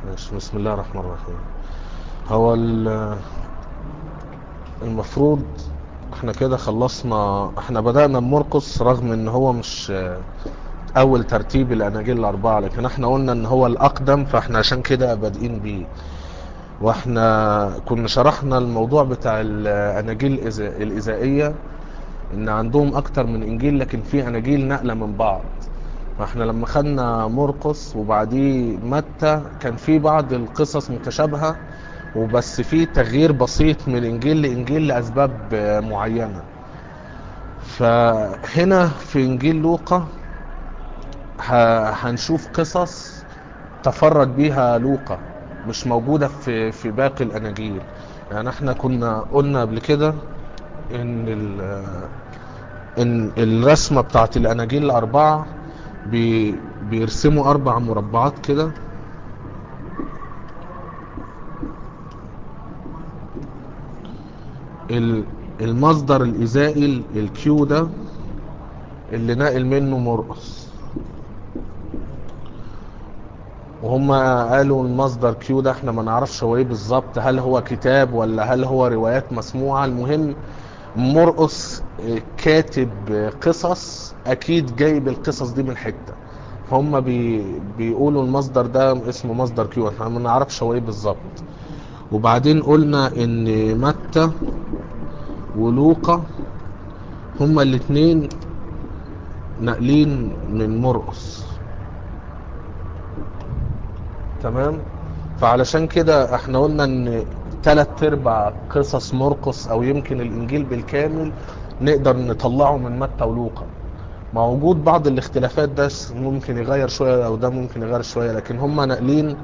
ماشي بسم الله الرحمن الرحيم هو ال- المفروض احنا كده خلصنا احنا بدأنا بمرقس رغم ان هو مش اول ترتيب الاناجيل الاربعة لكن احنا قلنا ان هو الاقدم فاحنا عشان كده بادئين بيه واحنا كنا شرحنا الموضوع بتاع الاناجيل الإذا- الاذائية ان عندهم اكتر من انجيل لكن في اناجيل نقلة من بعض فاحنا لما خدنا مرقس وبعديه متى كان في بعض القصص متشابهة وبس في تغيير بسيط من انجيل لانجيل لاسباب آه، معينة فهنا في انجيل لوقا ه- هنشوف قصص تفرد بيها لوقا مش موجودة في في باقي الاناجيل يعني احنا كنا قلنا قبل كده ان ال ان الرسمة بتاعت الاناجيل الاربعة بي بيرسموا اربع مربعات كده ال- المصدر الإزائي ال- الكيو ده اللي ناقل منه مرقس وهم قالوا المصدر كيو ده احنا ما نعرفش هو ايه بالظبط هل هو كتاب ولا هل هو روايات مسموعة المهم مرقس اه، كاتب اه، قصص اكيد جايب القصص دي من حتة هم بي بيقولوا المصدر ده اسمه مصدر كيو احنا ما نعرفش هو ايه بالظبط وبعدين قلنا ان متى ولوقا هما الاتنين ناقلين من مرقس تمام فعلشان كده احنا قلنا ان تلات ارباع قصص مرقس او يمكن الانجيل بالكامل نقدر نطلعه من متى ولوقا موجود بعض الاختلافات ده ممكن يغير شوية او ده ممكن يغير شوية لكن هم ناقلين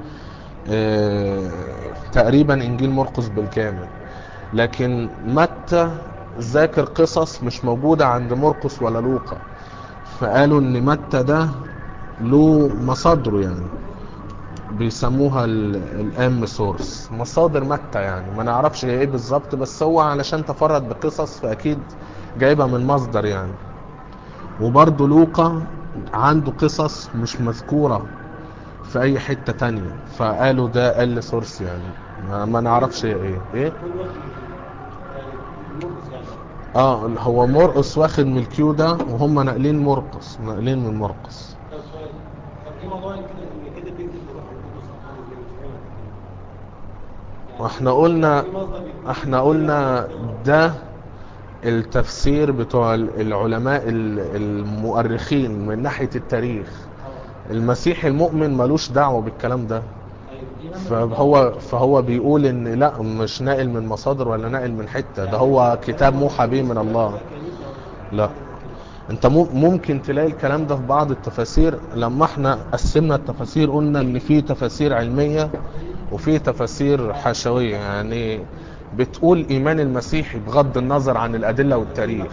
اه تقريبا انجيل مرقس بالكامل لكن متى ذاكر قصص مش موجودة عند مرقس ولا لوقا فقالوا ان متى ده له مصادره يعني بيسموها الام سورس مصادر متى يعني ما نعرفش هي ايه بالظبط بس هو علشان تفرد بقصص فاكيد جايبها من مصدر يعني وبرضه لوقا عنده قصص مش مذكورة في اي حتة تانية فقالوا ده ال سورس يعني ما, ما نعرفش هي ايه ايه كل واحد يعني مرقس يعني اه هو مرقس واخد من الكيو ده وهم ناقلين مرقس ناقلين من مرقس طب سؤال طب ايه موضوع ان كده ان كده بيكتب بروح القدس او حاجه زي مش فاهم يعني واحنا قلنا في مصدر بيكتب احنا قلنا ده التفسير بتوع العلماء ال- المؤرخين من ناحية التاريخ اه المسيح المؤمن ملوش دعوة بالكلام ده ايوه دي مثلا فهو فهو بيقول ان لا مش ناقل من مصادر ولا ناقل من حتة ده هو كتاب موحى به من الله لا انت مم- ممكن تلاقي الكلام ده في بعض التفاسير لما احنا قسمنا التفاسير قلنا ان في تفاسير علمية وفي تفاسير حشوية يعني بتقول ايمان المسيحي بغض النظر عن الادلة والتاريخ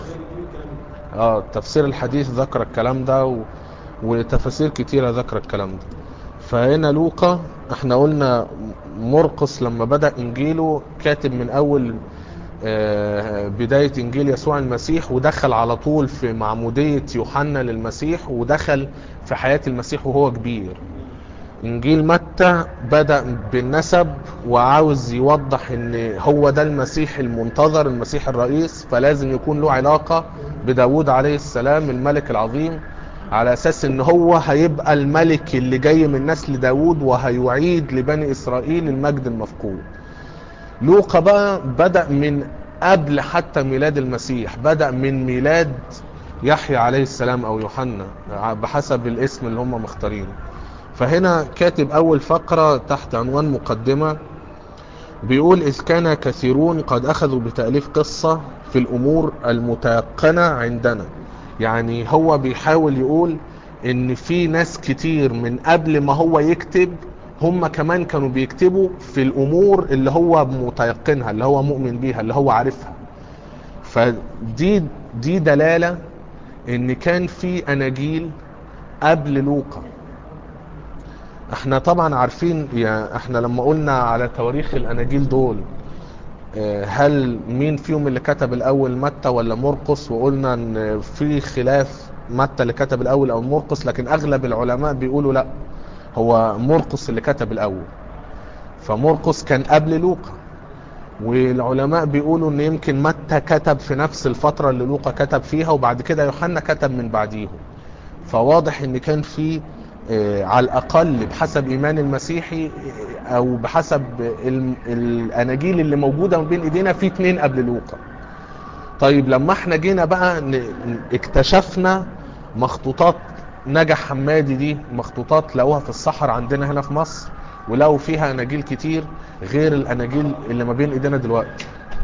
اه التفسير الحديث ذكر الكلام ده و... وتفاسير كتيرة ذكر الكلام ده فهنا لوقا احنا قلنا مرقس لما بدأ انجيله كاتب من اول آه، بداية انجيل يسوع المسيح ودخل على طول في معمودية يوحنا للمسيح ودخل في حياة المسيح وهو كبير انجيل متى بدأ بالنسب وعاوز يوضح ان هو ده المسيح المنتظر المسيح الرئيس فلازم يكون له علاقة بداود عليه السلام الملك العظيم على اساس ان هو هيبقى الملك اللي جاي من نسل داود وهيعيد لبني اسرائيل المجد المفقود لوقا بقى بدأ من قبل حتى ميلاد المسيح بدأ من ميلاد يحيى عليه السلام او يوحنا بحسب الاسم اللي هم مختارينه فهنا كاتب اول فقرة تحت عنوان مقدمة بيقول إذ كان كثيرون قد أخذوا بتأليف قصة في الأمور المتيقنة عندنا يعني هو بيحاول يقول إن في ناس كتير من قبل ما هو يكتب هم كمان كانوا بيكتبوا في الأمور اللي هو متيقنها اللي هو مؤمن بيها اللي هو عارفها فدي دي دلالة إن كان في أناجيل قبل لوقا احنا طبعا عارفين يعني احنا لما قلنا على تواريخ الاناجيل دول اه، هل مين فيهم اللي كتب الاول متى ولا مرقس وقلنا ان في خلاف متى اللي كتب الاول او مرقس لكن اغلب العلماء بيقولوا لا هو مرقس اللي كتب الاول فمرقس كان قبل لوقا والعلماء بيقولوا ان يمكن متى كتب في نفس الفترة اللي لوقا كتب فيها وبعد كده يوحنا كتب من بعديهم فواضح ان كان في آه، على الاقل بحسب ايمان المسيحي آه، او بحسب ال- الاناجيل اللي موجودة ما بين ايدينا في اتنين قبل لوقا طيب لما احنا جينا بقى ن- ن- اكتشفنا مخطوطات نجح حمادي دي مخطوطات لقوها في الصحراء عندنا هنا في مصر ولقوا فيها اناجيل كتير غير الاناجيل اللي ما بين ايدينا دلوقتي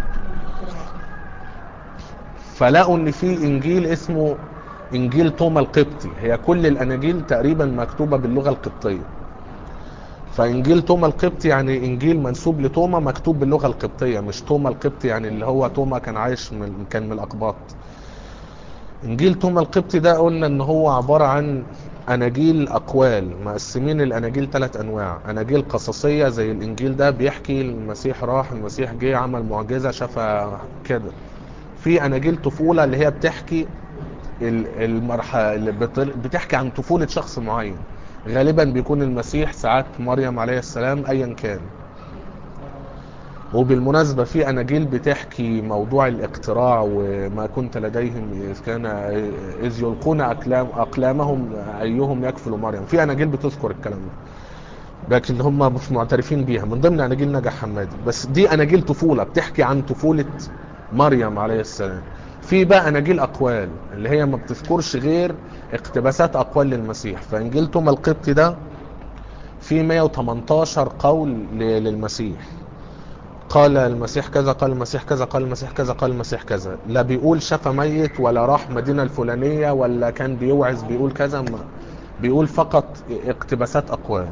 فلقوا ان في انجيل اسمه انجيل توما القبطي هي كل الاناجيل تقريبا مكتوبه باللغه القبطيه فانجيل توما القبطي يعني انجيل منسوب لتوما مكتوب باللغه القبطيه مش توما القبطي يعني اللي هو توما كان عايش من كان من الاقباط انجيل توما القبطي ده قلنا ان هو عباره عن اناجيل اقوال مقسمين الاناجيل ثلاث انواع اناجيل قصصيه زي الانجيل ده بيحكي المسيح راح المسيح جه عمل معجزه شفى كده في اناجيل طفوله اللي هي بتحكي ال- المرحله اللي بت- بتحكي عن طفوله شخص معين غالبا بيكون المسيح ساعات مريم عليه السلام ايا كان وبالمناسبة في أناجيل بتحكي موضوع الاقتراع وما كنت لديهم إذ كان إذ يلقون أقلام أقلامهم أيهم يكفل مريم في أناجيل بتذكر الكلام ده لكن هم مش معترفين بيها من ضمن أناجيل نجح حمادي بس دي أناجيل طفولة بتحكي عن طفولة مريم عليه السلام في بقى أناجيل أقوال اللي هي ما بتذكرش غير اقتباسات أقوال للمسيح فإنجيل توما القبطي ده في 118 قول ل- للمسيح قال المسيح كذا قال المسيح كذا قال المسيح كذا قال المسيح كذا لا بيقول شفى ميت ولا راح مدينة الفلانية ولا كان بيوعظ بيقول كذا ما بيقول فقط اقتباسات أقوال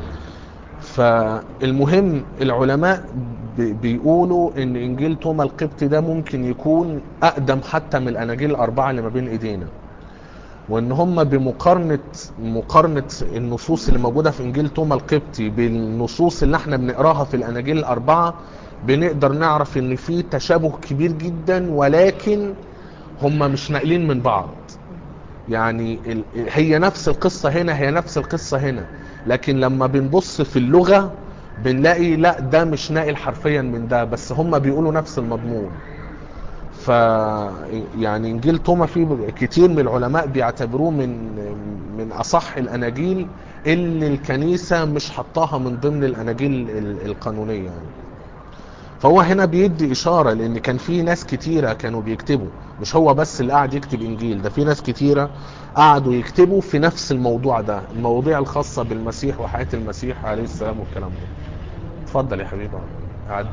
فالمهم العلماء بي- بيقولوا ان انجيل توما القبطي ده ممكن يكون اقدم حتى من الاناجيل الاربعه اللي ما بين ايدينا وان هم بمقارنه مقارنه النصوص اللي موجوده في انجيل توما القبطي بالنصوص اللي احنا بنقراها في الاناجيل الاربعه بنقدر نعرف ان في تشابه كبير جدا ولكن هم مش ناقلين من بعض يعني ال- هي نفس القصه هنا هي نفس القصه هنا لكن لما بنبص في اللغه بنلاقي لا ده مش ناقل حرفيا من ده بس هم بيقولوا نفس المضمون ف يعني انجيل توما فيه كتير من العلماء بيعتبروه من من اصح الاناجيل اللي الكنيسه مش حطاها من ضمن الاناجيل ال- القانونيه يعني. فهو هنا بيدي اشاره لان كان في ناس كتيره كانوا بيكتبوا مش هو بس اللي قاعد يكتب انجيل ده في ناس كتيره قعدوا يكتبوا في نفس الموضوع ده المواضيع الخاصه بالمسيح وحياه المسيح عليه السلام والكلام ده اتفضل يا حبيبي قعد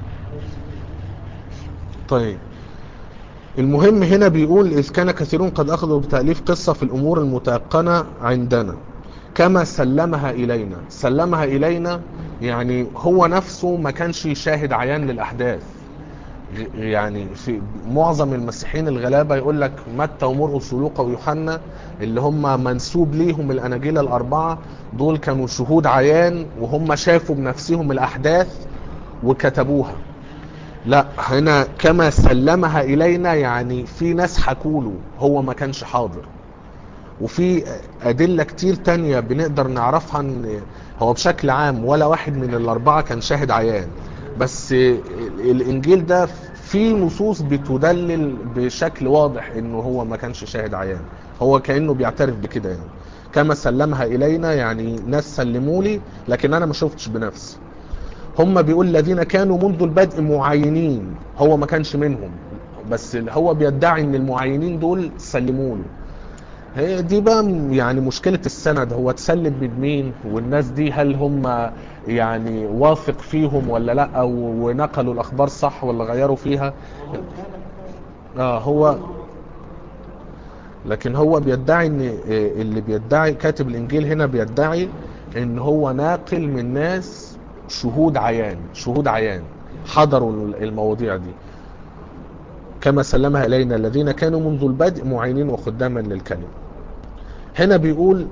طيب المهم هنا بيقول إذ كان كثيرون قد أخذوا بتأليف قصة في الأمور المتيقنة عندنا كما سلمها إلينا سلمها إلينا يعني هو نفسه ما كانش شاهد عيان للأحداث غ- يعني في معظم المسيحيين الغلابة يقول لك متى ومرقس ولوقا ويوحنا اللي هم منسوب ليهم الأناجيل الأربعة دول كانوا شهود عيان وهم شافوا بنفسهم الأحداث وكتبوها لا هنا كما سلمها الينا يعني في ناس حكوله هو ما كانش حاضر وفي ادله كتير تانية بنقدر نعرفها ان هو بشكل عام ولا واحد من الاربعه كان شاهد عيان بس الانجيل ده في نصوص بتدلل بشكل واضح انه هو ما كانش شاهد عيان هو كانه بيعترف بكده يعني كما سلمها الينا يعني ناس سلموا لي لكن انا ما شفتش بنفسي هم بيقول الذين كانوا منذ البدء معينين هو ما كانش منهم بس هو بيدعي ان المعينين دول سلموا له هي دي بقى يعني مشكلة السند هو تسلم من مين والناس دي هل هم يعني واثق فيهم ولا لا ونقلوا الاخبار صح ولا غيروا فيها اه هو لكن هو بيدعي ان اللي بيدعي كاتب الانجيل هنا بيدعي ان هو ناقل من ناس شهود عيان شهود عيان حضروا المواضيع دي كما سلمها الينا الذين كانوا منذ البدء معينين وخداما للكلمه هنا بيقول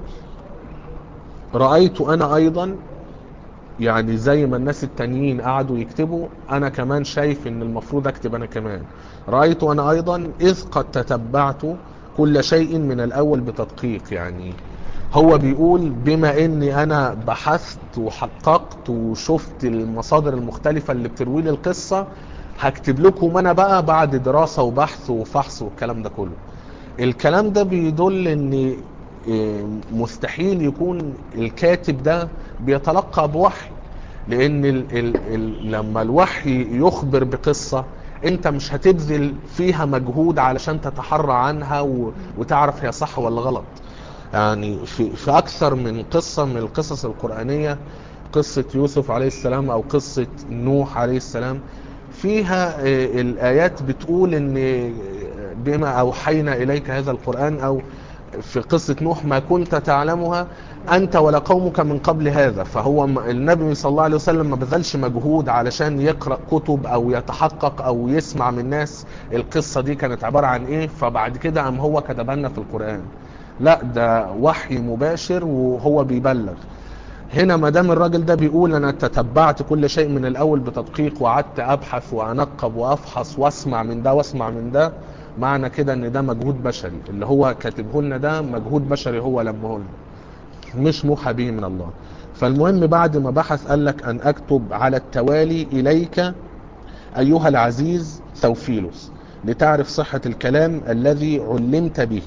رأيت انا ايضا يعني زي ما الناس التانيين قعدوا يكتبوا انا كمان شايف ان المفروض اكتب انا كمان رأيت انا ايضا اذ قد تتبعت كل شيء من الاول بتدقيق يعني هو بيقول بما اني انا بحثت وحققت وشفت المصادر المختلفة اللي بتروي لي القصة هكتب لكم انا بقى بعد دراسة وبحث وفحص والكلام ده كله الكلام ده بيدل ان إيه، مستحيل يكون الكاتب ده بيتلقى بوحي لان ال ال ال لما الوحي يخبر بقصة انت مش هتبذل فيها مجهود علشان تتحرى عنها و... وتعرف هي صح ولا غلط يعني في, في اكثر من قصة من القصص القرآنية قصة يوسف عليه السلام او قصة نوح عليه السلام فيها آه، الايات بتقول ان آه، بما اوحينا اليك هذا القرآن او في قصة نوح ما كنت تعلمها أنت ولا قومك من قبل هذا فهو م- النبي صلى الله عليه وسلم ما بذلش مجهود علشان يقرأ كتب أو يتحقق أو يسمع من ناس القصة دي كانت عبارة عن إيه فبعد كده قام هو كتبها لنا في القرآن لا ده وحي مباشر وهو بيبلغ هنا ما دام الراجل ده بيقول انا تتبعت كل شيء من الاول بتدقيق وقعدت ابحث وانقب وافحص واسمع من ده واسمع من ده معنى كده ان ده مجهود بشري اللي هو كاتبه لنا ده مجهود بشري هو لمه لنا مش موحى به من الله فالمهم بعد ما بحث قال لك ان اكتب على التوالي اليك ايها العزيز ثوفيلوس لتعرف صحة الكلام الذي علمت به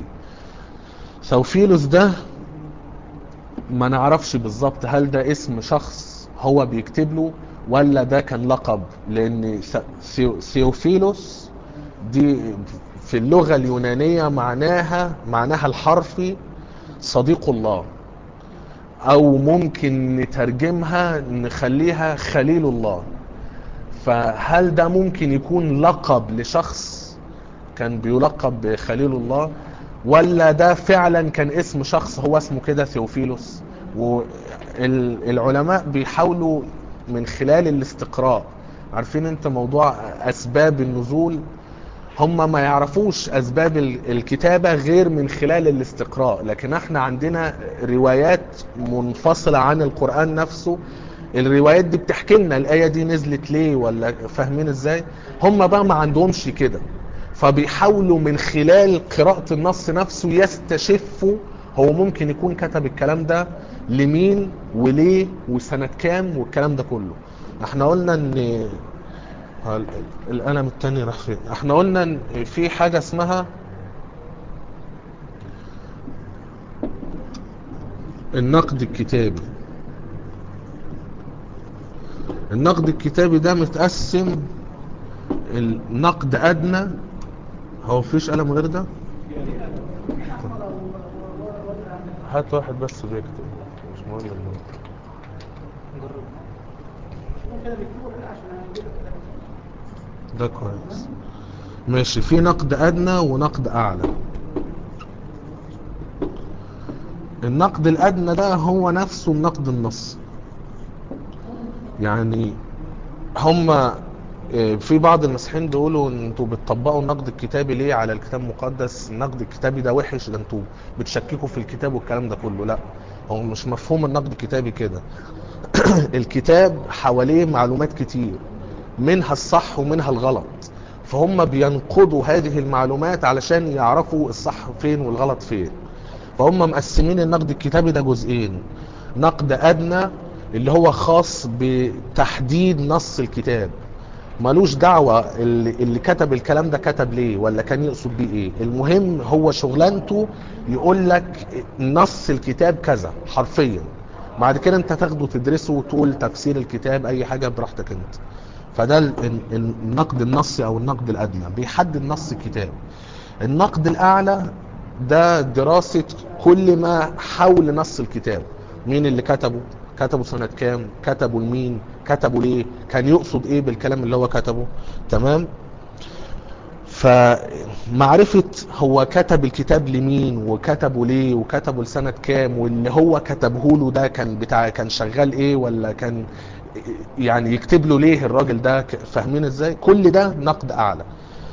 ثوفيلوس ده ما نعرفش بالظبط هل ده اسم شخص هو بيكتب له ولا ده كان لقب لان ث- ثيو- ثيوفيلوس دي في اللغة اليونانية معناها معناها الحرفي صديق الله او ممكن نترجمها نخليها خليل الله فهل ده ممكن يكون لقب لشخص كان بيلقب بخليل الله ولا ده فعلا كان اسم شخص هو اسمه كده ثيوفيلوس والعلماء بيحاولوا من خلال الاستقراء عارفين انت موضوع اسباب النزول هم ما يعرفوش اسباب ال- الكتابة غير من خلال الاستقراء لكن احنا عندنا روايات منفصلة عن القرآن نفسه الروايات دي بتحكي لنا الآية دي نزلت ليه ولا فاهمين ازاي هم بقى ما عندهمش كده فبيحاولوا من خلال قراءة النص نفسه يستشفوا هو ممكن يكون كتب الكلام ده لمين وليه وسنة كام والكلام ده كله احنا قلنا ان ال- القلم التاني راح فين احنا قلنا ان في حاجة اسمها النقد الكتابي النقد الكتابي ده متقسم النقد ادنى هو مفيش قلم غير ده هات واحد بس بيكتب مش مهم المهم كده بيكتبوا كده عشان هنجيب ده كويس ماشي في نقد ادنى ونقد اعلى النقد الادنى ده هو نفسه النقد النصي يعني هم في بعض المسيحيين بيقولوا ان انتوا بتطبقوا النقد الكتابي ليه على الكتاب المقدس النقد الكتابي ده وحش ده انتوا بتشككوا في الكتاب والكلام ده كله لا هو مش مفهوم النقد الكتابي كده الكتاب حواليه معلومات كتير منها الصح ومنها الغلط فهم بينقضوا هذه المعلومات علشان يعرفوا الصح فين والغلط فين فهم مقسمين النقد الكتابي ده جزئين نقد ادنى اللي هو خاص بتحديد نص الكتاب ملوش دعوة اللي, اللي كتب الكلام ده كتب ليه ولا كان يقصد بيه ايه المهم هو شغلانته يقول لك نص الكتاب كذا حرفيا بعد كده انت تاخده تدرسه وتقول تفسير الكتاب اي حاجة براحتك انت فده ال- ال- النقد النصي او النقد الادنى بيحدد نص الكتاب النقد الاعلى ده دراسة كل ما حول نص الكتاب مين اللي كتبه كتبه سنة كام كتبه لمين كتبه ليه كان يقصد ايه بالكلام اللي هو كتبه تمام فمعرفة هو كتب الكتاب لمين وكتبه ليه وكتبه لسنة كام واللي هو كتبه له ده كان بتاع كان شغال ايه ولا كان يعني يكتب له ليه الراجل ده ك- فاهمين ازاي كل ده نقد اعلى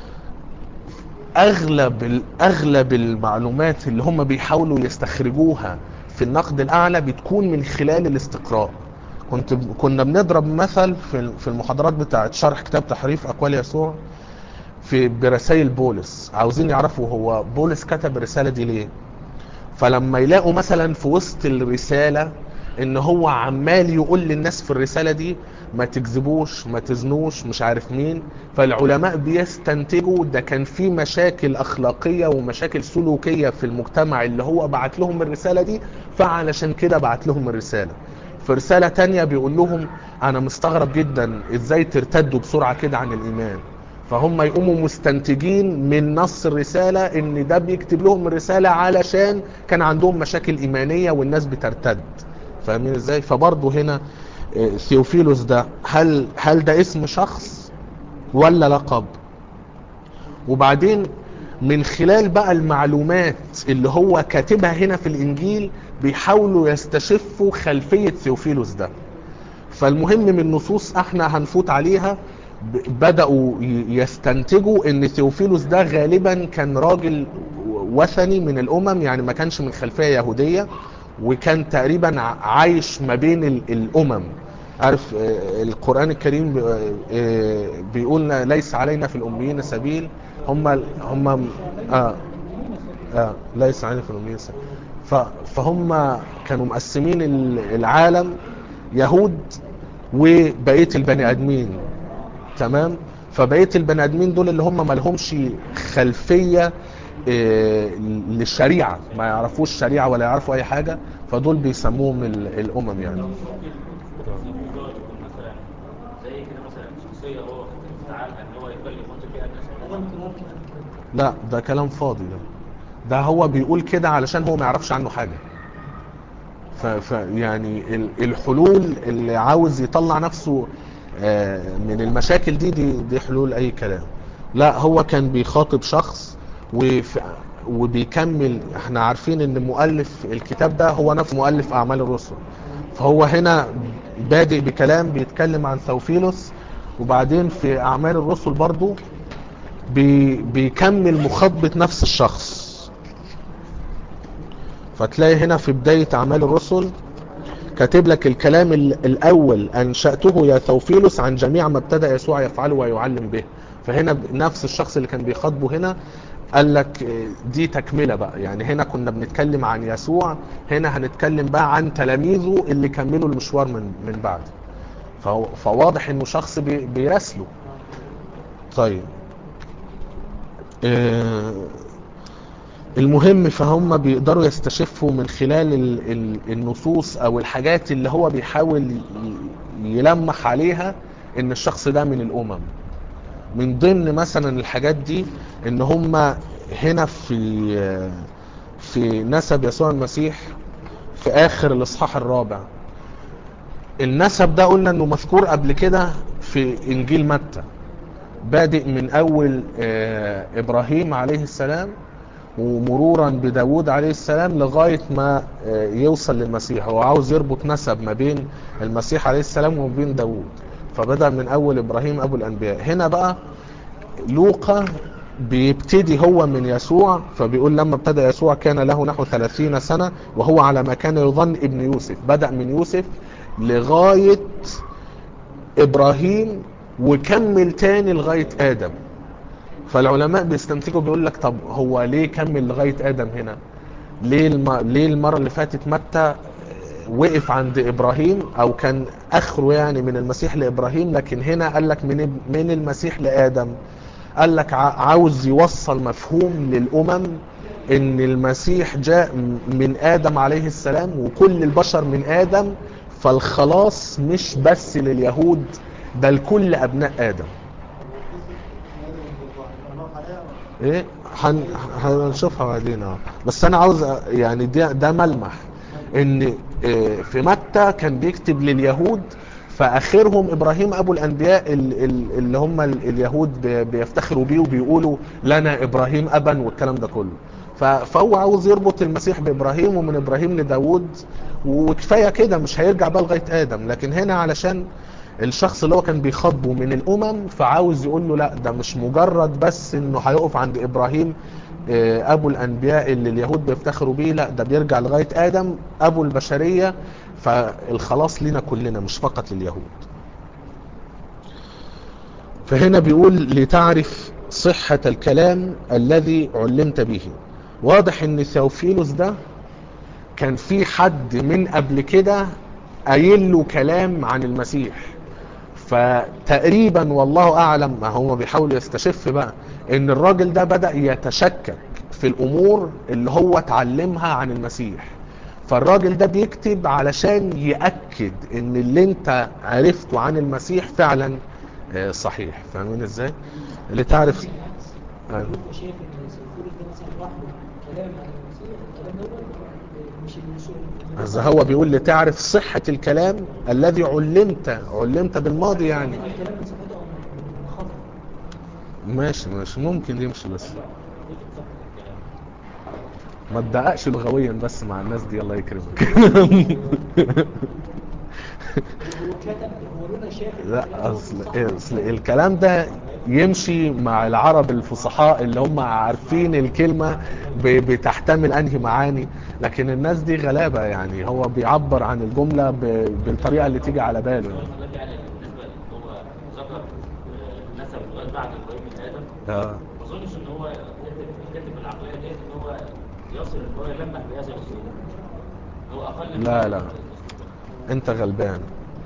اغلب ال- اغلب المعلومات اللي هم بيحاولوا يستخرجوها في النقد الاعلى بتكون من خلال الاستقراء كنت كنا بنضرب مثل في في المحاضرات بتاعه شرح كتاب تحريف اقوال يسوع في برسائل بولس عاوزين يعرفوا هو بولس كتب الرسالة دي ليه فلما يلاقوا مثلا في وسط الرسالة ان هو عمال يقول للناس في الرسالة دي ما تكذبوش ما تزنوش مش عارف مين فالعلماء بيستنتجوا ده كان في مشاكل اخلاقية ومشاكل سلوكية في المجتمع اللي هو بعت لهم الرسالة دي فعلشان كده بعت لهم الرسالة في رسالة تانية بيقول لهم انا مستغرب جدا ازاي ترتدوا بسرعة كده عن الايمان فهم يقوموا مستنتجين من نص الرسالة ان ده بيكتب لهم الرسالة علشان كان عندهم مشاكل ايمانية والناس بترتد فاهمين ازاي فبرضه هنا آه، ثيوفيلوس ده هل هل ده اسم شخص ولا لقب وبعدين من خلال بقى المعلومات اللي هو كاتبها هنا في الانجيل بيحاولوا يستشفوا خلفية ثيوفيلوس ده فالمهم من نصوص احنا هنفوت عليها ب- بدأوا ي- يستنتجوا ان ثيوفيلوس ده غالبا كان راجل وثني من الامم يعني ما كانش من خلفية يهودية وكان تقريبا ع- عايش ما بين ال- الامم عارف آه، القرآن الكريم ب- آه، بيقول ليس علينا في الاميين سبيل هم هم آه آه ليس علينا في الاميين سبيل ف- فهم كانوا مقسمين ال- العالم يهود وبقيه البني ادمين تمام فبقيه البني ادمين دول اللي هم ما لهمش خلفيه آه، للشريعه ما يعرفوش شريعه ولا يعرفوا اي حاجه فدول بيسموهم ال- الامم يعني مثلا زي كده مثلا شخصيه هو استعان ان هو يقبل يخش فيها الناس لا ده كلام فاضي ده ده هو بيقول كده علشان هو ما يعرفش عنه حاجة ف ف يعني ال- الحلول اللي عاوز يطلع نفسه آه، من المشاكل دي دي, دي حلول اي كلام لا هو كان بيخاطب شخص وف وبيكمل احنا عارفين ان مؤلف الكتاب ده هو نفس مؤلف اعمال الرسل فهو هنا بادئ بكلام بيتكلم عن ثوفيلوس وبعدين في اعمال الرسل برضو بي بيكمل مخاطبة نفس الشخص فتلاقي هنا في بداية أعمال الرسل كاتب لك الكلام ال- الأول أنشأته يا ثوفيلوس عن جميع ما ابتدأ يسوع يفعله ويعلم به فهنا ب- نفس الشخص اللي كان بيخاطبه هنا قال لك آه، دي تكملة بقى يعني هنا كنا بنتكلم عن يسوع هنا هنتكلم بقى عن تلاميذه اللي كملوا المشوار من من بعده فهو فواضح انه شخص بي- بيراسله طيب آه، المهم فهم بيقدروا يستشفوا من خلال ال- ال- النصوص او الحاجات اللي هو بيحاول ي- يلمح عليها ان الشخص ده من الامم من ضمن مثلا الحاجات دي ان هم هنا في في نسب يسوع المسيح في اخر الاصحاح الرابع النسب ده قلنا انه مذكور قبل كده في انجيل متى بادئ من اول آه، ابراهيم عليه السلام ومرورا بداود عليه السلام لغاية ما آه، يوصل للمسيح هو عاوز يربط نسب ما بين المسيح عليه السلام وما بين داود فبدأ من اول ابراهيم ابو الانبياء هنا بقى لوقا بيبتدي هو من يسوع فبيقول لما ابتدى يسوع كان له نحو 30 سنة وهو على ما كان يظن ابن يوسف بدأ من يوسف لغاية ابراهيم وكمل تاني لغاية ادم فالعلماء بيستنتجوا بيقول لك طب هو ليه كمل لغاية ادم هنا ليه الم... ليه المرة اللي فاتت متى وقف عند ابراهيم او كان اخره يعني من المسيح لابراهيم لكن هنا قال لك من من المسيح لادم قال لك ع- عاوز يوصل مفهوم للامم ان المسيح جاء من ادم عليه السلام وكل البشر من ادم فالخلاص مش بس لليهود بل كل ابناء ادم ايه هن... هنشوفها بعدين اه بس انا عاوز أ- يعني ده ده ملمح ان آه، في متى كان بيكتب لليهود فاخرهم ابراهيم ابو الانبياء ال- ال- اللي هم ال- اليهود بي- بيفتخروا بيه وبيقولوا لنا ابراهيم ابا والكلام ده كله ف- فهو عاوز يربط المسيح بابراهيم ومن ابراهيم لداود وكفايه كده مش هيرجع بقى لغايه ادم لكن هنا علشان الشخص اللي هو كان بيخاطبه من الامم فعاوز يقول له لا ده مش مجرد بس انه هيقف عند ابراهيم آه، ابو الانبياء اللي اليهود بيفتخروا بيه لا ده بيرجع لغايه ادم ابو البشريه فالخلاص لنا كلنا مش فقط لليهود فهنا بيقول لتعرف صحة الكلام الذي علمت به واضح ان ثيوفيلوس ده كان في حد من قبل كده قايل له كلام عن المسيح فتقريبا والله اعلم ما هو بيحاول يستشف بقى ان الراجل ده بدأ يتشكك في الامور اللي هو اتعلمها عن المسيح فالراجل ده بيكتب علشان يأكد ان اللي انت عرفته عن المسيح فعلا آه، صحيح فاهمين ازاي اللي تعرف أيوة. هو شايف ان سيفورس ده مثلا لوحده كلام عن المسيح الكلام دوت مش المسؤول بس هو بيقول لتعرف صحة الكلام الذي علمت علمت بالماضي يعني الكلام من صفته او من خطأ ماشي ماشي ممكن يمشي بس ما تدققش لغويا بس مع الناس دي الله يكرمك هو كتب هو لولا شاف إن لا الكلام دوت اصل صح. اصل الكلام ده يمشي مع العرب الفصحاء اللي هم عارفين الكلمة ب- بتحتمل انهي معاني لكن الناس دي غلابة يعني هو بيعبر عن الجملة ب- بالطريقة اللي تيجي على باله يعني. دلوقتي يعني بالنسبه ان هو ذكر آه، نسب لغايه بعد ابراهيم من ادم آه. ما اظنش ان هو كاتب كاتب العقليه ديت ان هو يصل ان هو يلمح بهذا الاسلوب هو اقل لا، لا. انت غلبان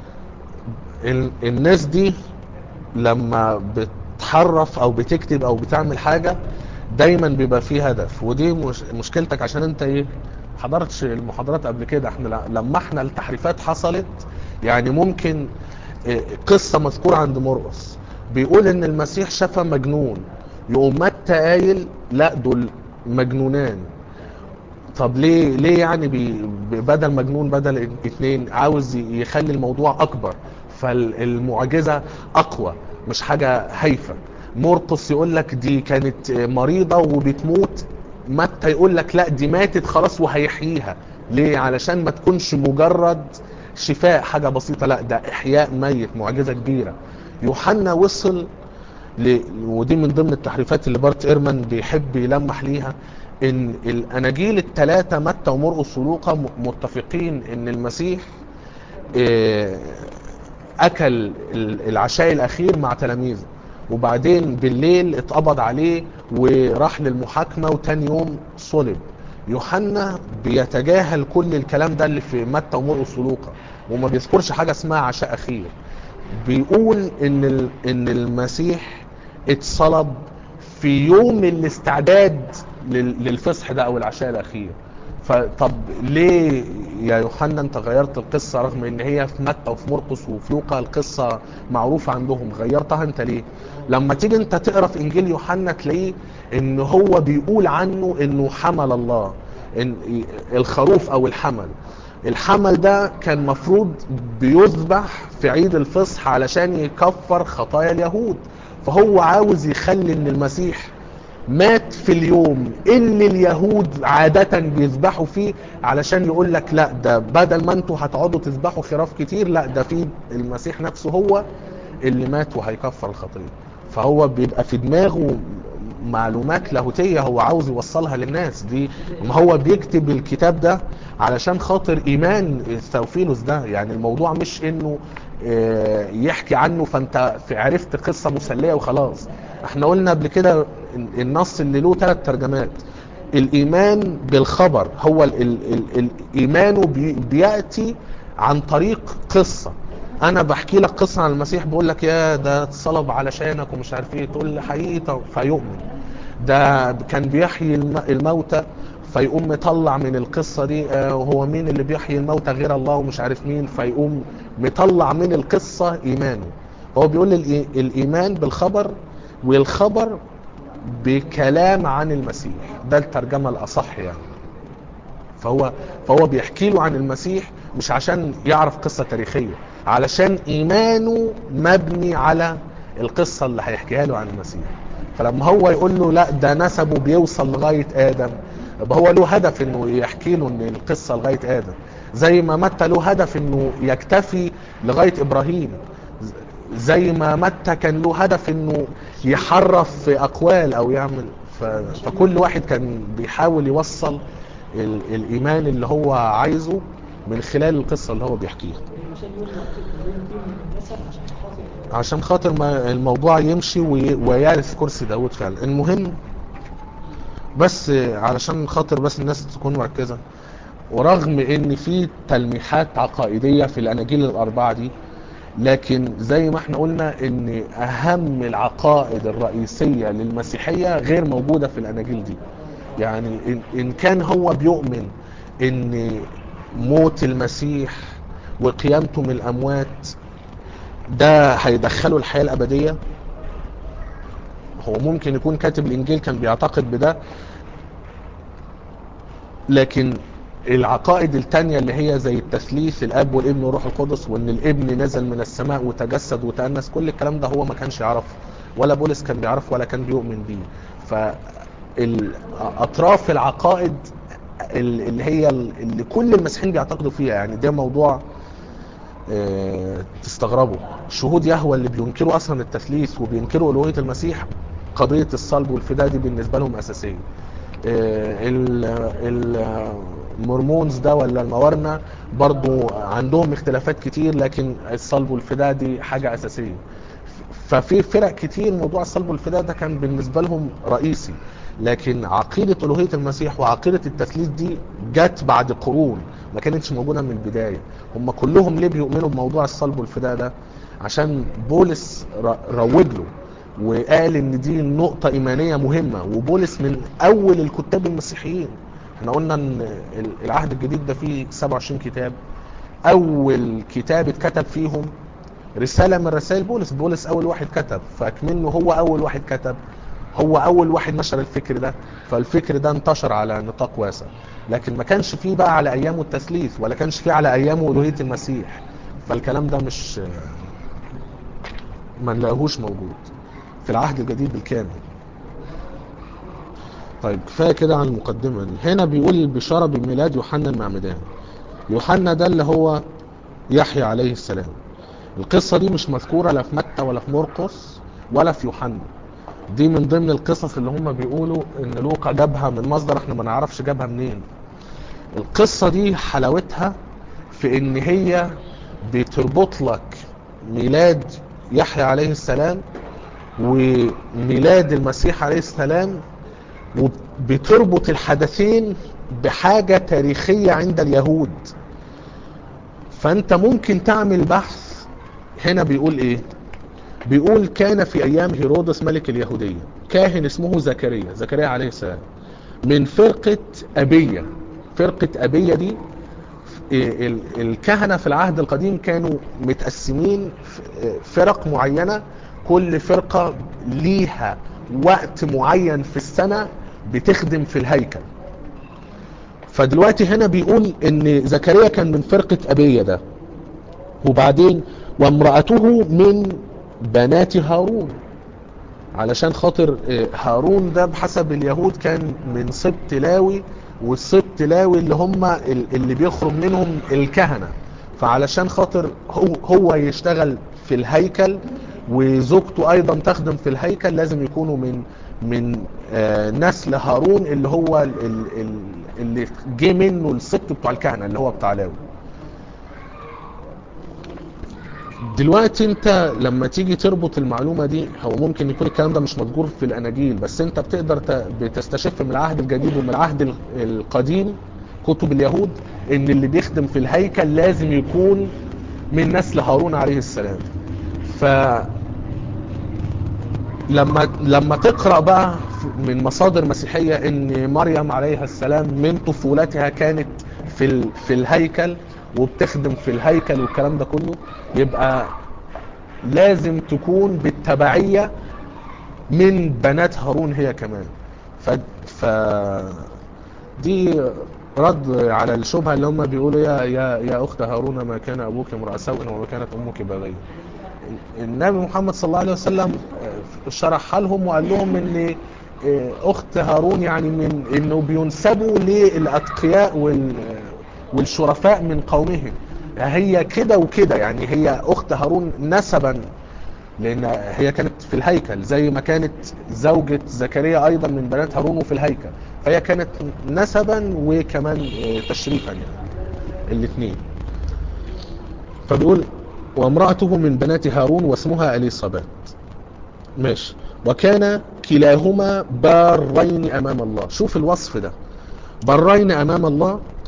ال- الناس دي لما بتحرف او بتكتب او بتعمل حاجة دايما بيبقى فيه هدف ودي مش مشكلتك عشان انت ايه حضرتش المحاضرات قبل كده احنا ل- لما احنا التحريفات حصلت يعني ممكن إيه، قصة مذكورة عند مرقس بيقول ان المسيح شفى مجنون يقوم متى قايل لا دول مجنونان طب ليه ليه يعني بي ب- بدل مجنون بدل اتنين عاوز ي- يخلي الموضوع اكبر فالمعجزه اقوى مش حاجه هايفه مرقس يقول لك دي كانت مريضه وبتموت متى يقول لك لا دي ماتت خلاص وهيحييها ليه علشان ما تكونش مجرد شفاء حاجه بسيطه لا ده احياء ميت معجزه كبيره يوحنا وصل ل... ودي من ضمن التحريفات اللي بارت ايرمان بيحب يلمح ليها ان الاناجيل الثلاثه متى ومرقس ولوقا م- متفقين ان المسيح آه، اكل ال- العشاء الاخير مع تلاميذه وبعدين بالليل اتقبض عليه وراح للمحاكمه وتاني يوم صلب يوحنا بيتجاهل كل الكلام ده اللي في متى ومرقس ولوقا وما بيذكرش حاجه اسمها عشاء اخير بيقول ان ال- ان المسيح اتصلب في يوم الاستعداد لل- للفصح ده او العشاء الاخير فطب ليه يا يوحنا انت غيرت القصه رغم ان هي في متى وفي مرقس وفي لوقا القصه معروفه عندهم غيرتها انت ليه لما تيجي انت تقرا في انجيل يوحنا تلاقيه ان هو بيقول عنه انه حمل الله إن الخروف او الحمل الحمل ده كان مفروض بيذبح في عيد الفصح علشان يكفر خطايا اليهود فهو عاوز يخلي ان المسيح مات في اليوم اللي اليهود عادة بيذبحوا فيه علشان يقول لك لا ده بدل ما انتوا هتقعدوا تذبحوا خراف كتير لا ده في المسيح نفسه هو اللي مات وهيكفر الخطية فهو بيبقى في دماغه معلومات لاهوتية هو عاوز يوصلها للناس دي ما هو بيكتب الكتاب ده علشان خاطر ايمان ثوفيلوس ده يعني الموضوع مش انه آه، يحكي عنه فانت في- عرفت قصة مسلية وخلاص احنا قلنا قبل كده ال- النص اللي له ثلاث ترجمات الايمان بالخبر هو ال ال ال الايمان بي بياتي عن طريق قصه انا بحكي لك قصه عن المسيح بقول لك يا ده اتصلب علشانك ومش عارف ايه تقول لي حقيقي طب فيؤمن ده كان بيحيي الم- الموتى فيقوم مطلع من القصه دي آه، وهو مين اللي بيحيي الموتى غير الله ومش عارف مين فيقوم مطلع من القصه ايمانه هو بيقول الإي- الايمان بالخبر والخبر بكلام عن المسيح ده الترجمة الأصح يعني فهو فهو بيحكي له عن المسيح مش عشان يعرف قصة تاريخية علشان إيمانه مبني على القصة اللي هيحكيها له عن المسيح فلما هو يقول له لا ده نسبه بيوصل لغاية آدم يبقى هو له هدف انه يحكي له ان القصة لغاية آدم زي ما متى له هدف انه يكتفي لغاية إبراهيم زي ما متى كان له هدف انه يحرف في اقوال او يعمل ف... فكل واحد كان بيحاول يوصل ال... الايمان اللي هو عايزه من خلال القصة اللي هو بيحكيها عشان يقول له يقول فيه من النسب عشان خاطر عشان خاطر ما الموضوع يمشي وي... ويرث كرسي داود فعلا المهم بس علشان خاطر بس الناس تكون مركزة ورغم ان في تلميحات عقائدية في الاناجيل الاربعة دي لكن زي ما احنا قلنا ان اهم العقائد الرئيسية للمسيحية غير موجودة في الاناجيل دي يعني إن, ان كان هو بيؤمن ان موت المسيح وقيامته من الاموات ده هيدخله الحياة الابدية هو ممكن يكون كاتب الانجيل كان بيعتقد بده لكن العقائد التانية اللي هي زي التثليث الاب والابن والروح القدس وان الابن نزل من السماء وتجسد وتأنس كل الكلام ده هو ما كانش يعرفه ولا بولس كان بيعرفه ولا كان بيؤمن بيه فاطراف العقائد اللي هي اللي كل المسيحيين بيعتقدوا فيها يعني ده موضوع آه، تستغربوا شهود يهوى اللي بينكروا اصلا التثليث وبينكروا الوهيه المسيح قضيه الصلب والفداء دي بالنسبه لهم اساسيه آه، ال- المورمونز ده ولا الموارنة برضو عندهم اختلافات كتير لكن الصلب والفداء دي حاجة أساسية ففي فرق كتير موضوع الصلب والفداء ده كان بالنسبة لهم رئيسي لكن عقيدة ألوهية المسيح وعقيدة التثليث دي جت بعد قرون ما كانتش موجودة من البداية هم كلهم ليه بيؤمنوا بموضوع الصلب والفداء ده عشان بولس ر- روج له وقال ان دي نقطة ايمانية مهمة وبولس من اول الكتاب المسيحيين احنا قلنا ان ال- العهد الجديد ده فيه 27 كتاب اول كتاب اتكتب فيهم رسالة من رسائل بولس بولس اول واحد كتب فاكمنه هو اول واحد كتب هو اول واحد نشر الفكر ده فالفكر ده انتشر على نطاق واسع لكن ما كانش فيه بقى على ايامه التثليث ولا كانش فيه على ايامه الوهية المسيح فالكلام ده مش ما نلاقيهوش موجود في العهد الجديد بالكامل طيب كفايه كده عن المقدمه دي هنا بيقول البشاره بميلاد يوحنا المعمدان يوحنا ده اللي هو يحيى عليه السلام القصه دي مش مذكوره لا في متى ولا في مرقس ولا في يوحنا دي من ضمن القصص اللي هم بيقولوا ان لوقا جابها من مصدر احنا ما نعرفش جابها منين القصه دي حلاوتها في ان هي بتربط لك ميلاد يحيى عليه السلام وميلاد المسيح عليه السلام وبتربط الحدثين بحاجة تاريخية عند اليهود فانت ممكن تعمل بحث هنا بيقول ايه بيقول كان في ايام هيرودس ملك اليهودية كاهن اسمه زكريا زكريا عليه السلام من فرقة ابية فرقة ابية دي ال- الكهنة في العهد القديم كانوا متقسمين فرق معينة كل فرقة ليها وقت معين في السنة بتخدم في الهيكل فدلوقتي هنا بيقول ان زكريا كان من فرقة ابية ده وبعدين وامرأته من بنات هارون علشان خاطر آه، هارون ده بحسب اليهود كان من سبط لاوي والسبط لاوي اللي هم ال- اللي بيخرج منهم الكهنة فعلشان خاطر هو, هو يشتغل في الهيكل وزوجته ايضا تخدم في الهيكل لازم يكونوا من من آه، نسل هارون اللي هو ال- ال- ال- اللي جه منه السبط بتوع الكهنة اللي هو بتاع لاوي دلوقتي انت لما تيجي تربط المعلومة دي هو ممكن يكون الكلام ده مش مذكور في الاناجيل بس انت بتقدر ت- بتستشف من العهد الجديد ومن العهد ال- القديم كتب اليهود ان اللي بيخدم في الهيكل لازم يكون من نسل هارون عليه السلام ف لما لما تقرا بقى من مصادر مسيحيه ان مريم عليها السلام من طفولتها كانت في ال... في الهيكل وبتخدم في الهيكل والكلام ده كله يبقى لازم تكون بالتبعيه من بنات هارون هي كمان ف, ف... دي رد على الشبهه اللي هم بيقولوا يا يا يا اخت هارون ما كان ابوك امرأ سوء وما كانت امك بغيا النبي محمد صلى الله عليه وسلم آه، شرحها لهم وقال لهم ان آه، اخت هارون يعني من انه بينسبوا للاتقياء وال والشرفاء من قومهم هي كده وكده يعني هي اخت هارون نسبا لان هي كانت في الهيكل زي ما كانت زوجة زكريا ايضا من بنات هارون وفي الهيكل فهي كانت نسبا وكمان آه، تشريفا يعني الاثنين فبيقول وامرأته من بنات هارون واسمها اليصابات ماشي وكان كلاهما بارين امام الله شوف الوصف ده بارين امام الله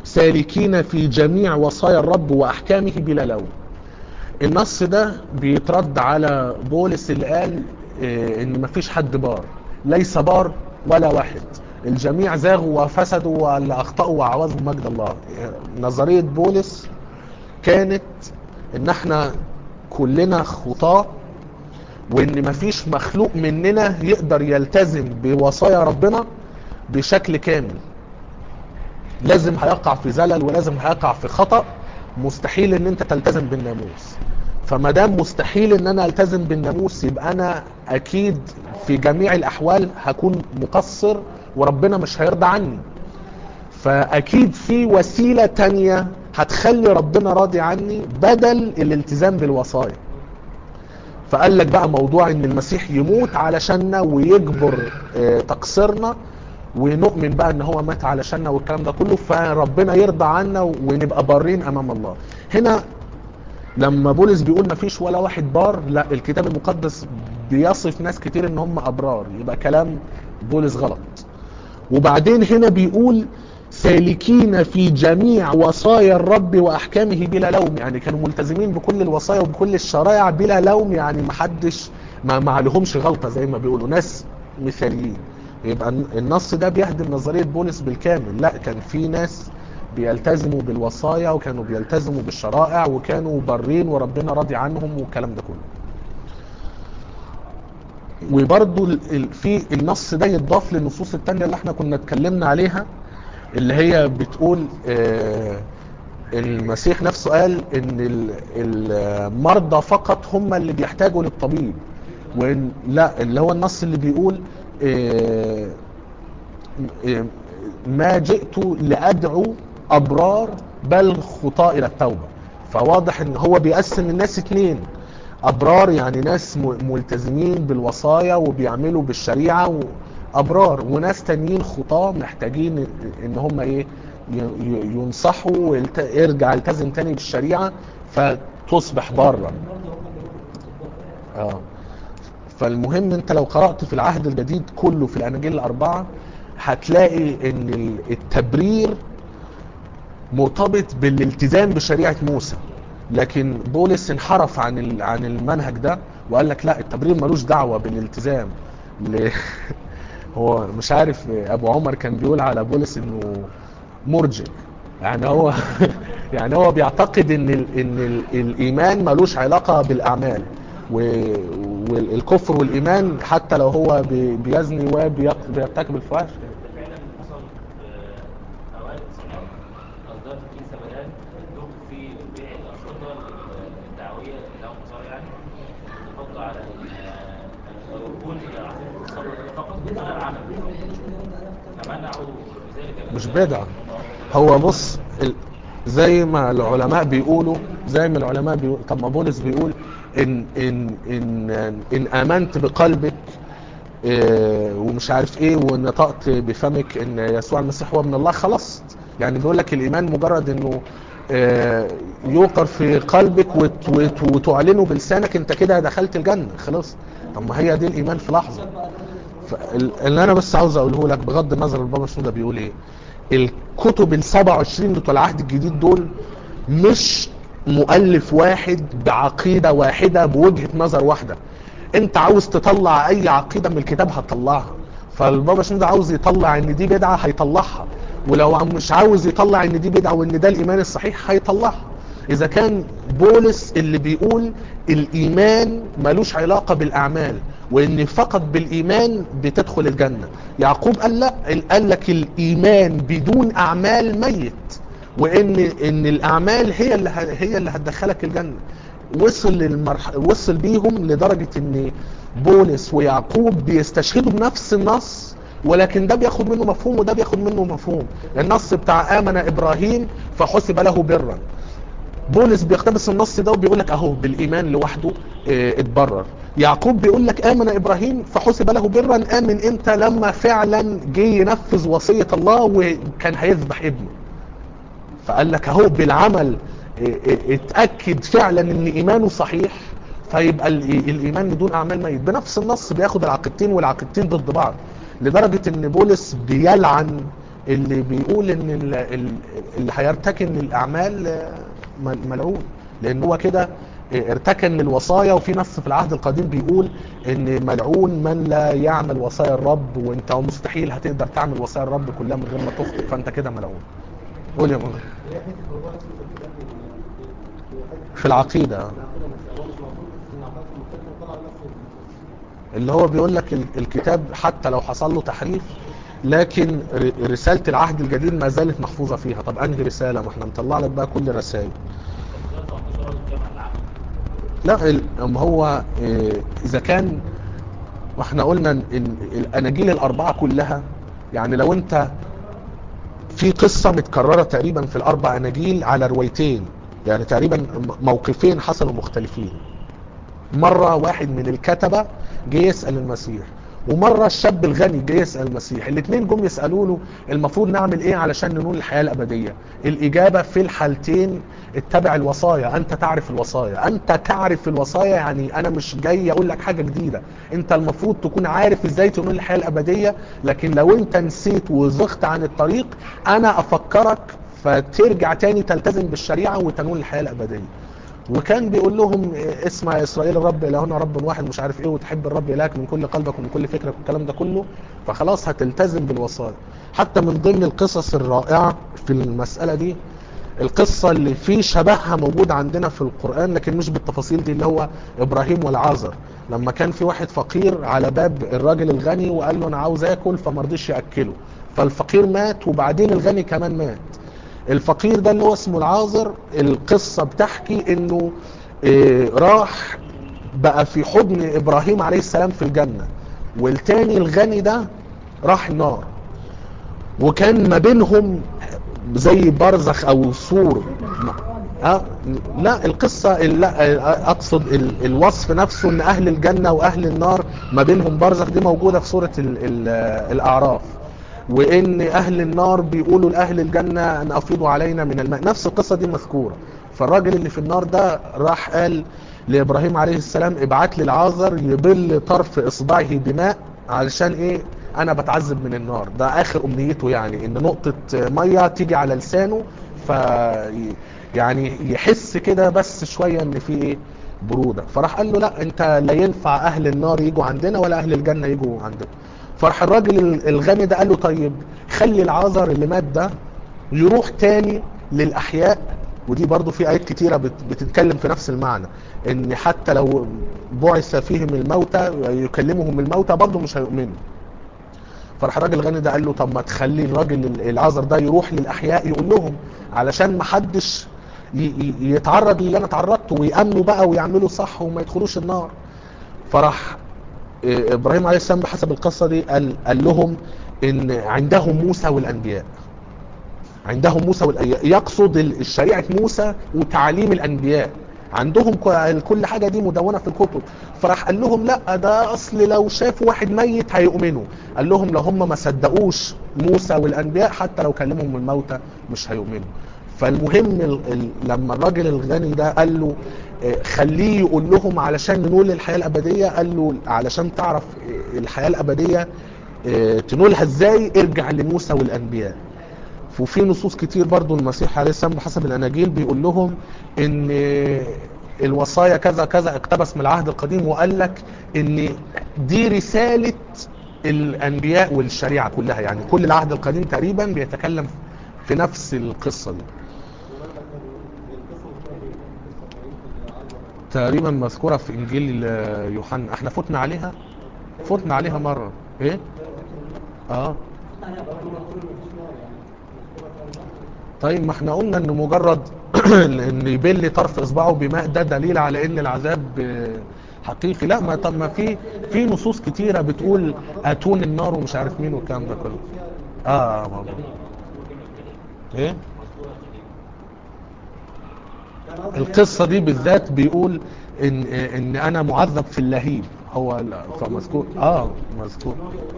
سالكين في جميع وصايا الرب واحكامه بلا لوم النص ده بيترد على بولس اللي قال آه، ان مفيش حد بار ليس بار ولا واحد الجميع زاغوا وفسدوا ولا اخطاوا وعوزوا مجد الله آه، نظريه بولس كانت ان احنا كلنا خطاه وان مفيش مخلوق مننا يقدر يلتزم بوصايا ربنا بشكل كامل لازم هيقع في زلل ولازم هيقع في خطأ مستحيل ان انت تلتزم بالناموس فما دام مستحيل ان انا التزم بالناموس يبقى انا اكيد في جميع الاحوال هكون مقصر وربنا مش هيرضى عني فاكيد في وسيلة تانية هتخلي ربنا راضي عني بدل الالتزام بالوصايا فقال لك بقى موضوع ان المسيح يموت علشاننا ويجبر آه، تقصيرنا ونؤمن بقى ان هو مات علشاننا والكلام ده كله فربنا يرضى عنا ونبقى بارين امام الله هنا لما بولس بيقول مفيش ولا واحد بار لا الكتاب المقدس بيصف ناس كتير ان هم ابرار يبقى كلام بولس غلط وبعدين هنا بيقول سالكين في جميع وصايا الرب واحكامه بلا لوم يعني كانوا ملتزمين بكل الوصايا وبكل الشرائع بلا لوم يعني محدش ما ما عليهمش غلطه زي ما بيقولوا ناس مثاليين يبقى النص ده بيهدم نظريه بولس بالكامل لا كان في ناس بيلتزموا بالوصايا وكانوا بيلتزموا بالشرائع وكانوا بارين وربنا راضي عنهم والكلام ده كله وبرضو ال- ال- في النص ده يتضاف للنصوص التانية اللي احنا كنا اتكلمنا عليها اللي هي بتقول آه، المسيح نفسه قال ان ال- المرضى فقط هم اللي بيحتاجوا للطبيب وان لا اللي هو النص اللي بيقول آه، آه، ما جئت لادعو ابرار بل خطاة الى التوبة فواضح ان هو بيقسم الناس اتنين ابرار يعني ناس م- ملتزمين بالوصايا وبيعملوا بالشريعة وابرار وناس تانيين خطاة محتاجين ان هم ايه ي- ي- ينصحوا ويلت- ارجع التزم تاني بالشريعة فتصبح بارا اه فالمهم انت لو قرأت في العهد الجديد كله في الاناجيل الاربعة هتلاقي ان ال- التبرير مرتبط بالالتزام بشريعة موسى لكن بولس انحرف عن ال- عن المنهج ده وقال لك لا التبرير ملوش دعوة بالالتزام ل- هو مش عارف ابو عمر كان بيقول على بولس انه مرجئ يعني هو يعني هو بيعتقد ان ال ان ال الايمان ملوش علاقة بالاعمال و- والكفر والايمان حتى لو هو بي- بيزني وبيرتكب الفواحش ده فعلا حصل في اوقات زمان اصدرت الكنيسه بيان دخل في بيع الاشرطه الدعويه الدعوه النصارى يعني تحط على ال- الركون عزيمه الصبر فقط دون العمل فمنعوا بذلك مش بدعة هو بص ال- زي ما العلماء بيقولوا زي ما العلماء بيقولوا طب ما بولس بيقول ان ان ان ان امنت بقلبك إيه، ومش عارف ايه ونطقت بفمك ان يسوع المسيح هو ابن الله خلاص يعني بيقول لك الايمان مجرد انه آه، يوقر في قلبك وت- وت- وتعلنه بلسانك انت كده دخلت الجنة خلاص طب ما هي دي الايمان في لحظة فال- اللي انا بس عاوز اقوله لك بغض النظر البابا شنودة بيقول ايه الكتب ال 27 بتوع العهد الجديد دول مش مؤلف واحد بعقيدة واحدة بوجهة نظر واحدة انت عاوز تطلع اي عقيدة من الكتاب هتطلعها فالبابا شنودة عاوز يطلع ان دي بدعة هيطلعها ولو عم- مش عاوز يطلع ان دي بدعة وان ده الايمان الصحيح هيطلعها اذا كان بولس اللي بيقول الايمان ملوش علاقة بالاعمال وان فقط بالايمان بتدخل الجنة يعقوب قال لا قال لك الايمان بدون اعمال ميت وان ان الاعمال هي اللي ه- هي اللي هتدخلك الجنة وصل للمرح... وصل بيهم لدرجة ان بولس ويعقوب بيستشهدوا بنفس النص ولكن ده بياخد منه مفهوم وده بياخد منه مفهوم النص بتاع امن ابراهيم فحسب له برا بولس بيقتبس النص ده وبيقول لك اهو بالايمان لوحده اه اتبرر يعقوب بيقول لك امن ابراهيم فحسب له برا امن امتى لما فعلا جه ينفذ وصية الله وكان هيذبح ابنه فقال لك اهو بالعمل اه، اه، اتأكد فعلا ان ايمانه صحيح فيبقى ال- الايمان بدون اعمال ميت بنفس النص بياخد العقيدتين والعقيدتين ضد بعض لدرجة ان بولس بيلعن اللي بيقول ان ال- ال- اللي هيرتكن الاعمال آه، مل- ملعون لان هو كده آه، ارتكن للوصايا وفي نص في العهد القديم بيقول ان ملعون من لا يعمل وصايا الرب وانت مستحيل هتقدر تعمل وصايا الرب كلها من غير ما تخطئ فانت كده ملعون قول يا مولانا هي حته موضوع اسمه الكتاب في العقيده آه. العقيده نفسها هو مش المفروض ان العقيده المختلفه طلع نفس اللي هو بيقول لك ال- الكتاب حتى لو حصل له تحريف لكن ر- رسالة العهد الجديد ما زالت محفوظة فيها طب انهي رسالة ما احنا نطلع لك بقى كل الرسائل طب ده 18 راجل الجامعه العامه لا ال- ما هو إيه، اذا كان واحنا قلنا ان إن الاناجيل الاربعة كلها يعني لو انت في قصة متكررة تقريبا في الاربع اناجيل على روايتين يعني تقريبا م- موقفين حصلوا مختلفين مرة واحد من الكتبة جه يسأل المسيح ومرة الشاب الغني جه يسأل المسيح الاثنين جم يسألوا له المفروض نعمل ايه علشان ننول الحياة الأبدية الإجابة في الحالتين اتبع الوصايا أنت تعرف الوصايا أنت تعرف الوصايا يعني أنا مش جاي أقول لك حاجة جديدة أنت المفروض تكون عارف إزاي تنول الحياة الأبدية لكن لو أنت نسيت وزغت عن الطريق أنا أفكرك فترجع تاني تلتزم بالشريعة وتنول الحياة الأبدية وكان بيقول لهم اسمع يا اسرائيل الرب الهنا رب واحد مش عارف ايه وتحب الرب الهك من كل قلبك ومن كل فكرك والكلام ده كله فخلاص هتلتزم بالوصايا حتى من ضمن القصص الرائعه في المساله دي القصة اللي في شبهها موجود عندنا في القرآن لكن مش بالتفاصيل دي اللي هو إبراهيم والعازر لما كان في واحد فقير على باب الراجل الغني وقال له أنا عاوز آكل فمرضيش يأكله فالفقير مات وبعدين الغني كمان مات الفقير ده اللي هو اسمه العازر القصة بتحكي انه إيه، راح بقى في حضن ابراهيم عليه السلام في الجنة والتاني الغني ده راح النار وكان ما بينهم زي برزخ او سور أه لا القصة لا اقصد ال- الوصف نفسه ان اهل الجنة واهل النار ما بينهم برزخ دي موجودة في سورة ال- ال- الاعراف وان اهل النار بيقولوا لاهل الجنة ان افيضوا علينا من الماء نفس القصة دي مذكورة فالراجل اللي في النار ده راح قال لابراهيم عليه السلام ابعت لي العازر يبل طرف اصبعه بماء علشان ايه انا بتعذب من النار ده اخر امنيته يعني ان نقطة مية تيجي على لسانه ف يعني يحس كده بس شوية ان في ايه برودة فراح قال له لا انت لا ينفع اهل النار يجوا عندنا ولا اهل الجنة يجوا عندنا فراح الراجل الغني ده قال له طيب خلي العازر اللي مات ده يروح تاني للاحياء ودي برضو في ايات كتيرة بت- بتتكلم في نفس المعنى ان حتى لو بعث فيهم الموتى يكلمهم الموتى برضو مش هيؤمنوا فراح الراجل الغني ده قال له طب ما تخلي الراجل العازر ده يروح للاحياء يقول لهم علشان ما حدش ي- ي- يتعرض للي انا اتعرضته ويامنوا بقى ويعملوا صح وما يدخلوش النار فراح إيه، ابراهيم عليه السلام بحسب القصه دي قال, قال لهم ان عندهم موسى والانبياء عندهم موسى والأنبياء يقصد ال- شريعه موسى وتعليم الانبياء عندهم ك- كل حاجه دي مدونه في الكتب فراح قال لهم لا ده اصل لو شافوا واحد ميت هيؤمنوا قال لهم لو هم ما صدقوش موسى والانبياء حتى لو كلمهم الموتى مش هيؤمنوا فالمهم ال- ال- لما الراجل الغني ده قال له آه، خليه يقول لهم علشان ننول الحياة الأبدية قال له علشان تعرف آه، الحياة الأبدية آه، تنولها ازاي ارجع لموسى والأنبياء وفي نصوص كتير برضو المسيح عليه السلام بحسب الأناجيل بيقول لهم ان آه، الوصايا كذا كذا اقتبس من العهد القديم وقال لك ان دي رسالة الأنبياء والشريعة كلها يعني كل العهد القديم تقريبا بيتكلم في نفس القصة دي تقريبا مذكورة في انجيل يوحنا احنا فتنا عليها فتنا عليها مرة ايه اه طيب ما احنا قلنا ان مجرد ان يبل طرف اصبعه بماء ده دليل على ان العذاب آه، حقيقي لا ما طب ما في في نصوص كتيرة بتقول اتون النار ومش عارف مين والكلام ده كله اه موضوع. ايه القصة دي بالذات بيقول ان ان انا معذب في اللهيب هو ال- فمذكور اه مذكور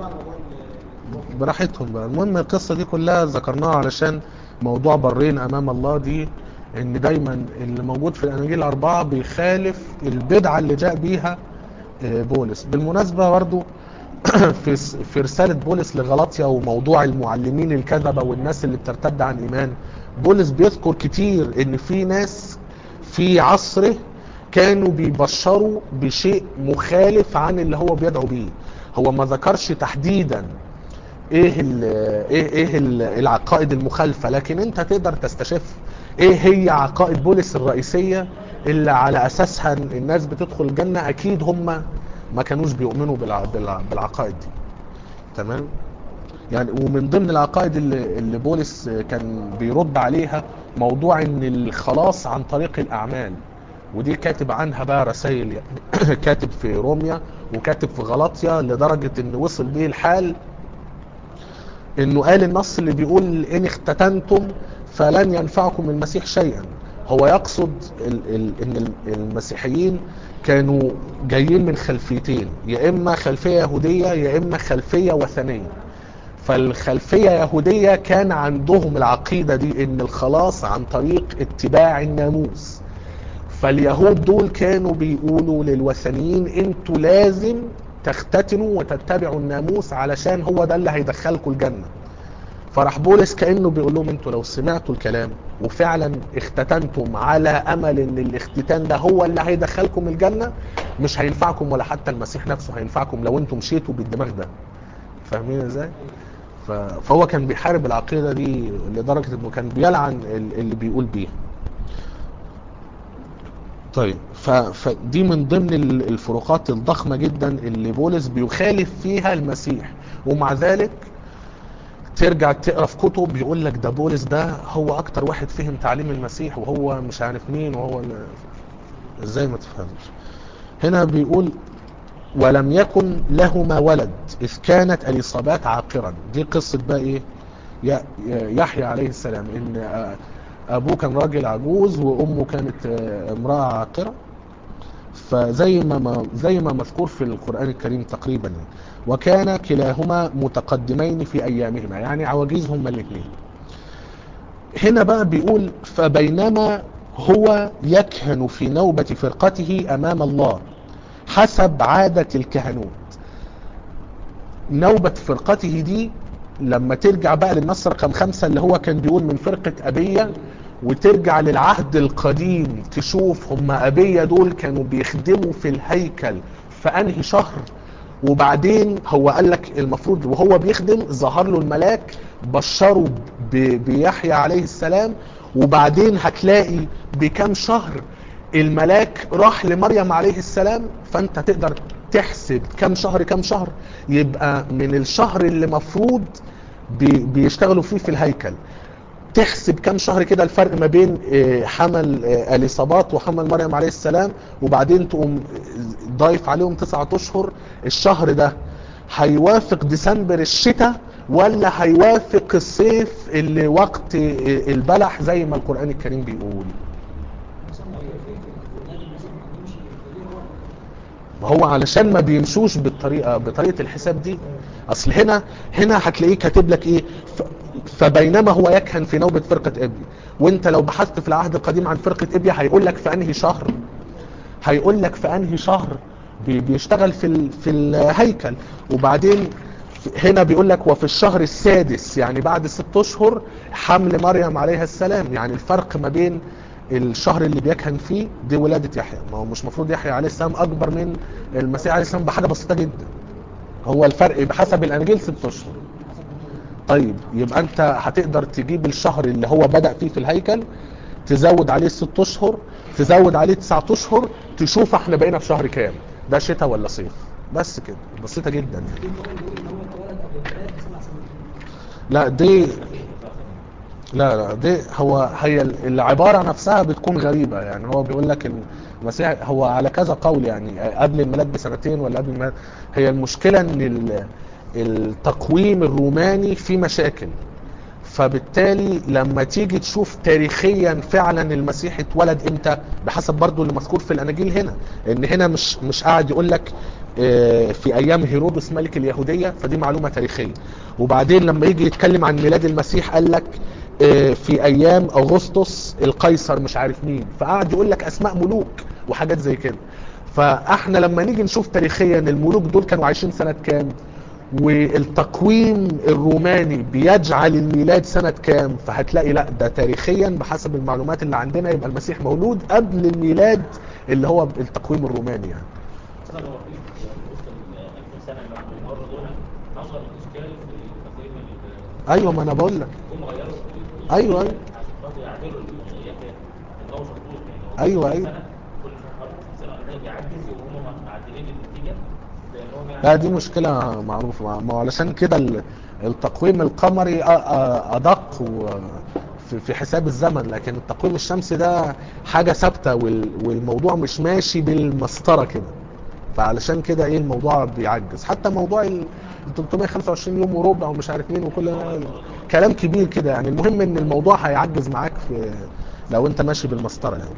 براحتهم بقى المهم القصة دي كلها ذكرناها علشان موضوع برين امام الله دي ان دايما اللي موجود في الاناجيل الاربعة بيخالف البدعة اللي جاء بيها آه، بولس بالمناسبة برضو في س- في رسالة بولس لغلاطيا وموضوع المعلمين الكذبة والناس اللي بترتد عن إيمان بولس بيذكر كتير إن في ناس في عصره كانوا بيبشروا بشيء مخالف عن اللي هو بيدعو بيه هو ما ذكرش تحديدا ايه ال ايه ايه ال- العقائد المخالفه لكن انت تقدر تستشف ايه هي عقائد بولس الرئيسيه اللي على اساسها الناس بتدخل الجنه اكيد هم ما كانوش بيؤمنوا بالع- بالع- بالعقائد دي تمام يعني ومن ضمن العقائد اللي, اللي بولس كان بيرد عليها موضوع ان الخلاص عن طريق الاعمال ودي كاتب عنها بقى رسائل يعني كاتب في روميا وكاتب في غلاطيا لدرجة ان وصل بيه الحال انه قال النص اللي بيقول ان اختتنتم فلن ينفعكم المسيح شيئا هو يقصد ال ال ان ال- المسيحيين كانوا جايين من خلفيتين يا اما خلفية يهودية يا اما خلفية وثنية فالخلفية يهودية كان عندهم العقيدة دي ان الخلاص عن طريق اتباع الناموس فاليهود دول كانوا بيقولوا للوثنيين انتوا لازم تختتنوا وتتبعوا الناموس علشان هو ده اللي هيدخلكم الجنة فراح بولس كأنه بيقول لهم انتوا لو سمعتوا الكلام وفعلا اختتنتم على امل ان الاختتان ده هو اللي هيدخلكم الجنة مش هينفعكم ولا حتى المسيح نفسه هينفعكم لو انتم مشيتوا بالدماغ ده فاهمين ازاي؟ ف- فهو كان بيحارب العقيدة دي لدرجة انه كان بيلعن ال- اللي بيقول بيها طيب ف- فدي من ضمن ال- الفروقات الضخمة جدا اللي بولس بيخالف فيها المسيح ومع ذلك ترجع تقرا في كتب يقول لك ده بولس ده هو اكتر واحد فهم تعليم المسيح وهو مش عارف مين وهو ال- ازاي ما تفهمش هنا بيقول ولم يكن لهما ولد اذ كانت اليصابات عاقرا دي قصة بقى ايه ي- يحيى عليه السلام ان آه، ابوه كان راجل عجوز وامه كانت آه، امرأة عاقرة فزي ما ما- زي ما مذكور في القرآن الكريم تقريبا يعني. وكان كلاهما متقدمين في ايامهما يعني عواجيز هما الاثنين هنا بقى بيقول فبينما هو يكهن في نوبة فرقته امام الله حسب عادة الكهنوت نوبة فرقته دي لما ترجع بقى للنص رقم خمسة اللي هو كان بيقول من فرقة أبية وترجع للعهد القديم تشوف هم أبية دول كانوا بيخدموا في الهيكل في أنهي شهر وبعدين هو قال لك المفروض وهو بيخدم ظهر له الملاك بشره ب- بيحيى عليه السلام وبعدين هتلاقي بكم شهر الملاك راح لمريم عليه السلام فانت تقدر تحسب كم شهر كم شهر يبقى من الشهر اللي مفروض بي- بيشتغلوا فيه في الهيكل تحسب كم شهر كده الفرق ما بين آه، حمل آه، اليصابات وحمل مريم عليه السلام وبعدين تقوم ضايف عليهم تسعة اشهر الشهر ده هيوافق ديسمبر الشتاء ولا هيوافق الصيف اللي وقت آه، البلح زي ما القرآن الكريم بيقول ما هو علشان ما بيمشوش بالطريقه بطريقه الحساب دي اصل هنا هنا هتلاقيه كاتب لك ايه ف- فبينما هو يكهن في نوبه فرقه ابي وانت لو بحثت في العهد القديم عن فرقه ابي هيقول لك في انهي شهر هيقول لك في انهي شهر بي- بيشتغل في ال- في الهيكل وبعدين هنا بيقول لك وفي الشهر السادس يعني بعد ست اشهر حمل مريم عليها السلام يعني الفرق ما بين الشهر اللي بيكهن فيه دي ولادة يحيى ما هو مش مفروض يحيى عليه السلام اكبر من المسيح عليه السلام بحاجة بسيطة جدا هو الفرق بحسب الانجيل ست اشهر طيب يبقى انت هتقدر تجيب الشهر اللي هو بدأ فيه في الهيكل تزود عليه ست اشهر تزود عليه تسعة اشهر تشوف احنا بقينا في شهر كام ده شتاء ولا صيف بس كده بسيطة جدا يعني. لا دي لا لا دي هو هي العبارة نفسها بتكون غريبة يعني هو بيقول لك إن المسيح هو على كذا قول يعني قبل الميلاد بسنتين ولا قبل الميلاد هي المشكلة ان ال- التقويم الروماني فيه مشاكل فبالتالي لما تيجي تشوف تاريخيا فعلا المسيح اتولد امتى بحسب برضو اللي مذكور في الاناجيل هنا ان هنا مش مش قاعد يقول لك آه، في ايام هيرودس ملك اليهوديه فدي معلومه تاريخيه وبعدين لما يجي يتكلم عن ميلاد المسيح قال لك آه، في ايام اغسطس القيصر مش عارف مين فقعد يقول لك اسماء ملوك وحاجات زي كده فاحنا لما نيجي نشوف تاريخيا الملوك دول كانوا عايشين سنة كام والتقويم الروماني بيجعل الميلاد سنة كام فهتلاقي لا ده تاريخيا بحسب المعلومات اللي عندنا يبقى المسيح مولود قبل الميلاد اللي هو التقويم الروماني يعني اصلا هو في وسط ال 2000 سنه اللي مروا دول حصل اشكال في تقويم ال- ايوه ما انا بقول لك هم غيروا ال- أيوة، أيوة. عشان خاطر يعدلوا الغياب ده ان هو مظبوط يعني هو أيوة، كل أيوة. سنة- كل سنه سنه ده بيعجز وهم معدلين النتيجه لان هم يعني لا دي مشكلة معروفة ما هو علشان كده ال- التقويم القمري أ- أ- أدق و- في- في حساب الزمن لكن التقويم الشمسي ده حاجة ثابتة وال- والموضوع مش ماشي بالمسطرة كده فعلشان كده ايه الموضوع بيعجز حتى موضوع ال 325 يوم وربع ومش عارف مين وكل ده كلام كبير كده يعني المهم ان الموضوع هيعجز معاك في لو انت ماشي بالمسطرة يعني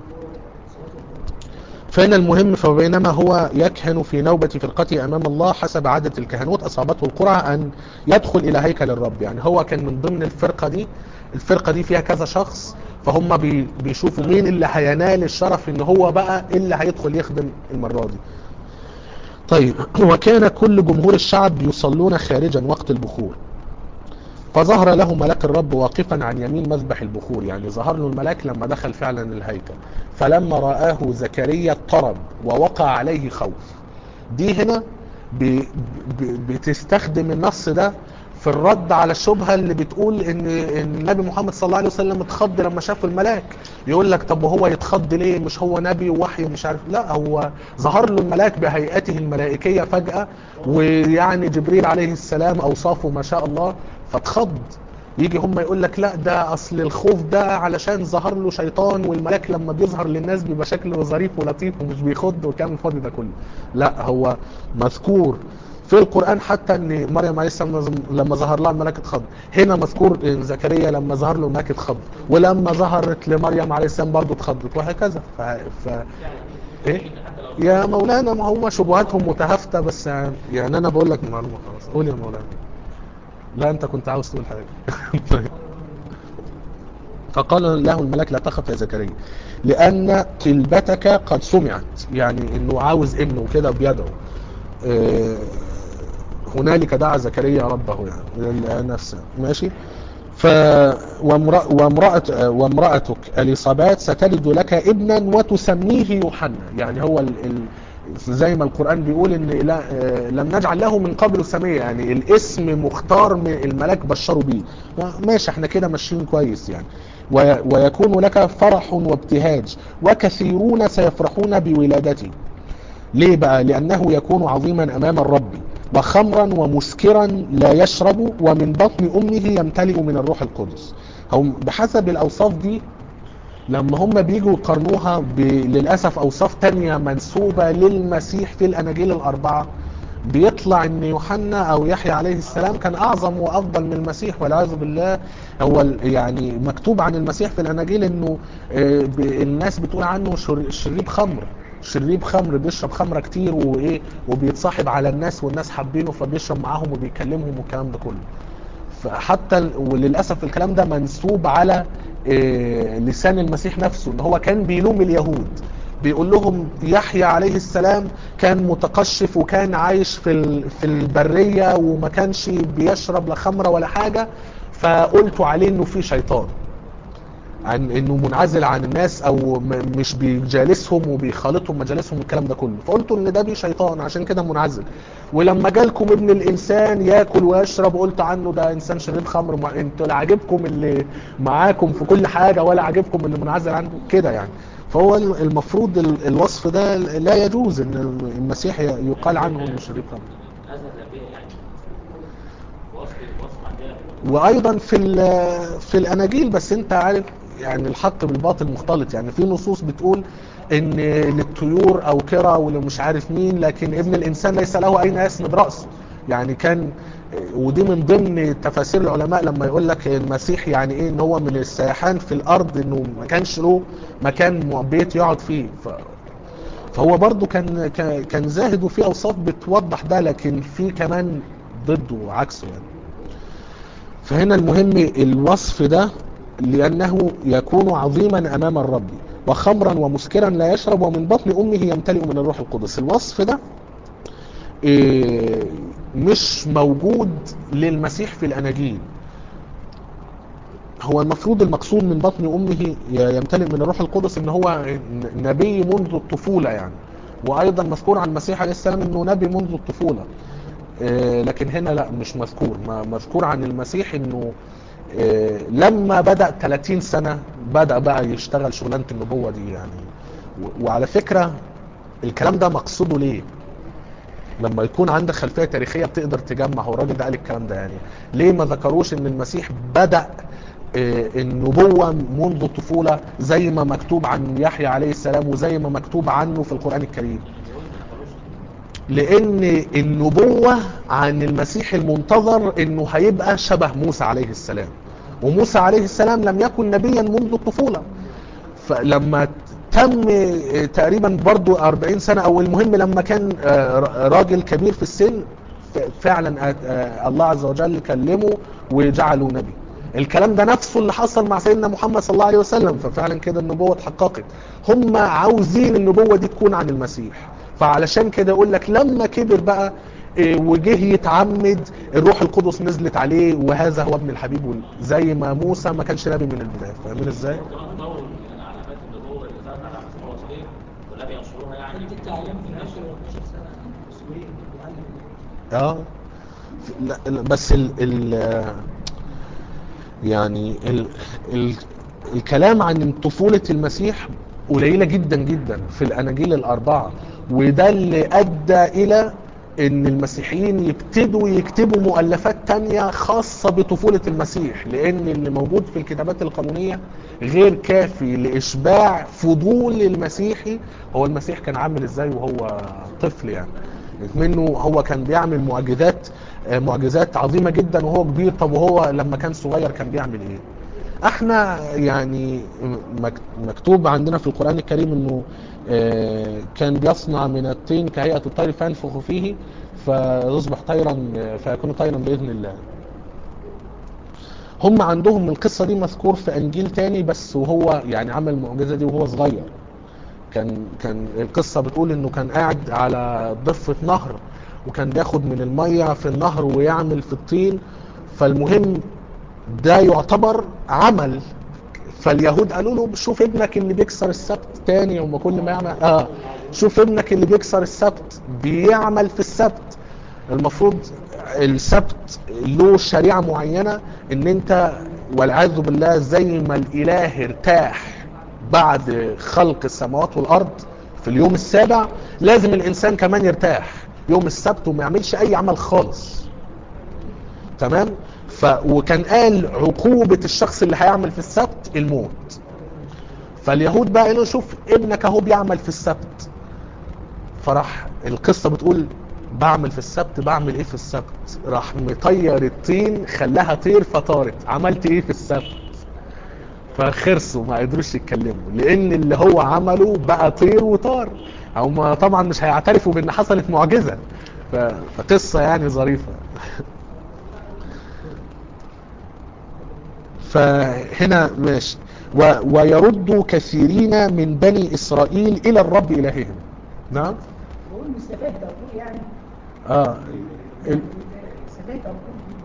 فإن المهم فبينما هو يكهن في نوبة فرقته أمام الله حسب عادة الكهنوت أصابته القرعة أن يدخل إلى هيكل الرب يعني هو كان من ضمن الفرقة دي الفرقة دي فيها كذا شخص فهم بي- بيشوفوا مين اللي هينال الشرف ان هو بقى اللي هيدخل يخدم المرة دي طيب وكان كل جمهور الشعب يصلون خارجا وقت البخور فظهر له ملاك الرب واقفا عن يمين مذبح البخور يعني ظهر له الملاك لما دخل فعلا الهيكل فلما رآه زكريا اضطرب ووقع عليه خوف دي هنا ب... ب... بتستخدم النص ده في الرد على الشبهة اللي بتقول ان إن النبي محمد صلى الله عليه وسلم اتخض لما شاف الملاك يقول لك طب وهو يتخض ليه مش هو نبي ووحي ومش عارف لا هو ظهر له الملاك بهيئته الملائكية فجأة ويعني جبريل عليه السلام اوصافه ما شاء الله فاتخض يجي هم يقول لك لا ده اصل الخوف ده علشان ظهر له شيطان والملاك لما بيظهر للناس بيبقى شكله ظريف ولطيف ومش بيخض والكلام الفاضي ده كله لا هو مذكور في القرآن حتى ان مريم عليه السلام لما ظهر لها الملاك اتخض هنا مذكور ان زكريا لما ظهر له الملاك اتخض ولما ظهرت لمريم عليه السلام برضه اتخضت وهكذا ف... ف... ايه يا مولانا ما هم شبهاتهم متهافتة بس يعني انا بقول لك المعلومة خلاص قول يا مولانا لا انت كنت عاوز تقول حاجة طيب. فقال له الملك لا تخف يا زكريا لان طلبتك قد سمعت يعني انه عاوز ابنه كده بيدعو اه هنالك دعا زكريا ربه يعني نفسه ماشي ف وامرأ وامرأة وامرأتك اليصابات ستلد لك ابنا وتسميه يوحنا يعني هو ال... ال... زي ما القرآن بيقول ان لا لم نجعل له من قبل سمية يعني الاسم مختار من الملاك بشروا بيه ماشي احنا كده ماشيين كويس يعني ويكون لك فرح وابتهاج وكثيرون سيفرحون بولادته ليه بقى لانه يكون عظيما امام الرب وخمرا ومسكرا لا يشرب ومن بطن امه يمتلئ من الروح القدس هم بحسب الاوصاف دي لما هم بيجوا يقارنوها ب... للأسف أوصاف تانية منسوبة للمسيح في الأناجيل الأربعة بيطلع ان يوحنا او يحيى عليه السلام كان اعظم وافضل من المسيح والعياذ بالله هو يعني مكتوب عن المسيح في الاناجيل انه الناس بتقول عنه شريب خمر شريب خمر بيشرب خمرة كتير وايه وبيتصاحب على الناس والناس حابينه فبيشرب معاهم وبيكلمهم والكلام ده كله فحتى وللاسف الكلام ده منسوب على إيه لسان المسيح نفسه ان هو كان بيلوم اليهود بيقول لهم يحيى عليه السلام كان متقشف وكان عايش في في البريه وما كانش بيشرب لا خمره ولا حاجه فقلتوا عليه انه في شيطان عن انه منعزل عن الناس او مش بيجالسهم وبيخالطهم مجالسهم والكلام ده كله فقلتوا ان ده بيه شيطان عشان كده منعزل ولما جالكم ابن الانسان ياكل ويشرب قلت عنه ده انسان شريب خمر ما انتوا لا عاجبكم اللي معاكم في كل حاجه ولا عاجبكم اللي منعزل عنكم كده يعني فهو المفروض الوصف ده لا يجوز ان المسيح يقال عنه انه شريب خمر وايضا في في الاناجيل بس انت عارف يعني الحق بالباطل مختلط يعني في نصوص بتقول ان للطيور او كرة ولمش عارف مين لكن ابن الانسان ليس له اين يسند رأسه يعني كان ودي من ضمن تفاسير العلماء لما يقول لك المسيح يعني ايه ان هو من السياحان في الارض انه ما كانش له مكان بيت يقعد فيه ف فهو برضو كان كان زاهد وفي اوصاف بتوضح ده لكن في كمان ضده وعكسه يعني فهنا المهم الوصف ده لأنه يكون عظيما أمام الرب وخمرا ومسكرا لا يشرب ومن بطن امه يمتلئ من الروح القدس الوصف ده إيه، مش موجود للمسيح في الاناجيل هو المفروض المقصود من بطن امه يمتلئ من الروح القدس ان هو نبي منذ الطفوله يعني وايضا مذكور عن المسيح عليه السلام انه نبي منذ الطفوله آه، لكن هنا لا مش مذكور ما- مذكور عن المسيح انه آه، لما بدا 30 سنه بدا بقى يشتغل شغلانه النبوه دي يعني و- وعلى فكره الكلام ده مقصوده ليه لما يكون عندك خلفيه تاريخيه بتقدر تجمع هو الراجل ده قال الكلام ده يعني ليه ما ذكروش ان المسيح بدا آه، النبوه منذ الطفوله زي ما مكتوب عن يحيى عليه السلام وزي ما مكتوب عنه في القران الكريم لان النبوة عن المسيح المنتظر انه هيبقى شبه موسى عليه السلام وموسى عليه السلام لم يكن نبيا منذ الطفولة فلما تم تقريبا برضو 40 سنة او المهم لما كان آه، راجل كبير في السن ف- فعلا آه، الله عز وجل كلمه وجعله نبي الكلام ده نفسه اللي حصل مع سيدنا محمد صلى الله عليه وسلم ففعلا كده النبوة اتحققت هم عاوزين النبوة دي تكون عن المسيح فعلشان كده يقول لك لما كبر بقى إيه، وجه يتعمد الروح القدس نزلت عليه وهذا هو ابن الحبيب وال- زي ما موسى ما كانش نبي من البدايه فاهمين ازاي؟ كمان دور علامات النبوة اللي ظهرت على عصر الرسولين والنبي ينشروها يعني انت التعليم في نفسه 12 سنه مسؤوليه بيعلم اه لا لا، بس ال ال يعني ال ال الكلام عن طفولة المسيح قليلة جدا جدا في الأناجيل الأربعة وده اللي أدى إلى إن المسيحيين يبتدوا يكتبوا مؤلفات تانية خاصة بطفولة المسيح لأن اللي موجود في الكتابات القانونية غير كافي لإشباع فضول المسيحي هو المسيح كان عامل إزاي وهو طفل يعني منه هو كان بيعمل معجزات آه، معجزات عظيمة جدا وهو كبير طب وهو لما كان صغير كان بيعمل ايه احنا يعني مك- مكتوب عندنا في القرآن الكريم انه آه، كان بيصنع من الطين كهيئة الطير فينفخ فيه فيصبح طيرا فيكون طيرا بإذن الله هم عندهم القصة دي مذكور في انجيل تاني بس وهو يعني عمل المعجزة دي وهو صغير كان كان القصة بتقول انه كان قاعد على ضفة نهر وكان بياخد من المية في النهر ويعمل في الطين فالمهم ده يعتبر عمل فاليهود قالوا له شوف ابنك اللي بيكسر السبت تاني يوم كل ما يعمل اه شوف ابنك اللي بيكسر السبت بيعمل في السبت المفروض السبت له شريعة معينة ان انت والعياذ بالله زي ما الاله ارتاح بعد خلق السماوات والارض في اليوم السابع لازم الانسان كمان يرتاح يوم السبت وما يعملش اي عمل خالص تمام ف وكان قال عقوبة الشخص اللي هيعمل في السبت الموت فاليهود بقى قالوا شوف ابنك اهو بيعمل في السبت فراح القصة بتقول بعمل في السبت بعمل ايه في السبت راح مطير الطين خلاها طير فطارت عملت ايه في السبت فخرسوا ما قدروش يتكلموا لان اللي هو عمله بقى طير وطار هم طبعا مش هيعترفوا بان حصلت معجزة ف... فقصة يعني ظريفة فهنا ماشي و... ويرد كثيرين من بني اسرائيل الى الرب الههم نعم بقول مستفاد تقول يعني اه ال- مستفاد تقول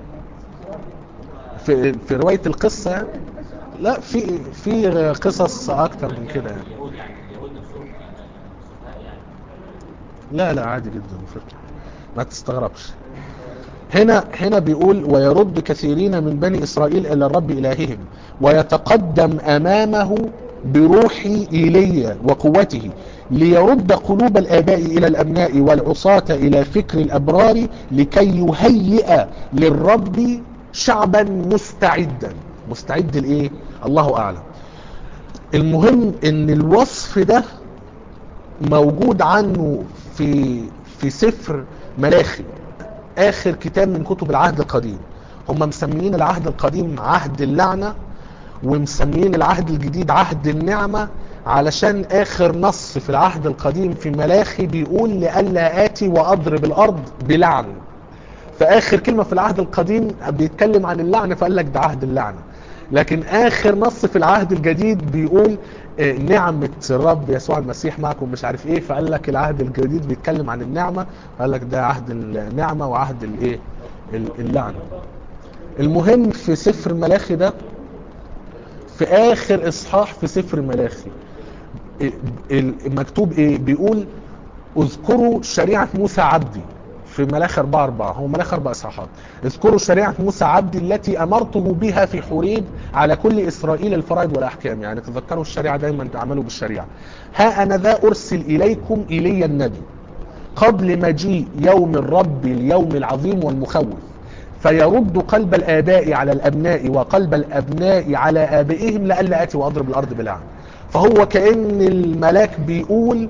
في في رواية القصة يعني لا في في قصص اكتر من كده يعني اليهود يعني اليهود نفسهم آه، سفهاء يعني لا لا عادي جدا فكرة ما تستغربش هنا هنا بيقول ويرد كثيرين من بني اسرائيل الى الرب الههم ويتقدم امامه بروح ايليا وقوته ليرد قلوب الاباء الى الابناء والعصاة الى فكر الابرار لكي يهيئ للرب شعبا مستعدا مستعد لايه الله اعلم المهم ان الوصف ده موجود عنه في في سفر ملاخي اخر كتاب من كتب العهد القديم هم مسميين العهد القديم عهد اللعنة ومسميين العهد الجديد عهد النعمة علشان اخر نص في العهد القديم في ملاخي بيقول لألا آتي وأضرب الأرض بلعن فآخر كلمة في العهد القديم بيتكلم عن اللعنة فقال لك ده عهد اللعنة لكن اخر نص في العهد الجديد بيقول آه، نعمة الرب يسوع المسيح معكم مش عارف ايه فقال لك العهد الجديد بيتكلم عن النعمة قال لك ده عهد النعمة وعهد الايه ال- اللعنة المهم في سفر ملاخي ده في اخر اصحاح في سفر ملاخي ال- ال- مكتوب ايه بيقول اذكروا شريعة موسى عبدي في ملاخ 4 4 هو ملاخ 4 اصحاحات اذكروا شريعة موسى عبدي التي امرته بها في حريب على كل اسرائيل الفرائض والاحكام يعني تذكروا الشريعة دايما تعملوا بالشريعة ها انا ذا ارسل اليكم الي النبي قبل مجيء يوم الرب اليوم العظيم والمخوف فيرد قلب الآباء على الأبناء وقلب الأبناء على آبائهم لئلا آتي وأضرب الأرض بلعن فهو كأن الملاك بيقول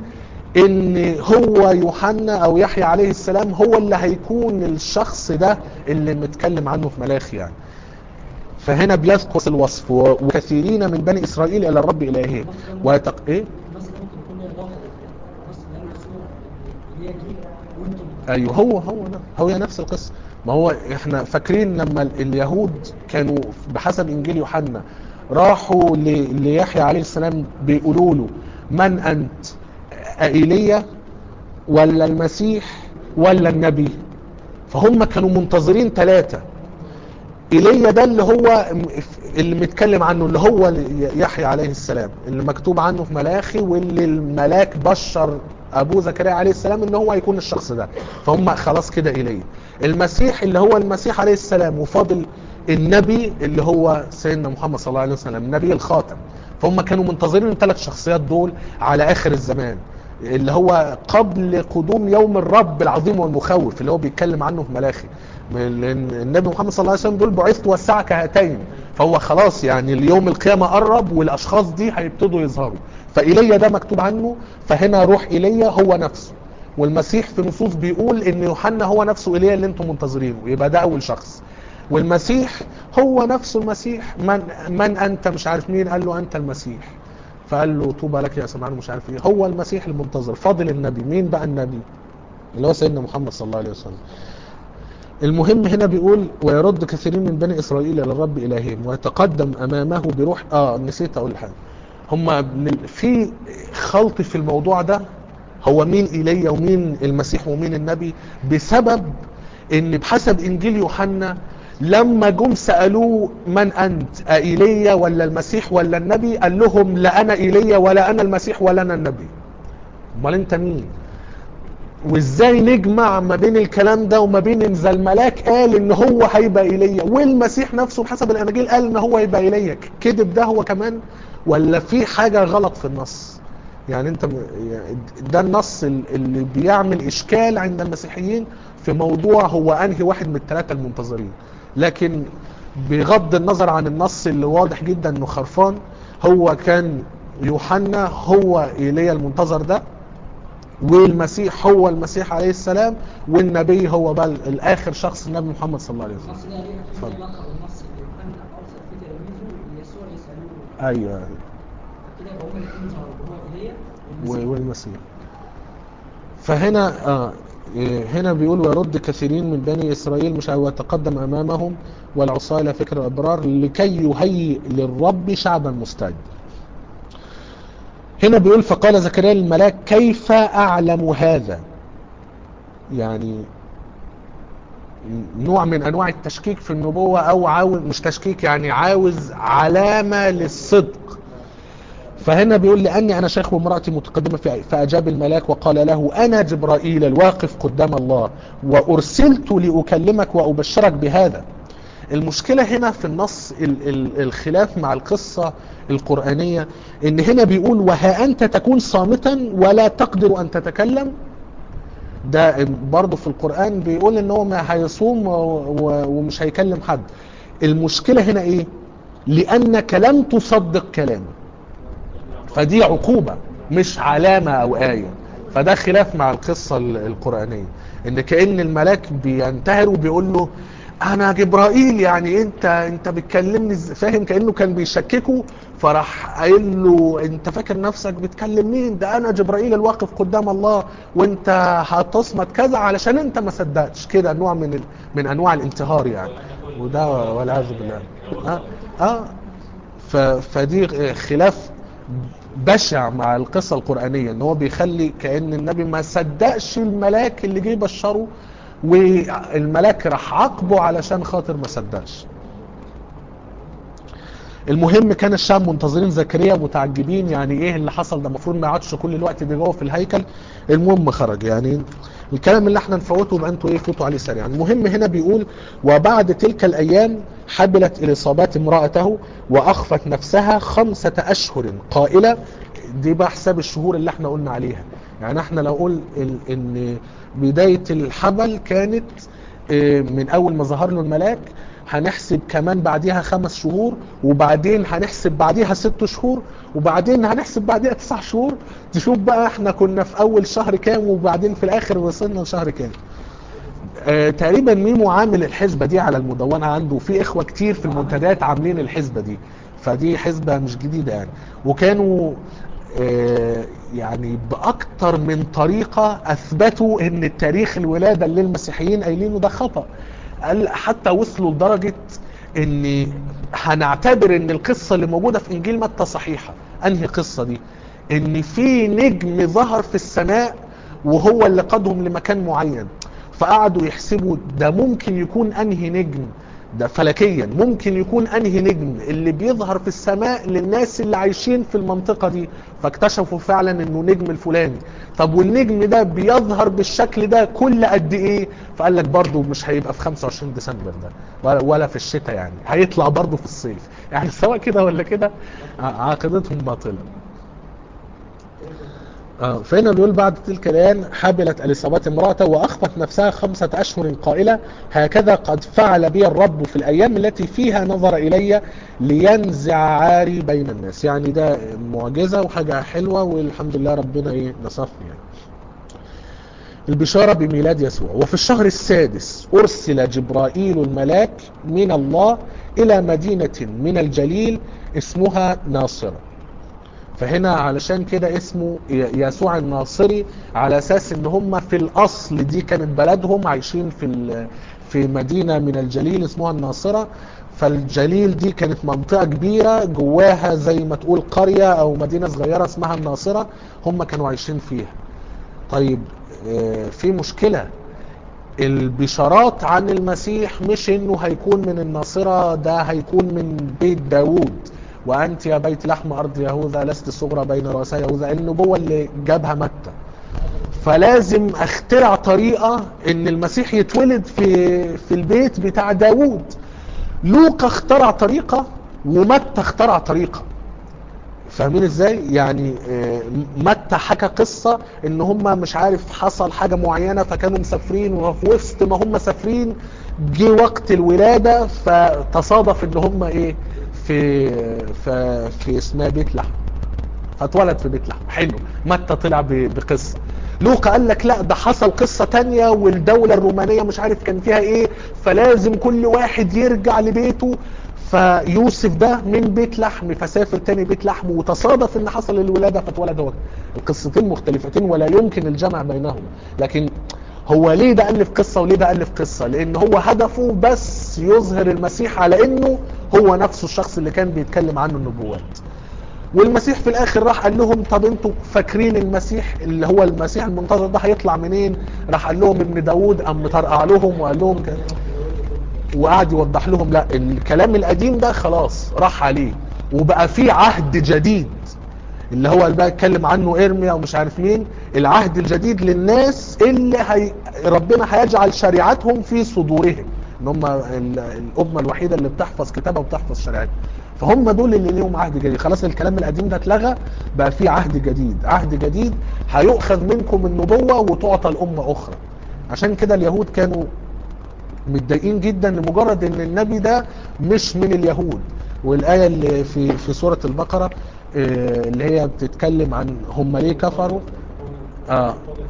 ان هو يوحنا او يحيى عليه السلام هو اللي هيكون الشخص ده اللي متكلم عنه في ملاخي يعني فهنا بيذكر الوصف و- وكثيرين من بني اسرائيل الى الرب الههم ويتق... ايه مثلا ممكن يكون له اضافه بس قال يسوع اللي هي دي وانتم ايوه هو هو ده هو نفس القصه ما هو احنا فاكرين لما ال- اليهود كانوا بحسب انجيل يوحنا راحوا ل- ليحيى عليه السلام بيقولوا له من انت ايليا ولا المسيح ولا النبي فهم كانوا منتظرين ثلاثه ايليا ده اللي هو م- اللي متكلم عنه اللي هو يحيى عليه السلام اللي مكتوب عنه في ملاخي واللي الملاك بشر ابوه زكريا عليه السلام ان هو هيكون الشخص ده فهم خلاص كده ايليا المسيح اللي هو المسيح عليه السلام وفاضل النبي اللي هو سيدنا محمد صلى الله عليه وسلم النبي الخاتم فهم كانوا منتظرين الثلاث شخصيات دول على اخر الزمان اللي هو قبل قدوم يوم الرب العظيم والمخوف اللي هو بيتكلم عنه في ملاخي من- لأن النبي محمد صلى الله عليه وسلم بيقول بعثت والساعة كهاتين فهو خلاص يعني اليوم القيامة قرب والاشخاص دي هيبتدوا يظهروا فايليا ده مكتوب عنه فهنا روح ايليا هو نفسه والمسيح في نصوص بيقول ان يوحنا هو نفسه ايليا اللي انتم منتظرينه يبقى ده اول شخص والمسيح هو نفسه المسيح من من انت مش عارف مين قال له انت المسيح فقال له طوبى لك يا سمعان مش عارف ايه هو المسيح المنتظر فاضل النبي مين بقى النبي اللي هو سيدنا محمد صلى الله عليه وسلم المهم هنا بيقول ويرد كثيرين من بني اسرائيل الى الرب الههم ويتقدم امامه بروح اه نسيت اقول حاجه هم من- في خلط في الموضوع ده هو مين ايليا ومين المسيح ومين النبي بسبب ان بحسب انجيل يوحنا لما جم سالوه من انت ايليا ولا المسيح ولا النبي قال لهم لا انا ايليا ولا انا المسيح ولا انا النبي امال انت مين وازاي نجمع ما بين الكلام ده وما بين ان ذا الملاك قال ان هو هيبقى ايليا والمسيح نفسه بحسب الاناجيل قال ان هو هيبقى ايليا كذب ده هو كمان ولا في حاجه غلط في النص يعني انت م- يعني ده النص ال- اللي بيعمل اشكال عند المسيحيين في موضوع هو انهي واحد من الثلاثه المنتظرين لكن بغض النظر عن النص اللي واضح جدا انه خرفان هو كان يوحنا هو ايليا المنتظر ده والمسيح هو المسيح عليه السلام والنبي هو بقى الاخر شخص النبي محمد صلى الله عليه وسلم النص ده ليه اتفضل. ليه علاقه بالنص اللي يوحنا ارسل فيه تلاميذه ليسوع يسالوه ايوه كده يبقى هما الاثنين ظهروا هو ايليا و- والمسيح والمسيح فهنا آه إيه، هنا بيقول ويرد كثيرين من بني اسرائيل مش عارف ويتقدم امامهم والعصاة الى فكر الابرار لكي يهيئ للرب شعبا مستعد هنا بيقول فقال زكريا للملاك كيف اعلم هذا يعني نوع من انواع التشكيك في النبوة او عاوز مش تشكيك يعني عاوز علامة للصدق فهنا بيقول لأني أنا شيخ وامرأتي متقدمة في- فأجاب الملاك وقال له أنا جبرائيل الواقف قدام الله وأرسلت لأكلمك وأبشرك بهذا المشكلة هنا في النص ال- ال- الخلاف مع القصة القرآنية إن هنا بيقول وها أنت تكون صامتا ولا تقدر أن تتكلم ده برضه في القرآن بيقول ان هو ما هيصوم و- و- ومش هيكلم حد المشكلة هنا ايه لانك لم تصدق كلامه فدي عقوبة مش علامة او آية فده خلاف مع القصة ال- القرآنية ان كأن الملاك بينتهر وبيقول له انا جبرائيل يعني انت انت بتكلمني إز- فاهم كأنه كان بيشككه فراح قايل له انت فاكر نفسك بتكلم مين ده انا جبرائيل الواقف قدام الله وانت هتصمت كذا علشان انت ما صدقتش كده نوع من ال... من انواع الانتهار يعني وده والعياذ بالله اه اه ف... فدي خلاف بشع مع القصة القرآنية ان هو بيخلي كأن النبي ما صدقش الملاك اللي جه بشره والملاك راح عاقبه علشان خاطر ما صدقش المهم كان الشعب منتظرين زكريا متعجبين يعني ايه اللي حصل ده المفروض ما يقعدش كل الوقت ده جوه في الهيكل المهم خرج يعني الكلام اللي احنا نفوته يبقى انتوا ايه فوتوا عليه سريعا المهم هنا بيقول وبعد تلك الايام حبلت اليصابات امرأته واخفت نفسها خمسة اشهر قائلة دي بقى حساب الشهور اللي احنا قلنا عليها يعني احنا لو قول ال- ان بداية الحبل كانت اه، من اول ما ظهر له الملاك هنحسب كمان بعديها خمس شهور وبعدين هنحسب بعديها ست شهور وبعدين هنحسب بعديها تسع شهور تشوف بقى احنا كنا في اول شهر كام وبعدين في الاخر وصلنا لشهر كام آه تقريبا ميمو عامل الحسبة دي على المدونة عنده في اخوة كتير في المنتديات عاملين الحسبة دي فدي حسبة مش جديدة يعني وكانوا آه يعني باكتر من طريقة اثبتوا ان التاريخ الولادة اللي المسيحيين قايلينه ده خطأ قال حتى وصلوا لدرجة ان هنعتبر ان القصة اللي موجودة في انجيل متى صحيحة انهي قصة دي ان في نجم ظهر في السماء وهو اللي قادهم لمكان معين فقعدوا يحسبوا ده ممكن يكون انهي نجم ده فلكيا ممكن يكون انهي نجم اللي بيظهر في السماء للناس اللي عايشين في المنطقة دي فاكتشفوا فعلا انه نجم الفلاني طب والنجم ده بيظهر بالشكل ده كل قد ايه فقال لك برضه مش هيبقى في 25 ديسمبر ده ولا, ولا في الشتاء يعني هيطلع برضه في الصيف يعني سواء كده ولا كده ع- عقيدتهم باطلة آه، فهنا بيقول بعد تلك الايام حبلت اليصابات امراته واخفت نفسها خمسه اشهر قائله هكذا قد فعل بي الرب في الايام التي فيها نظر الي لينزع عاري بين الناس يعني ده معجزه وحاجه حلوه والحمد لله ربنا ايه نصفني يعني البشارة بميلاد يسوع وفي الشهر السادس أرسل جبرائيل الملاك من الله إلى مدينة من الجليل اسمها ناصرة فهنا علشان كده اسمه ي- يسوع الناصري على اساس ان هم في الاصل دي كانت بلدهم عايشين في ال- في مدينه من الجليل اسمها الناصره فالجليل دي كانت منطقه كبيره جواها زي ما تقول قريه او مدينه صغيره اسمها الناصره هم كانوا عايشين فيها طيب آه، في مشكله البشارات عن المسيح مش انه هيكون من الناصرة ده هيكون من بيت داوود وانت يا بيت لحم ارض يهوذا لست صغرى بين رؤساء يهوذا النبوة اللي جابها متى فلازم اخترع طريقة ان المسيح يتولد في في البيت بتاع داوود لوقا اخترع طريقة ومتى اخترع طريقة فاهمين ازاي يعني آه، متى حكى قصة ان هم مش عارف حصل حاجة معينة فكانوا مسافرين وفي وسط ما هم مسافرين جه وقت الولادة فتصادف ان هم ايه في في, في اسمها بيت لحم فاتولد في بيت لحم حلو متى طلع ب- بقصة لوقا قال لك لا ده حصل قصة تانية والدولة الرومانية مش عارف كان فيها ايه فلازم كل واحد يرجع لبيته فيوسف ده من بيت لحم فسافر تاني بيت لحم وتصادف ان حصل الولادة فاتولد هو القصتين مختلفتين ولا يمكن الجمع بينهم لكن هو ليه ده ألف قصة وليه ده ألف قصة لان هو هدفه بس يظهر المسيح على انه هو نفسه الشخص اللي كان بيتكلم عنه النبوات والمسيح في الاخر راح قال لهم طب انتوا فاكرين المسيح اللي هو المسيح المنتظر ده هيطلع منين راح قال لهم ابن داوود قام مطرقع لهم وقال لهم كده وقعد يوضح لهم لا الكلام القديم ده خلاص راح عليه وبقى في عهد جديد اللي هو اللي بقى اتكلم عنه ارميا ومش عارف مين العهد الجديد للناس اللي هي ربنا هيجعل شريعتهم في صدورهم ان هم ال- الامه الوحيده اللي بتحفظ كتابها وبتحفظ شريعتها فهم دول اللي ليهم عهد جديد خلاص الكلام القديم ده اتلغى بقى في عهد جديد عهد جديد هيؤخذ منكم النبوه وتعطى الامه اخرى عشان كده اليهود كانوا متضايقين جدا لمجرد ان النبي ده مش من اليهود والايه اللي في في سوره البقره آه، اللي هي بتتكلم عن هم ليه كفروا اه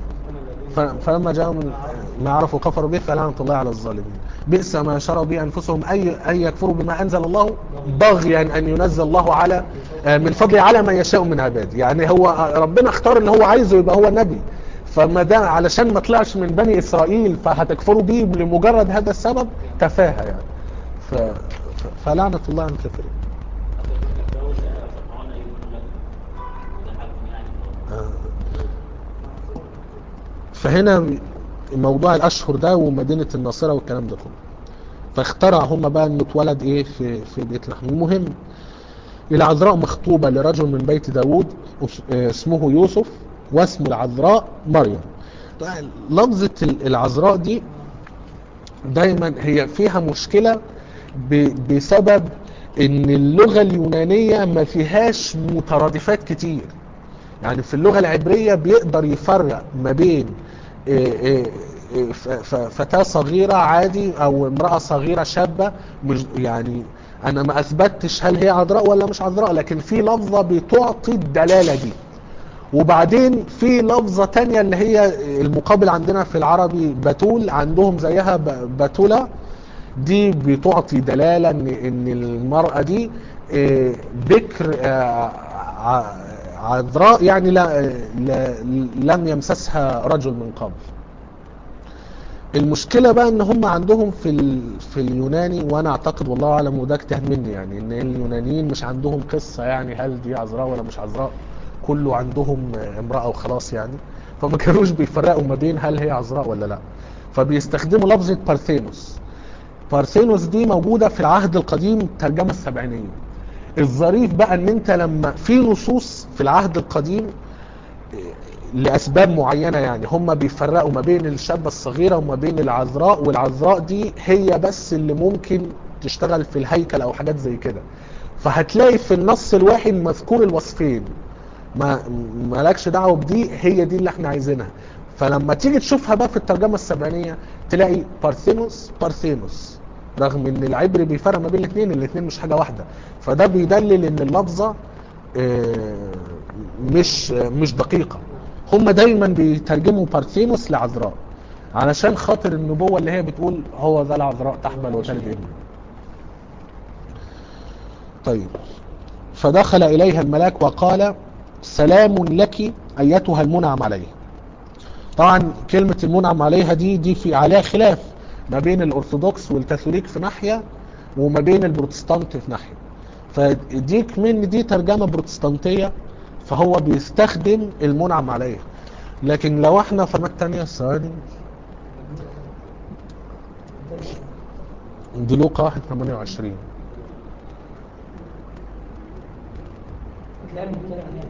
ف- فلما جاءوا من ما عرفوا كفروا به فلعنة الله على الظالمين بئس ما شروا به انفسهم اي اي يكفروا بما انزل الله بغيا ان ينزل الله على آه، من فضله على من يشاء من عباده يعني هو ربنا اختار اللي هو عايزه يبقى هو نبي فما ده علشان ما طلعش من بني اسرائيل فهتكفروا بيه لمجرد هذا السبب تفاهه يعني ف... ف... فلعنة الله على الكافرين فهنا موضوع الاشهر ده ومدينة الناصرة والكلام ده كله فاخترع هم بقى انه اتولد ايه في في بيت لحم المهم العذراء مخطوبة لرجل من بيت داود اس- آه، اسمه يوسف واسم العذراء مريم طيب، لفظة ال- العذراء دي دايما هي فيها مشكلة ب- بسبب ان اللغة اليونانية ما فيهاش مترادفات كتير يعني في اللغة العبرية بيقدر يفرق ما بين إيه إيه إيه ف- ف- فتاة صغيرة عادي او امرأة صغيرة شابة مش يعني انا ما اثبتش هل هي عذراء ولا مش عذراء لكن في لفظة بتعطي الدلالة دي وبعدين في لفظة تانية اللي هي المقابل عندنا في العربي بتول عندهم زيها ب- بتولة دي بتعطي دلالة ان ان المرأة دي آه، ذكر آه، ع- عذراء يعني لا لا- لم يمسسها رجل من قبل المشكلة بقى ان هم عندهم في ال... في اليوناني وانا اعتقد والله اعلم وده اجتهاد مني يعني ان اليونانيين مش عندهم قصة يعني هل دي عذراء ولا مش عذراء كله عندهم امرأة وخلاص يعني فما كانوش بيفرقوا ما بين هل هي عذراء ولا لا فبيستخدموا لفظة بارثينوس بارثينوس دي موجودة في العهد القديم الترجمة السبعينية الظريف بقى ان انت لما في نصوص في العهد القديم لاسباب معينه يعني هم بيفرقوا ما بين الشابه الصغيره وما بين العذراء والعذراء دي هي بس اللي ممكن تشتغل في الهيكل او حاجات زي كده فهتلاقي في النص الواحد مذكور الوصفين ما مالكش دعوه بدي هي دي اللي احنا عايزينها فلما تيجي تشوفها بقى في الترجمه السبعينيه تلاقي بارثينوس بارثينوس رغم ان العبري بيفرق ما بين الاثنين الاثنين مش حاجه واحده فده بيدلل ان اللفظه آه، مش مش دقيقه هم دايما بيترجموا بارثينوس لعذراء علشان خاطر النبوه اللي هي بتقول هو ذا العذراء تحمل وتلد ابن طيب فدخل اليها الملاك وقال سلام لك ايتها المنعم عليه طبعا كلمة المنعم عليها دي دي في عليها خلاف ما بين الارثوذكس والكاثوليك في ناحية وما بين البروتستانت في ناحية فديك من دي ترجمة بروتستانتية فهو بيستخدم المنعم عليها لكن لو احنا في التانية ثواني دي لوقا 1 28 هتلاقيها مختلفة عنها.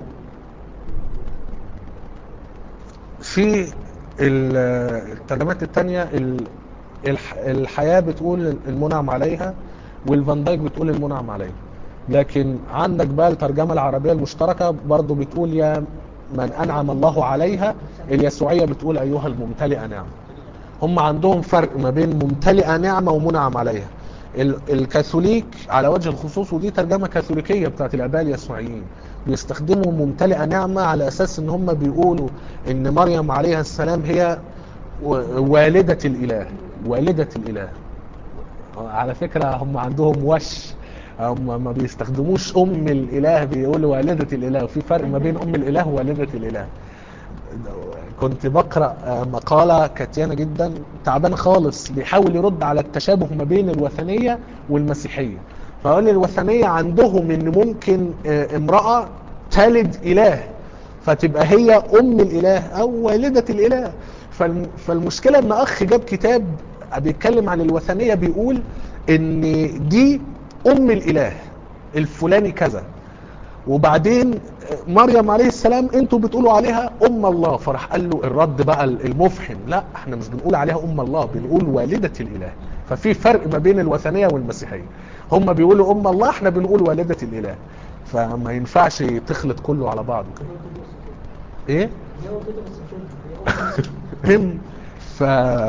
في ال- الترجمات التانية ال- الح- الحياة بتقول المنعم عليها والفان دايك بتقول المنعم عليها لكن عندك بقى الترجمة العربية المشتركة برضو بتقول يا من أنعم الله عليها اليسوعية بتقول أيها الممتلئة نعمة هم عندهم فرق ما بين ممتلئة نعمة ومنعم عليها ال- الكاثوليك على وجه الخصوص ودي ترجمة كاثوليكية بتاعت الآباء اليسوعيين بيستخدموا ممتلئة نعمة على أساس إن هم بيقولوا إن مريم عليها السلام هي و- والدة الإله والدة الإله على فكرة هم عندهم وش هم ما بيستخدموش أم الإله بيقولوا والدة الإله وفي فرق ما بين أم الإله ووالدة الإله كنت بقرأ مقالة كاتيانة جدا تعبان خالص بيحاول يرد على التشابه ما بين الوثنية والمسيحية فقال الوثنية عندهم ان ممكن آه، امرأة تلد اله فتبقى هي ام الاله او والدة الاله فالم- فالمشكلة ان اخ جاب كتاب بيتكلم عن الوثنية بيقول ان دي ام الاله الفلاني كذا وبعدين مريم عليه السلام انتوا بتقولوا عليها ام الله فراح قال له الرد بقى المفحم لا احنا مش بنقول عليها ام الله بنقول والدة الاله ففي فرق ما بين الوثنية والمسيحية هم بيقولوا ام الله احنا بنقول والدة الاله فما ينفعش تخلط كله على بعضه كده ايه هي هو كده بس مش هي. هي أم هم ف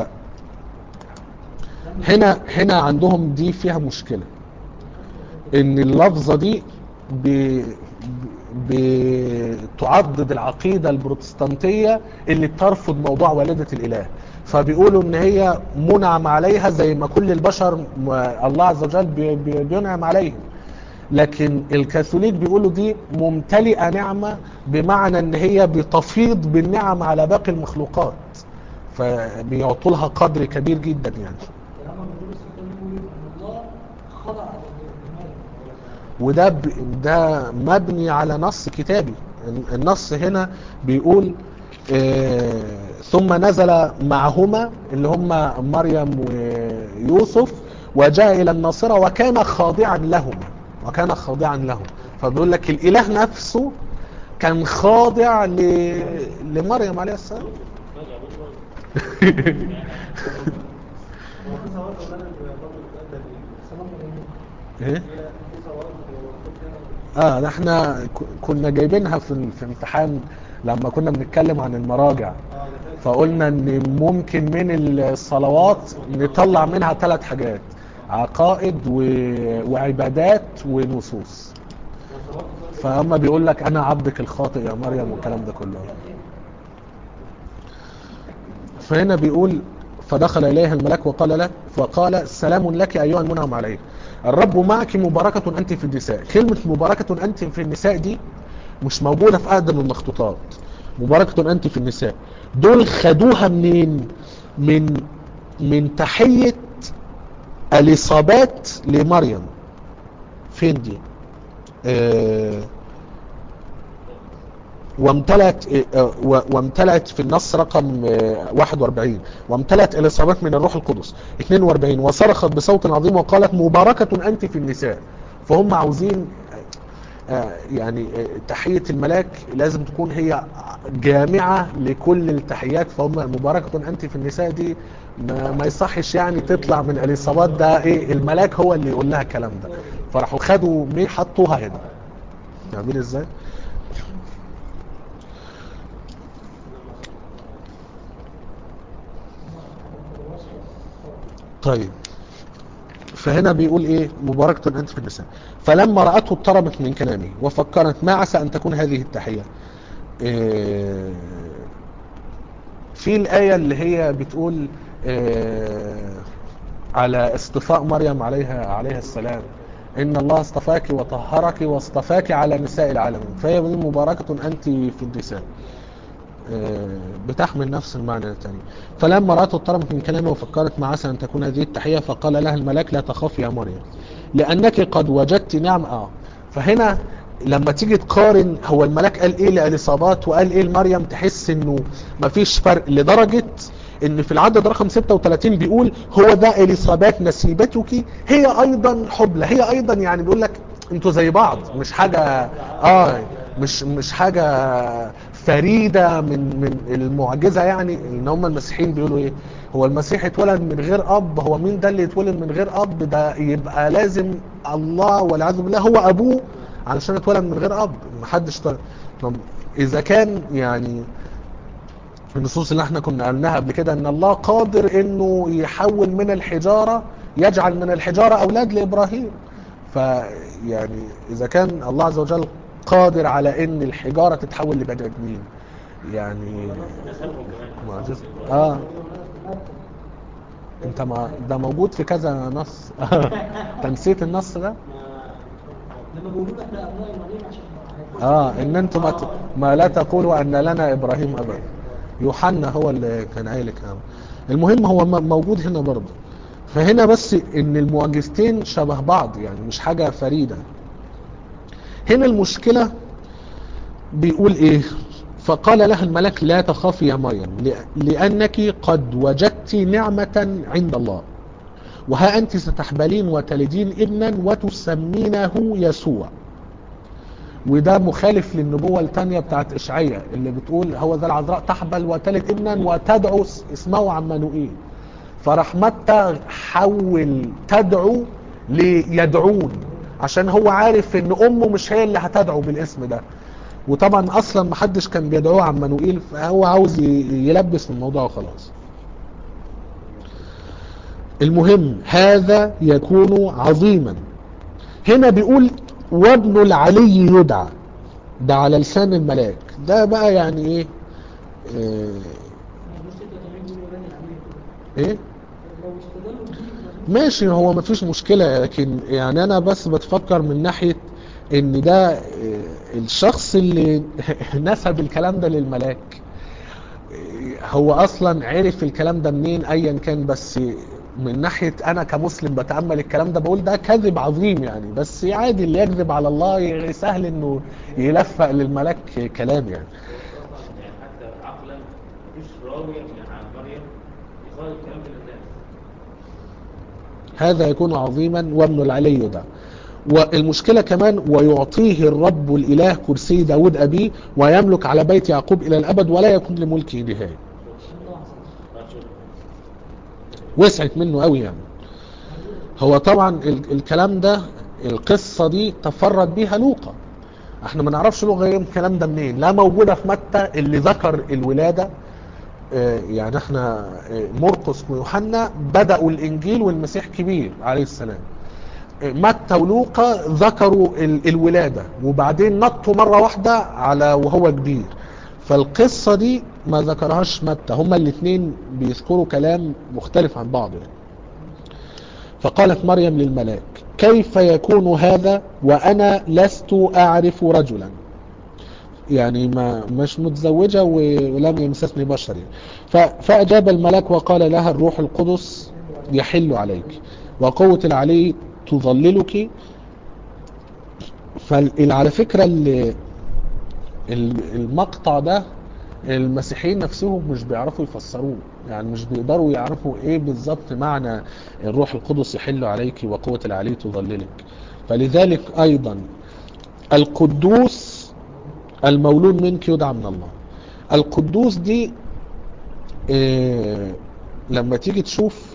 هنا هنا عندهم دي فيها مشكلة ان اللفظة دي ب... ب- بتعضد العقيدة البروتستانتية اللي بترفض موضوع والدة الاله فبيقولوا ان هي منعم عليها زي ما كل البشر م- الله عز وجل بي... بي... بينعم عليهم لكن الكاثوليك بيقولوا دي ممتلئة نعمة بمعنى ان هي بتفيض بالنعم على باقي المخلوقات فبيعطوا لها قدر كبير جدا يعني لما بيقولوا السلطان بيقولوا ان الله خضع للجمال وده ب... ده مبني على نص كتابي النص هنا بيقول آه، ثم نزل معهما اللي هم مريم ويوسف وجاء الى الناصرة وكان خاضعا لهما وكان خاضعا لهم فبيقول لك الاله نفسه كان خاضع ل... لمريم عليه السلام هو في ثواب ولا انا برضه بتقدم سلام عليكم ايه في ثواب وكنت اه ده احنا ك- كنا جايبينها في في امتحان لما كنا بنتكلم عن المراجع اه ده فاهم فقلنا ان ممكن من الصلوات نطلع منها ثلاث حاجات عقائد و... وعبادات ونصوص فهم بيقول لك انا عبدك الخاطئ يا مريم والكلام ده كله فهنا بيقول فدخل اليها الملاك وقال له فقال سلام لك ايها المنعم عليه الرب معك مباركة انت في النساء كلمة مباركة انت في النساء دي مش موجودة في اقدم المخطوطات مباركة انت في النساء دول خدوها منين من من تحية اليصابات لمريم فين دي آه وامتلأت آه، و- وامتلأت في النص رقم آه، 41 وامتلأت اليصابات من الروح القدس 42 وصرخت بصوت عظيم وقالت مباركة أنت في النساء فهم عاوزين آه، يعني آه، تحية الملاك لازم تكون هي جامعة لكل التحيات فهم مباركة أنت في النساء دي ما, ما يصحش يعني تطلع من اليصابات ده ايه الملاك هو اللي يقول لها الكلام ده فراحوا خدوا مين حطوها هنا فاهمين ازاي؟ طيب فهنا بيقول ايه مباركة انت في النساء فلما رأته اضطربت من كلامه وفكرت ما عسى ان تكون هذه التحية إيه في الآية اللي هي بتقول إيه على اصطفاء مريم عليها عليها السلام ان الله اصطفاك وطهرك واصطفاك على نساء العالمين فهي بتقول مباركة انت في النساء بتحمل نفس المعنى الثاني فلما رأته اضطربت من كلامه وفكرت ما عسى أن تكون هذه التحية فقال لها الملاك لا تخافي يا مريم لأنك قد وجدت نعم آه فهنا لما تيجي تقارن هو الملاك قال ايه لإليصابات وقال ايه لمريم تحس انه مفيش فرق لدرجة ان في العدد رقم 36 بيقول هو ده إليصابات نسيبتك هي ايضا حبلى هي ايضا يعني بيقول لك انتوا زي بعض مش حاجة اه مش مش حاجة فريدة من من المعجزة يعني ان هم المسيحيين بيقولوا ايه هو المسيح اتولد من غير اب هو مين ده اللي يتولد من غير اب ده يبقى لازم الله والعياذ بالله هو ابوه علشان اتولد من غير اب محدش طلع طب اذا كان يعني النصوص اللي احنا كنا قلناها قبل كده ان الله قادر انه يحول من الحجارة يجعل من الحجارة اولاد لابراهيم فيعني اذا كان الله عز وجل قادر على ان الحجارة تتحول لبني ادمين يعني معجزة اه انت ما ده موجود في كذا نص انت نسيت النص ده لما بيقولوا احنا ابناء مريم عشان اه ان انتم ما, ت- ما لا تقولوا ان لنا ابراهيم ابدا يوحنا هو اللي كان قايل الكلام المهم هو م- موجود هنا برضه فهنا بس ان المعجزتين شبه بعض يعني مش حاجة فريدة هنا المشكلة بيقول ايه فقال لها الملك لا تخافي يا مريم لأ- لأنك قد وجدت نعمة عند الله وها أنت ستحبلين وتلدين ابنا وتسمينه يسوع وده مخالف للنبوة التانية بتاعت إشعية اللي بتقول هو ذا العذراء تحبل وتلد ابنا وتدعو اسمه عمانوئيل فراح متى حول تدعو ليدعون عشان هو عارف ان امه مش هي اللي هتدعو بالاسم ده وطبعا اصلا محدش كان بيدعوه عمانوئيل فهو عاوز ي- يلبس الموضوع وخلاص المهم هذا يكون عظيما هنا بيقول وابن العلي يدعى ده على لسان الملاك ده بقى يعني ايه ايه, مش 86 بيقولوا بني العميل إيه؟ لو استدلوا بدي ماشي هو مفيش مشكلة لكن يعني انا بس بتفكر من ناحية ان ده آه، الشخص اللي نسب الكلام ده للملاك آه، هو اصلا عرف الكلام ده منين ايا كان بس من ناحية انا كمسلم بتأمل الكلام ده بقول ده كذب عظيم يعني بس عادي اللي يكذب على الله سهل انه يلفق للملاك كلام يعني يعني حتى عقلا مفيش راي راوي عن مريم يخالف كلام في الناس هذا يكون عظيما وابن العلي ده والمشكلة كمان ويعطيه الرب الإله كرسي داود أبيه ويملك على بيت يعقوب إلى الأبد ولا يكون لملكه نهاية وسعت منه قوي يعني هو طبعا ال- الكلام ده القصة دي تفرد بيها لوقا احنا ما نعرفش لوقا ايه الكلام ده منين لا موجودة في متى اللي ذكر الولادة آه، يعني احنا آه، مرقس ويوحنا بدأوا الانجيل والمسيح كبير عليه السلام آه، متى ولوقا ذكروا ال- الولادة وبعدين نطوا مرة واحدة على وهو كبير فالقصة دي ما ذكرهاش متى هما الاثنين بيذكروا كلام مختلف عن بعض يعني فقالت مريم للملاك كيف يكون هذا وأنا لست أعرف رجلا يعني ما مش متزوجة و- ولم يمسسني بشر يعني. ف- فأجاب الملاك وقال لها الروح القدس يحل عليك وقوة العلي تظللك فعلى فكرة ال- ال- المقطع ده المسيحيين نفسهم مش بيعرفوا يفسروه يعني مش بيقدروا يعرفوا ايه بالظبط معنى الروح القدس يحل عليك وقوة العلي تظللك فلذلك ايضا القدوس المولود منك يدعى من الله القدوس دي إيه لما تيجي تشوف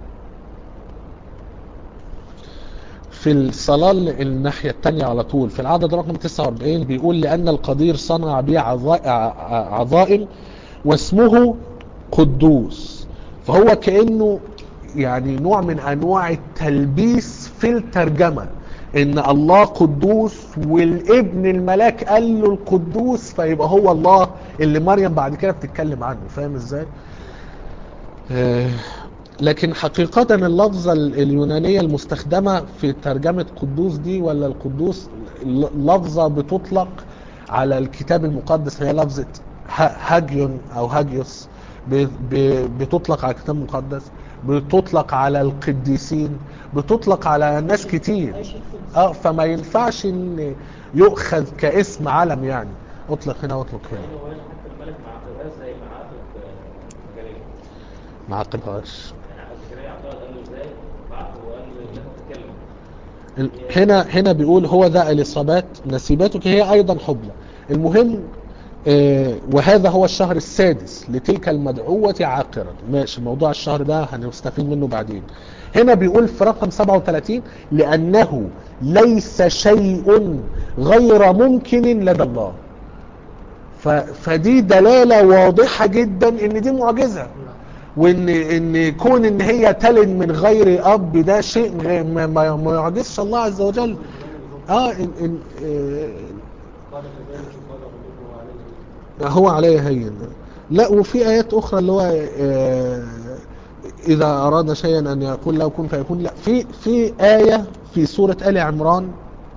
في الصلاة الناحية التانية على طول في العدد رقم 49 بيقول لأن القدير صنع بي عظا- ع- عظائم واسمه قدوس فهو كأنه يعني نوع من أنواع التلبيس في الترجمة إن الله قدوس والابن الملاك قال له القدوس فيبقى هو الله اللي مريم بعد كده بتتكلم عنه فاهم ازاي؟ آه، لكن حقيقة اللفظة ال- اليونانية المستخدمة في ترجمة قدوس دي ولا القدوس ل- لفظة بتطلق على الكتاب المقدس هي لفظة ه- هاجيون أو هاجيوس ب- ب- بتطلق على الكتاب المقدس بتطلق على القديسين بتطلق على ناس كتير اه فما ينفعش ان يؤخذ كاسم علم يعني اطلق هنا واطلق هنا هنا وهنا حتى الملك ما عقدهاش زي ما عقد زكريا ما عقدهاش يعني زكريا عقدها قال له ازاي بعته وقال له لا تتكلم ال- هنا هنا بيقول هو ذا اليصابات نسيباتك هي ايضا حبلى المهم آه، وهذا هو الشهر السادس لتلك المدعوة عاقرا ماشي موضوع الشهر ده هنستفيد منه بعدين هنا بيقول في رقم 37 لأنه ليس شيء غير ممكن لدى الله ف- فدي دلالة واضحة جدا ان دي معجزة وان ان كون ان هي تلد من غير اب ده شيء غير- ما, ما ما يعجزش الله عز وجل اه إن إن آه، قال كذلك قال ربكم عليه هو عليه هين لا وفي ايات اخرى اللي هو آه، اذا اراد شيئا ان يقول له كن فيكون لا في في ايه في سوره ال عمران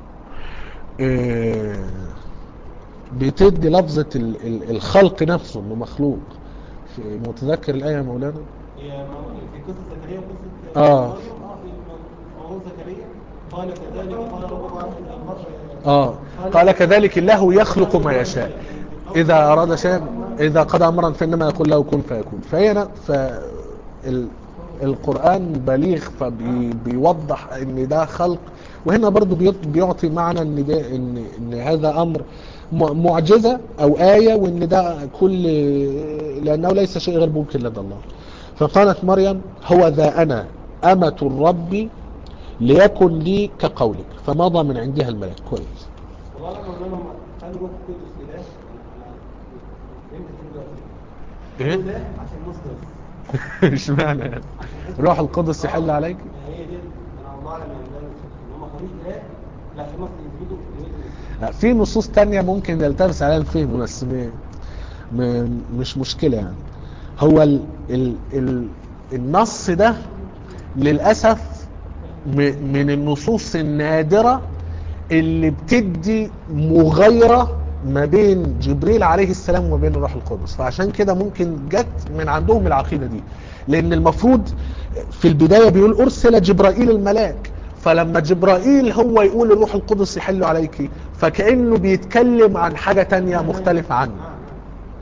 آه، بتدي لفظه ال- ال- الخلق نفسه انه مخلوق في متذكر الايه يا مولانا هي موجودة في قصة زكريا وقصة آه. مريم اه في موضوع زكريا قال كذلك قال ربكم عليه المرء اه قال كذلك الله يخلق ما يشاء اذا اراد شيئا اذا قضى امرا فانما يقول له كن فيكون فهي ن- ف ال- القران بليغ فبيوضح ان ده خلق وهنا برضو بيط- بيعطي معنى ان ده ان ان هذا امر م- معجزه او ايه وان ده كل لانه ليس شيء غير ممكن لدى الله فقالت مريم هو ذا انا امه الرب ليكن لي كقولك فمضى من عندها الملك كويس والله انا مولانا لما قال روح القدس اله فهمت كده دلوقتي ايه اله عشان مصدر اشمعنى يعني روح القدس يحل عليك هي دي انا الله اعلم ان هم خليج اله لا في مصر يثبتوا إلهية في نصوص تانية ممكن يلتبس عليها الفهم بس م... م... مش مشكلة يعني هو ال... ال... ال... النص ده للأسف م... من النصوص النادرة اللي بتدي مغايرة ما بين جبريل عليه السلام وما بين الروح القدس فعشان كده ممكن جت من عندهم العقيدة دي لأن المفروض في البداية بيقول أرسل جبرائيل الملاك فلما جبرائيل هو يقول الروح القدس يحل عليك فكأنه بيتكلم عن حاجة تانية مختلفة عنه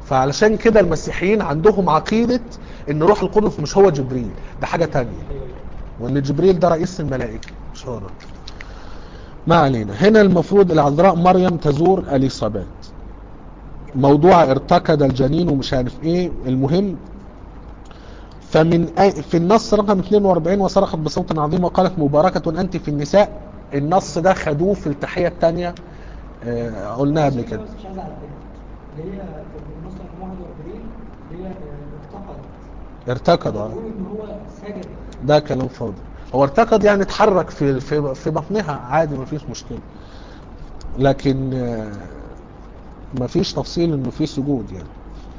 فعلشان كده المسيحيين عندهم عقيدة ان روح القدس مش هو جبريل ده حاجة تانية وان جبريل ده رئيس الملائكة مش هو ده ما علينا هنا المفروض العذراء مريم تزور اليصابات موضوع ارتكد الجنين ومش عارف ايه المهم فمن أي- في النص رقم 42 وصرخت بصوت عظيم وقالت مباركة أنت في النساء النص ده خدوه في التحية الثانية قلناها قبل كده بس مش عايز اعدلها اللي هي في النص رقم 41 اللي هي ارتقد ارتكض آه. بيقول ان هو سجد ده كلام فاضي هو ارتكض يعني اتحرك في في في بطنها عادي مفيش مشكلة لكن آه، مفيش تفصيل انه في سجود يعني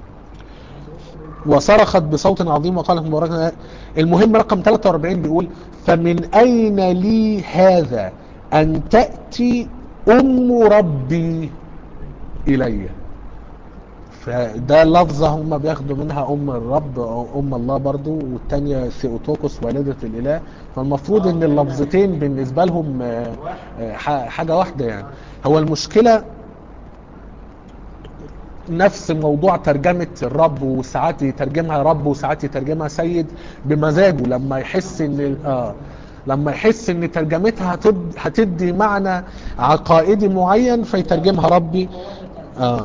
وصرخت بصوت عظيم وقالت مباركة المهم رقم 43 بيقول فمن أين لي هذا أن تأتي أم ربي إلي فده لفظة هم بياخدوا منها أم الرب أو أم الله برضو والتانية ثيوتوكوس والدة الإله فالمفروض إن اللفظتين بالنسبة لهم آه، آه، ح- حاجة واحدة يعني هو المشكلة نفس موضوع ترجمة الرب وساعات يترجمها رب وساعات يترجمها سيد بمزاجه لما يحس ان اه لما يحس ان ترجمتها هتد- هتدي معنى عقائدي معين فيترجمها ربي اه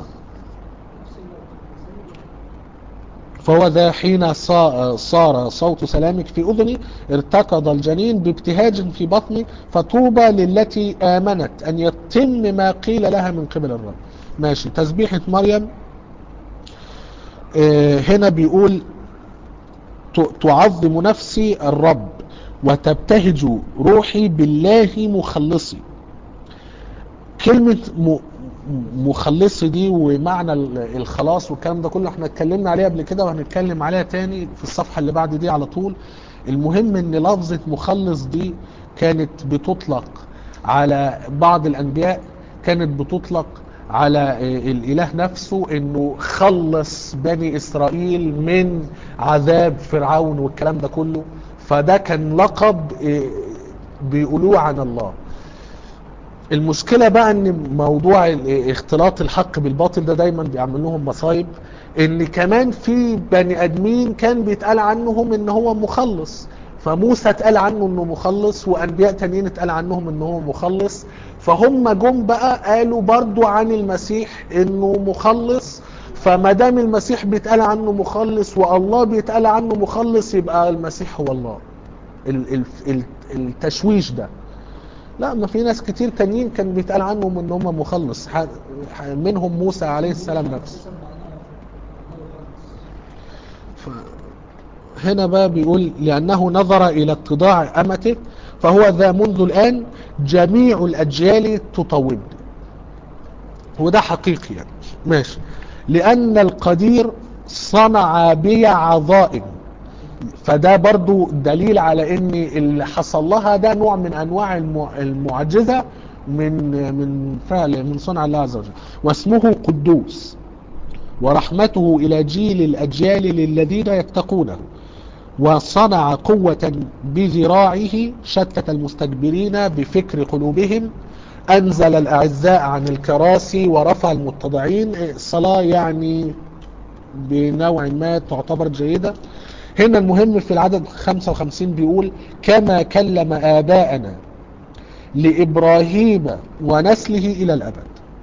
فهو ذا حين صا- صار صوت سلامك في أذني ارتكض الجنين بابتهاج في بطني فطوبى للتي آمنت أن يتم ما قيل لها من قبل الرب ماشي تسبيحة مريم آه، هنا بيقول ت- تعظم نفسي الرب وتبتهج روحي بالله مخلصي كلمة م- مخلصي دي ومعنى ال- الخلاص والكلام ده كله احنا اتكلمنا عليه قبل كده وهنتكلم عليها تاني في الصفحة اللي بعد دي على طول المهم ان لفظة مخلص دي كانت بتطلق على بعض الانبياء كانت بتطلق على اه، الاله نفسه انه خلص بني اسرائيل من عذاب فرعون والكلام ده كله فده كان لقب اه، بيقولوه عن الله المشكلة بقى ان موضوع ال- اختلاط الحق بالباطل ده دايما بيعمل لهم مصايب ان كمان في بني ادمين كان بيتقال عنهم ان هو مخلص فموسى اتقال عنه انه مخلص وانبياء تانيين اتقال عنهم انه هو مخلص فهم جم بقى قالوا برضو عن المسيح انه مخلص فما دام المسيح بيتقال عنه مخلص والله بيتقال عنه مخلص يبقى المسيح هو الله ال- ال- ال- التشويش ده لا ما في ناس كتير تانيين كان بيتقال عنهم ان هم مخلص ح- ح- منهم موسى عليه السلام نفسه ف- هنا بقى بيقول لأنه نظر إلى اتضاع أمته فهو ذا منذ الآن جميع الأجيال تطوبني وده حقيقي يعني ماشي لأن القدير صنع بي عظائم فده برضو دليل على ان اللي حصل لها ده نوع من انواع المع- المعجزة من من فعل من صنع الله عز وجل واسمه قدوس ورحمته الى جيل الاجيال للذين يتقونه وصنع قوة بذراعه شتت المستكبرين بفكر قلوبهم انزل الاعزاء عن الكراسي ورفع المتضعين الصلاة يعني بنوع ما تعتبر جيدة هنا المهم في العدد 55 بيقول كما كلم آباءنا لإبراهيم ونسله إلى الأبد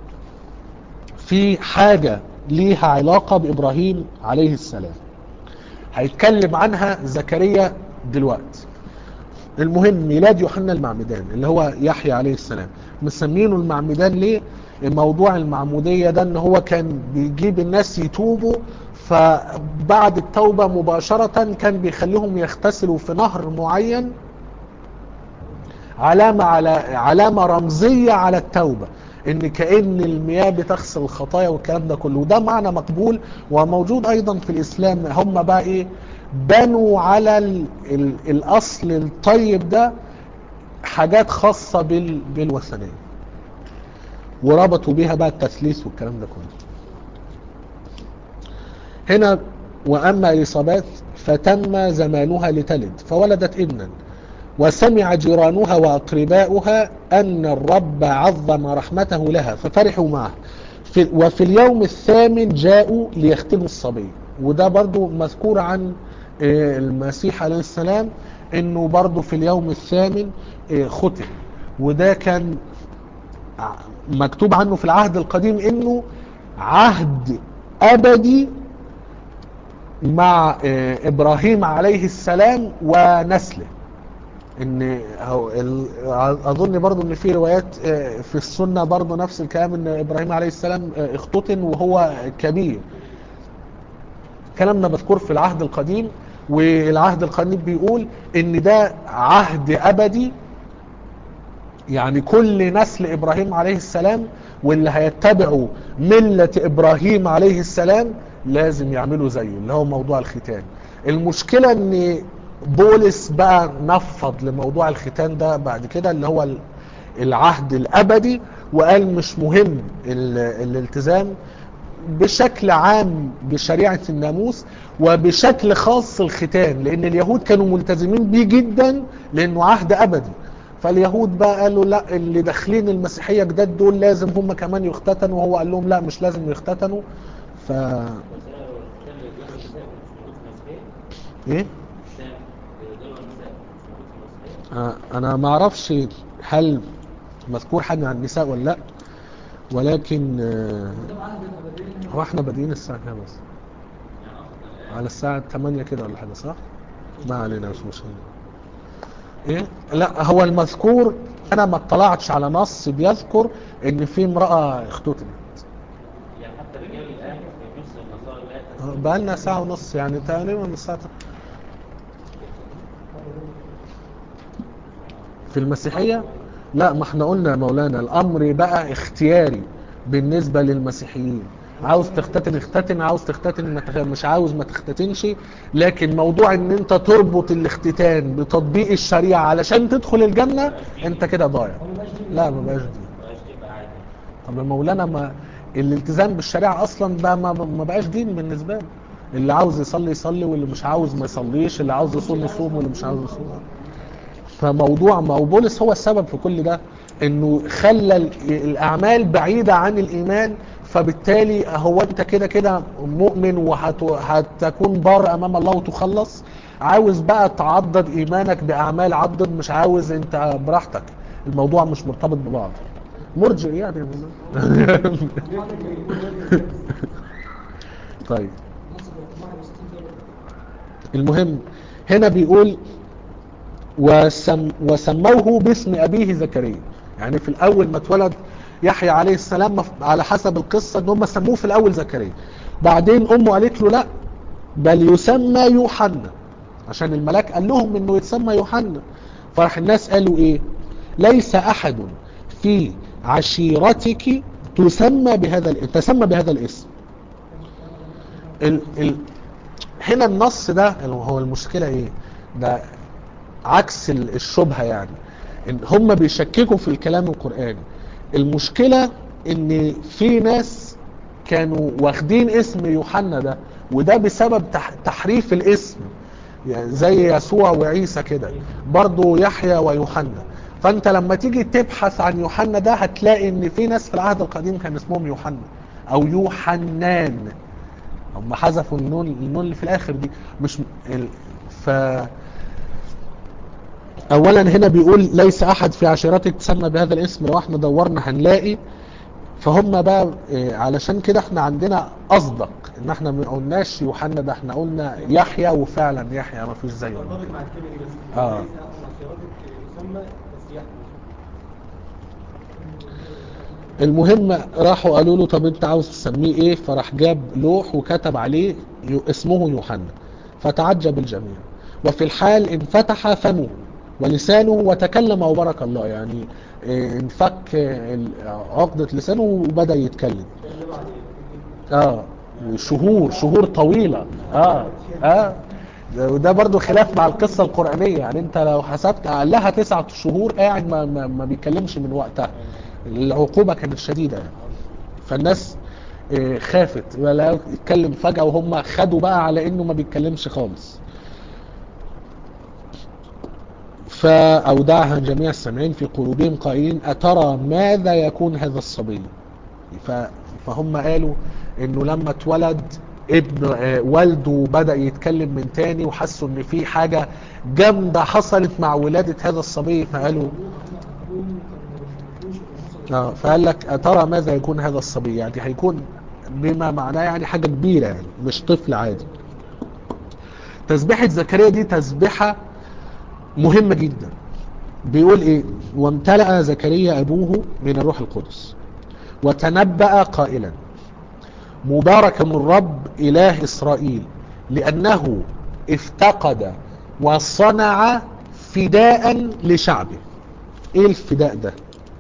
في حاجة ليها علاقة بإبراهيم عليه السلام هيتكلم عنها زكريا دلوقتي المهم ميلاد يوحنا المعمدان اللي هو يحيى عليه السلام مسمينه المعمدان ليه موضوع المعمودية ده ان هو كان بيجيب الناس يتوبوا فبعد التوبة مباشرة كان بيخليهم يغتسلوا في نهر معين علامة على علامة رمزية على التوبة ان كأن المياه بتغسل الخطايا والكلام ده كله وده معنى مقبول وموجود ايضا في الاسلام هم بقى ايه بنوا على ال ال الاصل الطيب ده حاجات خاصة بال بالوثنية وربطوا بيها بقى التثليث والكلام ده كله هنا وأما إليصابات فتم زمانها لتلد فولدت ابنا وسمع جيرانها وأقرباؤها أن الرب عظم رحمته لها ففرحوا معه في وفي اليوم الثامن جاءوا ليختنوا الصبي وده برضو مذكور عن آه، المسيح عليه السلام انه برضو في اليوم الثامن آه، ختن وده كان ع- مكتوب عنه في العهد القديم انه عهد ابدي مع آه، ابراهيم عليه السلام ونسله ان هو ال- اظن برضو ان في روايات آه، في السنه برضو نفس الكلام ان ابراهيم عليه السلام آه، اختتن وهو كبير الكلام ده مذكور في العهد القديم والعهد القديم بيقول ان ده عهد ابدي يعني كل نسل ابراهيم عليه السلام واللي هيتبعوا ملة ابراهيم عليه السلام لازم يعملوا زيه اللي هو موضوع الختان المشكلة ان بولس بقى نفض لموضوع الختان ده بعد كده اللي هو ال- العهد الابدي وقال مش مهم ال- الالتزام بشكل عام بشريعة الناموس وبشكل خاص الختان لان اليهود كانوا ملتزمين بيه جدا لانه عهد ابدي فاليهود بقى قالوا لا اللي داخلين المسيحية جداد دول لازم هم كمان يختتنوا وهو قال لهم لا مش لازم يختتنوا ف بس هو الختان اللي بيقدر النساء مش موجود في المسيحية ايه الختان اللي بيقدروا النساء مش موجود في المسيحية آه، انا ما اعرفش هل مذكور حاجة عن النساء ولا لا ولكن آه، هو احنا بادئين الساعة كام بس يعني أقصد الآن على الساعة 8 كده ولا حاجة صح؟ ما علينا مش مشكلة ايه؟ لا هو المذكور انا ما اطلعتش على نص بيذكر ان في امرأة اختتنت يعني حتى رجال الآن في نص النصارى الآن بقى لنا ساعة ونص يعني تقريبا من الساعة في المسيحية لا ما احنا قلنا يا مولانا الامر بقى اختياري بالنسبة للمسيحيين عاوز تختتن اختتن عاوز تختتن ما تخ- مش عاوز ما تختتنش لكن موضوع ان انت تربط الاختتان بتطبيق الشريعة علشان تدخل الجنة انت كده ضايع لا ما بقاش دي مبقاش تبقى عادي طب يا مولانا ما الالتزام بالشريعة اصلا ده ما, ما بقاش دين بالنسبة له اللي عاوز يصلي يصلي واللي مش عاوز ما يصليش اللي عاوز يصوم يصوم واللي مش عاوز يصوم فموضوع ما هو بولس هو السبب في كل ده انه خلى ال- الاعمال بعيدة عن الايمان فبالتالي هو انت كده كده مؤمن وهتكون بار امام الله وتخلص عاوز بقى تعضد ايمانك باعمال عضد مش عاوز انت براحتك الموضوع مش مرتبط ببعض مرجئ يعني يا مولانا. طيب المهم هنا بيقول وسم وسموه باسم أبيه زكريا يعني في الأول ما اتولد يحيى عليه السلام مف- على حسب القصة ان هم سموه في الأول زكريا بعدين أمه قالت له لا بل يسمى يوحنا عشان الملاك قال لهم انه يتسمى يوحنا فراح الناس قالوا ايه ليس احد في عشيرتك تسمى بهذا ال- تسمى بهذا الاسم ال ال هنا النص ده هو المشكلة ايه ده عكس ال- الشبهة يعني ان هم بيشككوا في الكلام القرآني المشكلة ان في ناس كانوا واخدين اسم يوحنا ده وده بسبب تح- تحريف الاسم يعني زي يسوع وعيسى كده برضو يحيى ويوحنا فانت لما تيجي تبحث عن يوحنا ده هتلاقي ان في ناس في العهد القديم كان اسمهم يوحنا او يوحنان هم حذفوا النون النون اللي في الاخر دي مش ال... ف اولا هنا بيقول ليس احد في عشيرتك تسمى بهذا الاسم لو احنا دورنا هنلاقي فهم بقى إيه، علشان كده احنا عندنا اصدق ان احنا ما قلناش يوحنا ده احنا قلنا يحيى وفعلا يحيى ما فيش زيه مرتبط مع الكلمة دي بس آه. ليس عشيرتك يسمى بس يحيى المهم راحوا قالوا له طب انت عاوز تسميه ايه فراح جاب لوح وكتب عليه يو- اسمه يوحنا فتعجب الجميع وفي الحال انفتح فمه ولسانه وتكلم وبارك الله يعني اه، انفك ال- عقدة لسانه وبدأ يتكلم اه شهور شهور طويلة اه اه ده- وده برضو خلاف مع القصة القرآنية يعني انت لو حسبت قالها تسعة شهور قاعد ما, ما, ما بيتكلمش من وقتها العقوبة كانت شديدة يعني. فالناس آه، خافت ولا يتكلم فجأة وهم خدوا بقى على انه ما بيتكلمش خالص فأودعها جميع السامعين في قلوبهم قائلين أترى ماذا يكون هذا الصبي ف... فهم قالوا انه لما اتولد ابن آه، والده بدأ يتكلم من تاني وحسوا ان في حاجة جامدة حصلت مع ولادة هذا الصبي فقالوا اه فقال لك ترى ماذا يكون هذا الصبي يعني هيكون بما معناه يعني حاجة كبيرة يعني مش طفل عادي تسبيحة زكريا دي تسبيحة مهمة جدا بيقول ايه وامتلأ زكريا ابوه من الروح القدس وتنبأ قائلا مبارك الرب اله اسرائيل لانه افتقد وصنع فداء لشعبه ايه الفداء ده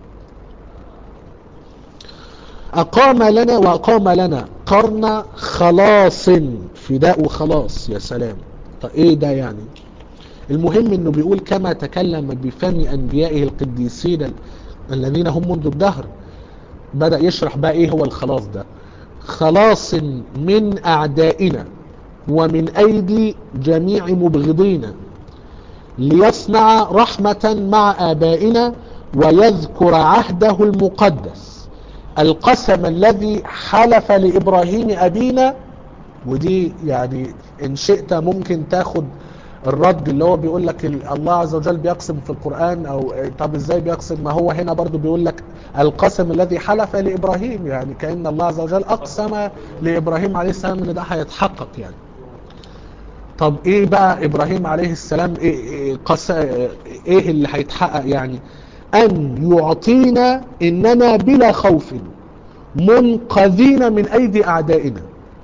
أقام لنا وأقام لنا قرن خلاص فداء وخلاص يا سلام طيب إيه ده يعني المهم إنه بيقول كما تكلم بفم أنبيائه القديسين الذين هم منذ الدهر بدأ يشرح بقى إيه هو الخلاص ده خلاص من أعدائنا ومن أيدي جميع مبغضينا ليصنع رحمة مع آبائنا ويذكر عهده المقدس القسم الذي حلف لإبراهيم أبينا ودي يعني إن شئت ممكن تاخد الرد اللي هو بيقول لك ال- الله عز وجل بيقسم في القرآن أو طب إزاي بيقسم ما هو هنا برضو بيقول لك القسم الذي حلف لإبراهيم يعني كأن الله عز وجل أقسم لإبراهيم عليه السلام إن ده هيتحقق يعني طب ايه بقى ابراهيم عليه السلام ايه, إيه, قس... ايه اللي هيتحقق يعني ان يعطينا اننا بلا خوف منقذين من ايدي اعدائنا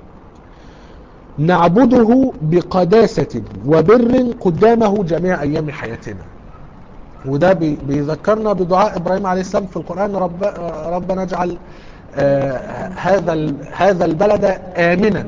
نعبده بقداسة وبر قدامه جميع ايام حياتنا وده بي- بيذكرنا بدعاء ابراهيم عليه السلام في القرآن رب ربنا اجعل آه هذا ال- هذا البلد امنا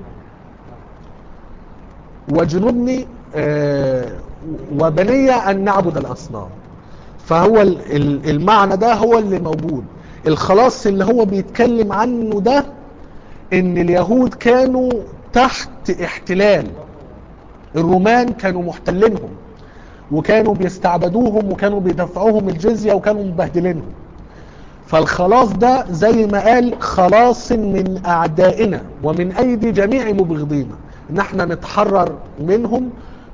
وجنبني آه، وبني أن نعبد الأصنام فهو ال- ال- المعنى ده هو اللي موجود الخلاص اللي هو بيتكلم عنه ده ان اليهود كانوا تحت احتلال الرومان كانوا محتلينهم وكانوا بيستعبدوهم وكانوا بيدفعوهم الجزية وكانوا مبهدلينهم فالخلاص ده زي ما قال خلاص من اعدائنا ومن ايدي جميع مبغضينا ان احنا نتحرر منهم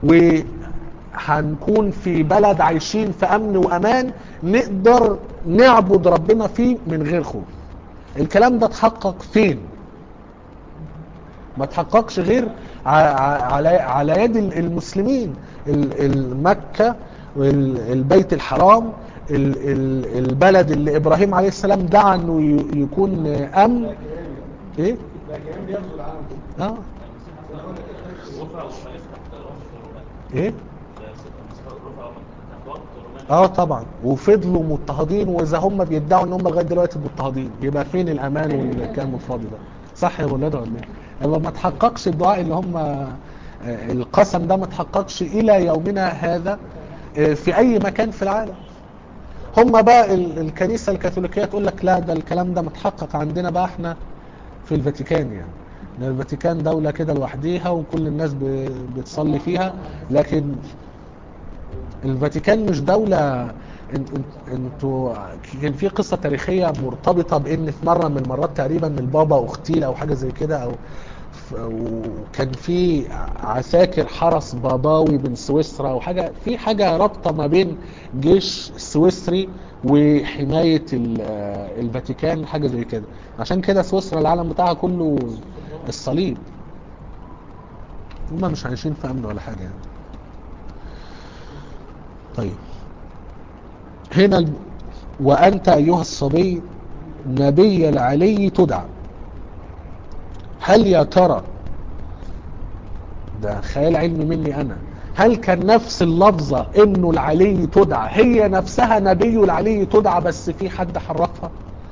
وهنكون في بلد عايشين في امن وامان نقدر نعبد ربنا فيه من غير خوف الكلام ده اتحقق فين ما تحققش غير ع- ع- على على يد المسلمين ال- المكة والبيت الحرام ال- ال- البلد اللي ابراهيم عليه السلام دعا انه ي- يكون امن ايه ده كمان بيغزو العالم كله اه رفع وما يفتح الرومان ايه رفع وما تحت وقت الرومان اه طبعا وفضلوا مضطهدين واذا هم بيدعوا ان هم لغايه دلوقتي مضطهدين يبقى فين الامان والكلام الفاضي ده صح يا ولاد ولا ايه يبقى ما تحققش الدعاء اللي هم آه، القسم ده ما تحققش الى يومنا هذا آه، في اي مكان في العالم هم بقى ال- الكنيسه الكاثوليكيه تقول لك لا ده الكلام ده متحقق عندنا بقى احنا في الفاتيكان يعني إن الفاتيكان دولة كده لوحديها وكل الناس ب- بتصلي فيها لكن الفاتيكان مش دولة إن- إن- انتوا كان في قصة تاريخية مرتبطة بان في مرة من المرات تقريبا البابا اغتيل او حاجة زي كده او ف- وكان في عساكر حرس باباوي من سويسرا وحاجة في حاجة رابطة ما بين جيش سويسري وحماية ال- آه، الفاتيكان حاجة زي كده عشان كده سويسرا العالم بتاعها كله الصليب هما مش عايشين في امن ولا حاجة يعني طيب هنا الب... وأنت أيها الصبي نبي العلي تدعى هل يا ترى ده خيال علمي مني أنا هل كان نفس اللفظة إنه العلي تدعى هي نفسها نبي العلي تدعى بس في حد حرفها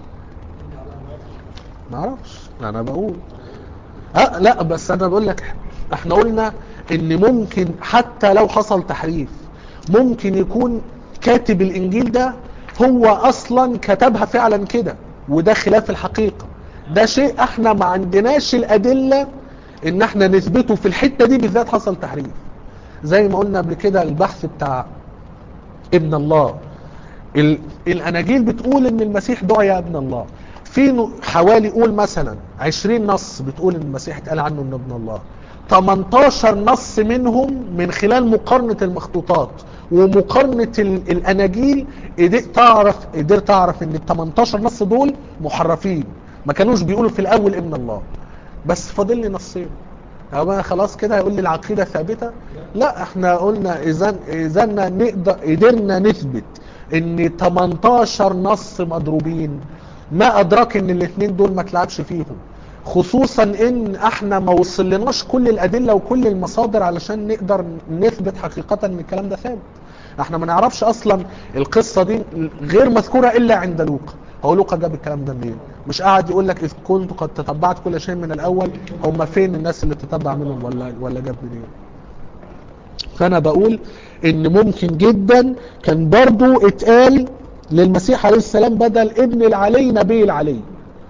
ما اعرفش انا بقول اه لا بس انا بقول لك احنا قلنا ان ممكن حتى لو حصل تحريف ممكن يكون كاتب الانجيل ده هو اصلا كتبها فعلا كده وده خلاف الحقيقة ده شيء احنا ما عندناش الادلة ان احنا نثبته في الحتة دي بالذات حصل تحريف زي ما قلنا قبل كده البحث بتاع ابن الله ال- الاناجيل بتقول ان المسيح دعي ابن الله في ن- حوالي قول مثلا 20 نص بتقول ان المسيح اتقال عنه انه ابن الله 18 نص منهم من خلال مقارنة المخطوطات ومقارنة ال- الاناجيل قدرت تعرف قدرت تعرف ان ال 18 نص دول محرفين ما كانوش بيقولوا في الاول ابن الله بس فاضل لي نصين أما خلاص كده هيقول لي العقيدة ثابتة لا احنا قلنا اذا اذا نقدر قدرنا نثبت ان 18 نص مضروبين ما ادراك ان الاثنين دول ما تلعبش فيهم خصوصا ان احنا ما وصلناش كل الادلة وكل المصادر علشان نقدر نثبت حقيقة ان الكلام ده ثابت احنا ما نعرفش اصلا القصة دي غير مذكورة الا عند لوقا هو لوقا جاب الكلام ده منين مش قاعد يقول لك اذ كنت قد تتبعت كل شيء من الاول هم فين الناس اللي تتبع منهم ولا ولا جاب منين فانا بقول ان ممكن جدا كان برضو اتقال للمسيح عليه السلام بدل ابن العلي نبي العلي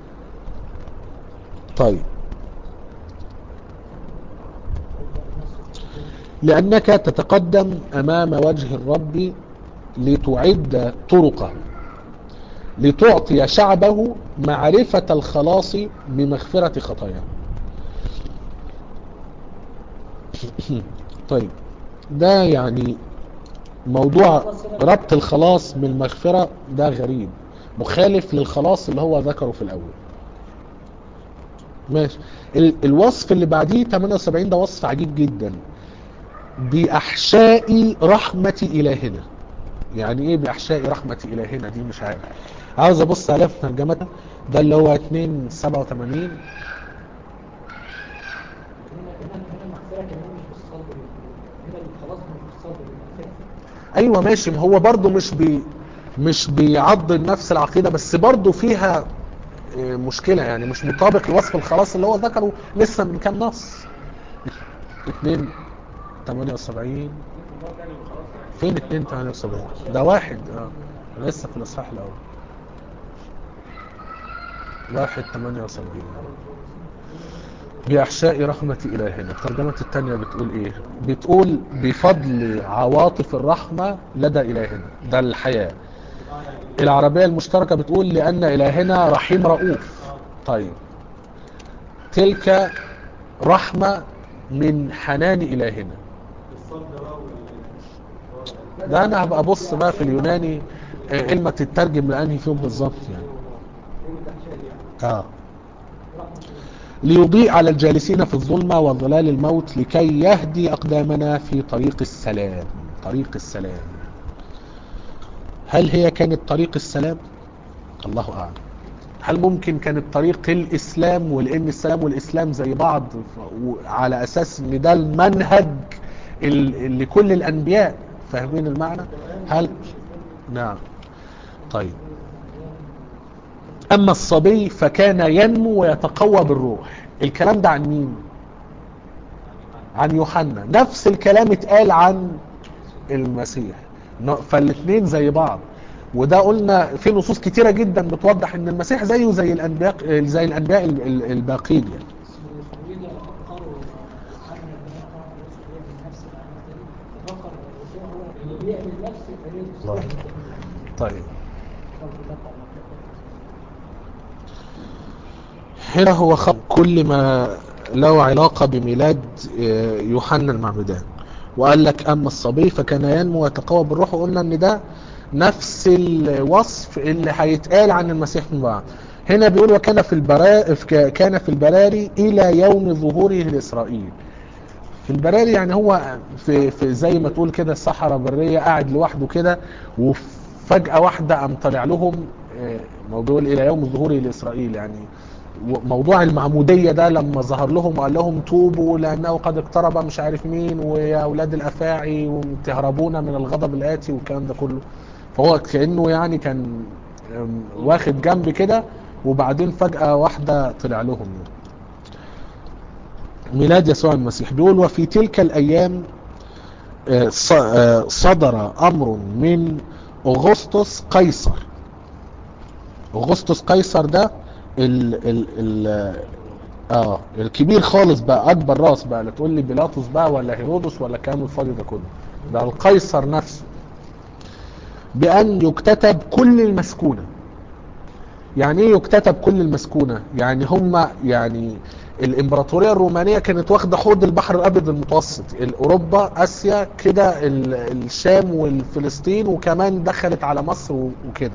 طيب لأنك تتقدم أمام وجه الرب لتعد طرقه لتعطي شعبه معرفة الخلاص بمغفرة خطاياه طيب ده يعني موضوع ربط الخلاص بالمغفرة ده غريب مخالف للخلاص اللي هو ذكره في الأول ماشي ال- الوصف اللي بعديه 78 ده وصف عجيب جدا بأحشاء رحمة إلهنا يعني ايه بأحشاء رحمة إلهنا دي مش عارف عاوز ابص عليها في ترجمتها ده اللي هو 287 هنا هنا هنا المغفرة كمان مش بالصبر هنا الخلاص مش بالصبر بالمغفرة ايوه ماشي ما هو برضو مش بي مش بيعضل نفس العقيدة بس برضو فيها آه، مشكلة يعني مش مطابق لوصف الخلاص اللي هو ذكره لسه من كام نص 2 78 فين 2 78 ده واحد اه لسه في الاصحاح الاول واحد 78 بأحشاء رحمة إلهنا الترجمة التانية بتقول إيه بتقول بفضل عواطف الرحمة لدى إلهنا ده الحياة العربية المشتركة بتقول لأن إلهنا رحيم رؤوف طيب تلك رحمة من حنان إلهنا ده أنا هبقى أبص بقى في اليوناني آه، كلمة تترجم لأنهي فيهم بالظبط يعني آه ليضيء على الجالسين في الظلمة وظلال الموت لكي يهدي أقدامنا في طريق السلام طريق السلام هل هي كانت طريق السلام الله أعلم هل ممكن كانت طريق الإسلام ولأن السلام والإسلام زي بعض ف- على أساس أن ده المنهج ال- اللي كل الأنبياء فاهمين المعنى هل نعم طيب أما الصبي فكان ينمو ويتقوى بالروح الكلام ده عن مين عن يوحنا نفس الكلام اتقال عن المسيح ن- فالاثنين زي بعض وده قلنا في نصوص كتيرة جدا بتوضح ان المسيح زيه زي الانبياء زي الانبياء ال- ال- الباقين يعني وإذا أفكار وحنا بنقع في نفس العمل تفكر الرسول هو اللي بيعمل نفس الطريقة الله. طيب هنا هو خط كل ما له علاقة بميلاد آه، يوحنا المعمدان وقال لك أما الصبي فكان ينمو ويتقوى بالروح وقلنا أن ده نفس الوصف اللي هيتقال عن المسيح من بعد هنا بيقول وكان في البرا... في- كان في البراري إلى يوم ظهوره لإسرائيل في البراري يعني هو في, في زي ما تقول كده صحراء برية قاعد لوحده كده وفجأة واحدة قام طلع لهم آه، ما بيقول إلى يوم ظهوره لإسرائيل يعني موضوع المعمودية ده لما ظهر لهم وقال لهم توبوا لأنه قد اقترب مش عارف مين ويا أولاد الأفاعي وتهربون من الغضب الآتي والكلام ده كله فهو كأنه يعني كان أم، واخد جنب كده وبعدين فجأة واحدة طلع لهم يعني. ميلاد يسوع المسيح بيقول وفي تلك الأيام آه، ص- آه، صدر أمر من أغسطس قيصر أغسطس قيصر ده ال ال ال اه الكبير خالص بقى اكبر راس بقى لا تقول لي بيلاطس بقى ولا هيرودس ولا الكلام الفاضي ده كله ده القيصر نفسه بان يكتتب كل المسكونه يعني ايه يكتتب كل المسكونة يعني هم يعني الامبراطورية الرومانية كانت واخدة حوض البحر الابيض المتوسط اوروبا اسيا كده ال- الشام والفلسطين وكمان دخلت على مصر و- وكده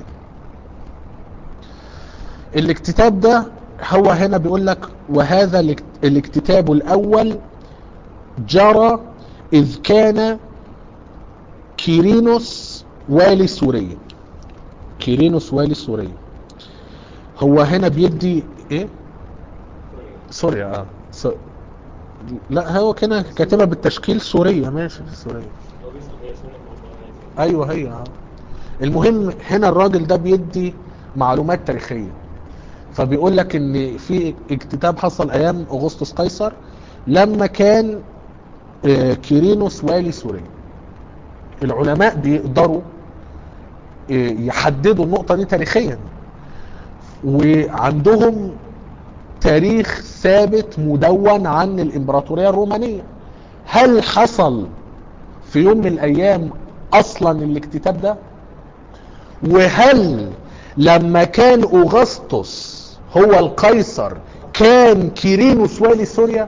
الاكتتاب ده هو هنا بيقول لك وهذا الاك- الاكتتاب الاول جرى اذ كان كيرينوس والي سوريا كيرينوس والي سوريا هو هنا بيدي ايه سوريا اه سو... لا هو كان كاتبها بالتشكيل سوريا ماشي سوريا هو بيسمع هي سنة موضوع ايوه هي اه المهم هنا الراجل ده بيدي معلومات تاريخية فبيقول لك ان في اكتتاب حصل ايام اغسطس قيصر لما كان آه، كيرينوس والي سوريا العلماء بيقدروا آه، يحددوا النقطة دي تاريخيا وعندهم تاريخ ثابت مدون عن الامبراطورية الرومانية هل حصل في يوم من الايام اصلا الاكتتاب ده وهل لما كان اغسطس هو القيصر كان كيرينوس والي سوريا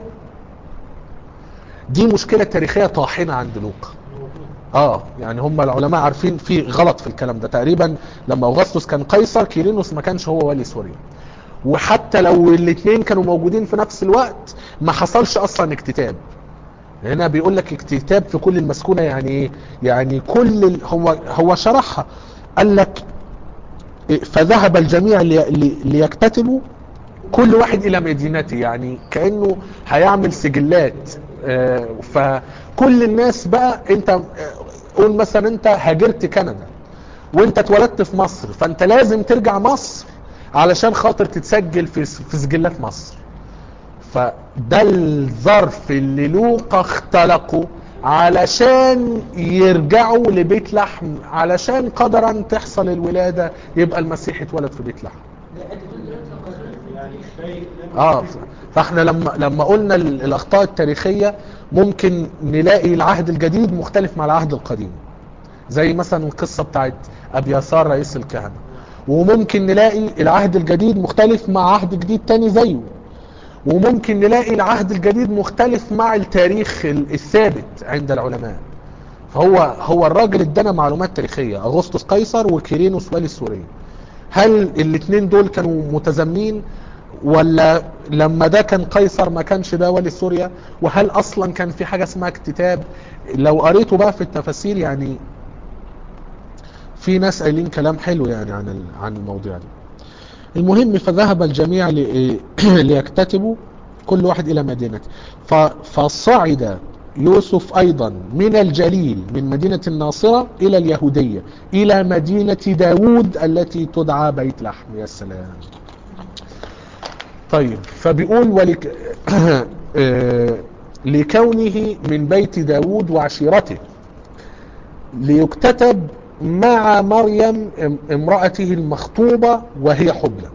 دي مشكلة تاريخية طاحنة عند لوقا اه يعني هم العلماء عارفين في غلط في الكلام ده تقريبا لما اغسطس كان قيصر كيرينوس ما كانش هو والي سوريا وحتى لو الاثنين كانوا موجودين في نفس الوقت ما حصلش اصلا اكتتاب هنا بيقول لك اكتتاب في كل المسكونه يعني ايه يعني كل ال... هو هو شرحها قال لك إيه، فذهب الجميع لي... لي... ليكتتبوا كل واحد الى مدينته يعني كانه هيعمل سجلات آه، فكل الناس بقى انت آه، قول مثلا انت هاجرت كندا وانت اتولدت في مصر فانت لازم ترجع مصر علشان خاطر تتسجل في في سجلات مصر فده الظرف اللي لوقا اختلقه علشان يرجعوا لبيت لحم علشان قدرا تحصل الولادة يبقى المسيح اتولد في بيت لحم يعني باين اه فاحنا لما لما قلنا ال- الاخطاء التاريخيه ممكن نلاقي العهد الجديد مختلف مع العهد القديم زي مثلا القصه بتاعت ابي يسار رئيس الكهنه وممكن نلاقي العهد الجديد مختلف مع عهد جديد تاني زيه وممكن نلاقي العهد الجديد مختلف مع التاريخ ال- الثابت عند العلماء فهو هو الراجل ادانا معلومات تاريخيه اغسطس قيصر وكيرينوس والي السوري هل الاثنين دول كانوا متزامنين ولا لما ده كان قيصر ما كانش ده والي سوريا وهل اصلا كان في حاجه اسمها اكتتاب لو قريته بقى في التفاسير يعني في ناس قايلين كلام حلو يعني عن ال- عن الموضوع ده المهم فذهب الجميع ل- ليكتتبوا كل واحد الى مدينته ف- فصعد يوسف ايضا من الجليل من مدينة الناصرة الى اليهودية الى مدينة داود التي تدعى بيت لحم يا سلام طيب فبيقول ولك آه، لكونه من بيت داود وعشيرته ليكتتب مع مريم ام- امرأته المخطوبة وهي حبلى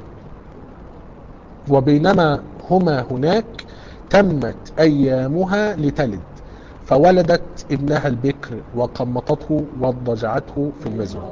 وبينما هما هناك تمت أيامها لتلد فولدت ابنها البكر وقمطته واضجعته في المزود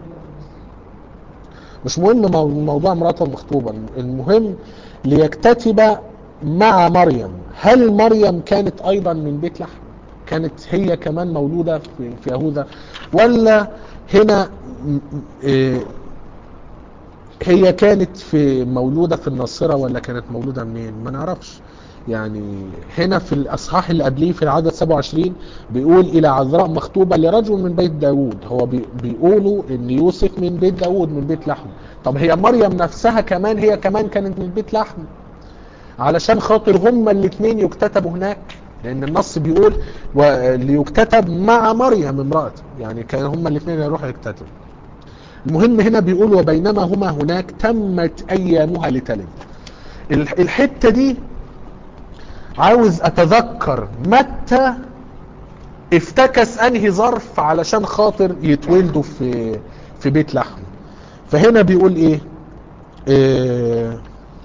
مش مهم مو- موضوع امراته المخطوبة المهم ليكتتب مع مريم هل مريم كانت ايضا من بيت لحم كانت هي كمان مولودة في, في يهوذا ولا هنا م- م- إيه، هي كانت في مولودة في الناصرة ولا كانت مولودة منين ما نعرفش يعني هنا في الأصحاح اللي قبليه في العدد 27 بيقول إلى عذراء مخطوبة لرجل من بيت داود هو بي بيقولوا إن يوسف من بيت داود من بيت لحم طب هي مريم نفسها كمان هي كمان كانت من بيت لحم علشان خاطر هما الاثنين يكتتبوا هناك لان النص بيقول و- ليكتتب مع مريم امرأته يعني كان هما الاثنين يروحوا يكتتبوا المهم هنا بيقول وبينما هما هناك تمت ايامها لتلد الح- الحتة دي عاوز اتذكر متى افتكس انهي ظرف علشان خاطر يتولدوا في في بيت لحم فهنا بيقول ايه, إيه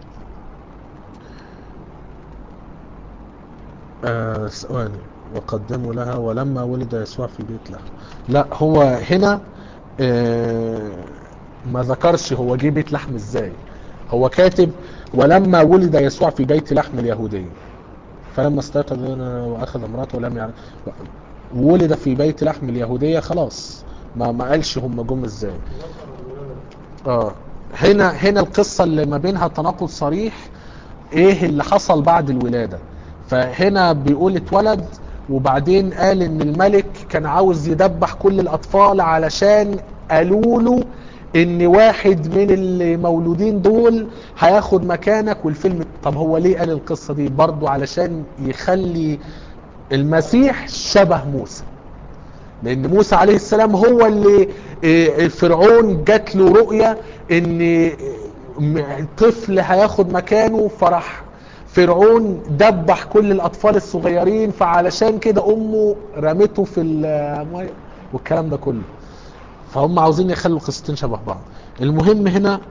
آه ثواني وقدموا لها ولما ولد يسوع في بيت لحم لا هو هنا آه ما ذكرش هو جه بيت لحم ازاي هو كاتب ولما ولد يسوع في بيت لحم اليهودية فلما استيقظ واخذ امراته ولم يعرف ولد في بيت لحم اليهودية خلاص ما ما قالش هم جم ازاي اه هنا هنا القصة اللي ما بينها تناقض صريح ايه اللي حصل بعد الولادة فهنا بيقول اتولد وبعدين قال ان الملك كان عاوز يدبح كل الاطفال علشان قالوا له ان واحد من المولودين دول هياخد مكانك والفيلم طب هو ليه قال القصة دي برضو علشان يخلي المسيح شبه موسى لان موسى عليه السلام هو اللي إيه، فرعون جات له رؤية ان م- طفل هياخد مكانه فرح فرعون دبح كل الاطفال الصغيرين فعلشان كده امه رمته في الميه والكلام ده كله فهم عاوزين يخلوا القصتين شبه بعض المهم هنا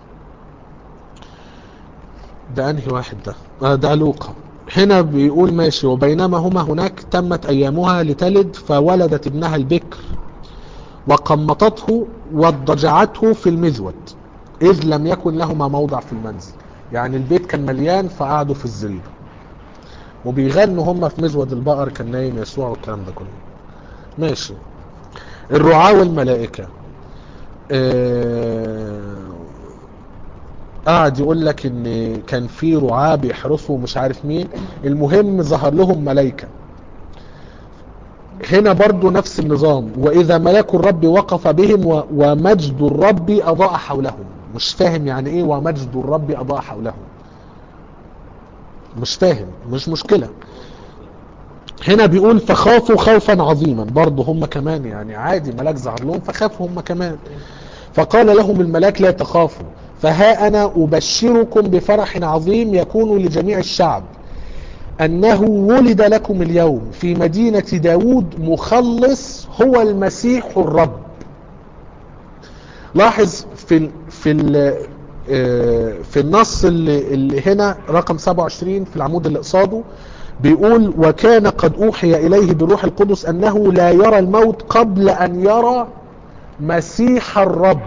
ده انهي واحد ده آه ده لوقا هنا بيقول ماشي وبينما هما هناك تمت ايامها لتلد فولدت ابنها البكر وقمطته واضطجعته في المزود اذ لم يكن لهما موضع في المنزل يعني البيت كان مليان فقعدوا في الظل وبيغنوا هم في مزود البقر كان نايم يسوع والكلام ده كله ماشي الرعاة والملائكة آه، قعد يقول لك ان كان في رعاة بيحرسوا مش عارف مين المهم ظهر لهم ملائكة هنا برضو نفس النظام واذا ملك الرب وقف بهم و- ومجد الرب اضاء حولهم مش فاهم يعني ايه ومجد الرب اضاء حولهم مش فاهم مش مشكلة هنا بيقول فخافوا خوفا عظيما برضه هم كمان يعني عادي ملاك ظهر لهم فخافوا هم كمان فقال لهم الملاك لا تخافوا فها أنا أبشركم بفرح عظيم يكون لجميع الشعب أنه ولد لكم اليوم في مدينة داود مخلص هو المسيح الرب لاحظ في ال في ال آه، في النص اللي, اللي هنا رقم 27 في العمود اللي قصاده بيقول وكان قد أوحي إليه بالروح القدس أنه لا يرى الموت قبل أن يرى مسيح الرب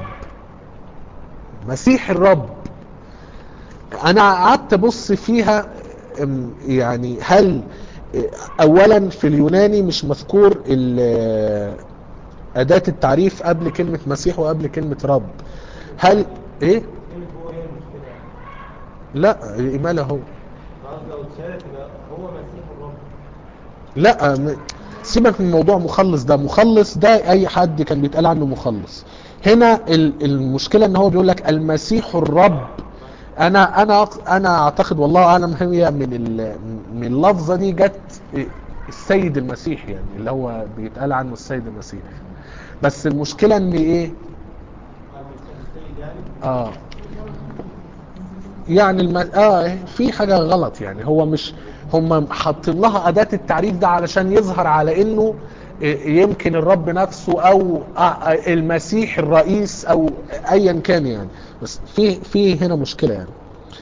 مسيح الرب أنا قعدت أبص فيها أم، يعني هل أولا في اليوناني مش مذكور ال- أداة التعريف قبل كلمة مسيح وقبل كلمة رب هل إيه؟ كلمة هو هي المشكلة لا الإمالة هو خلاص لو اتشالت يبقى هو مسيح الرب لا م- سيبك من موضوع مخلص ده مخلص ده اي حد كان بيتقال عنه مخلص هنا ال- المشكلة ان هو بيقول لك المسيح الرب انا انا أق- انا اعتقد والله اعلم هي من ال- من اللفظة دي جت السيد المسيح يعني اللي هو بيتقال عنه السيد المسيح بس المشكلة ان ايه بعد ما يكون السيد يعني اه يعني الم... اه في حاجة غلط يعني هو مش هم حاطين لها أداة التعريف ده علشان يظهر على انه إيه، يمكن الرب نفسه او آه، آه، المسيح الرئيس او ايا كان يعني بس في في هنا مشكلة يعني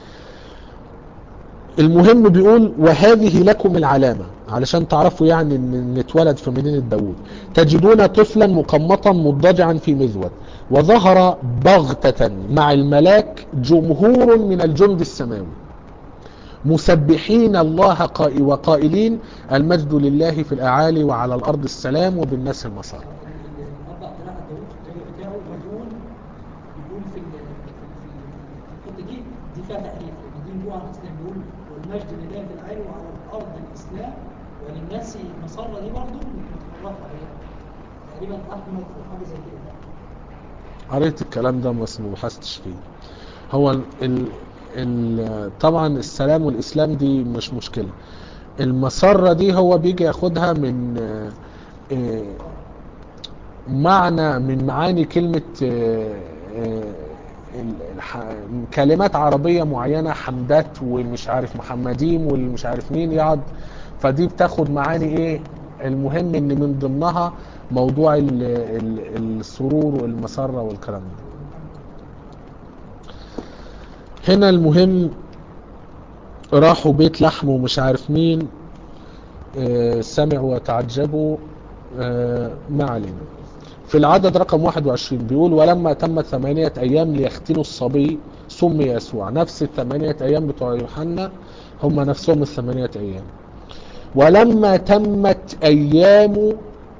المهم بيقول وهذه لكم العلامة علشان تعرفوا يعني ان إن اتولد في مدينة داوود تجدون طفلا مقمطا مضطجعا في مذود وظهر بغتة مع الملاك جمهور من الجند السماوي مسبحين الله قائ- وقائلين المجد لله في الأعالي وعلى الأرض السلام وبالناس المسار الأربع قراءة داوود في الجزء بتاعه بيقول بيقول في ال- في الحتة دي دي فيها تحريف لأن دي جوه على الإسلام بيقول والمجد لله في العالي وعلى الأرض الإسلام وللناس المسرة دي برضه متفرقة هي تقريبا أحمد أو حاجة زي كده قريت الكلام ده بس ما بحثتش فيه هو ال ال ال طبعا السلام والإسلام دي مش مشكلة المسرة دي هو بيجي ياخدها من آه، آه، معنى من معاني كلمة آه، آه، ال- الح- كلمات عربية معينة حمدات ومش عارف محمدين والمش عارف مين يقعد فدي بتاخد معاني ايه المهم ان من ضمنها موضوع ال- ال- السرور والمسرة والكلام ده هنا المهم راحوا بيت لحم ومش عارف مين آه، سمعوا وتعجبوا آه، ما علينا في العدد رقم 21 بيقول ولما تمت ثمانية أيام ليختنوا الصبي سمي يسوع نفس الثمانية أيام بتوع يوحنا هم نفسهم الثمانية أيام ولما تمت أيام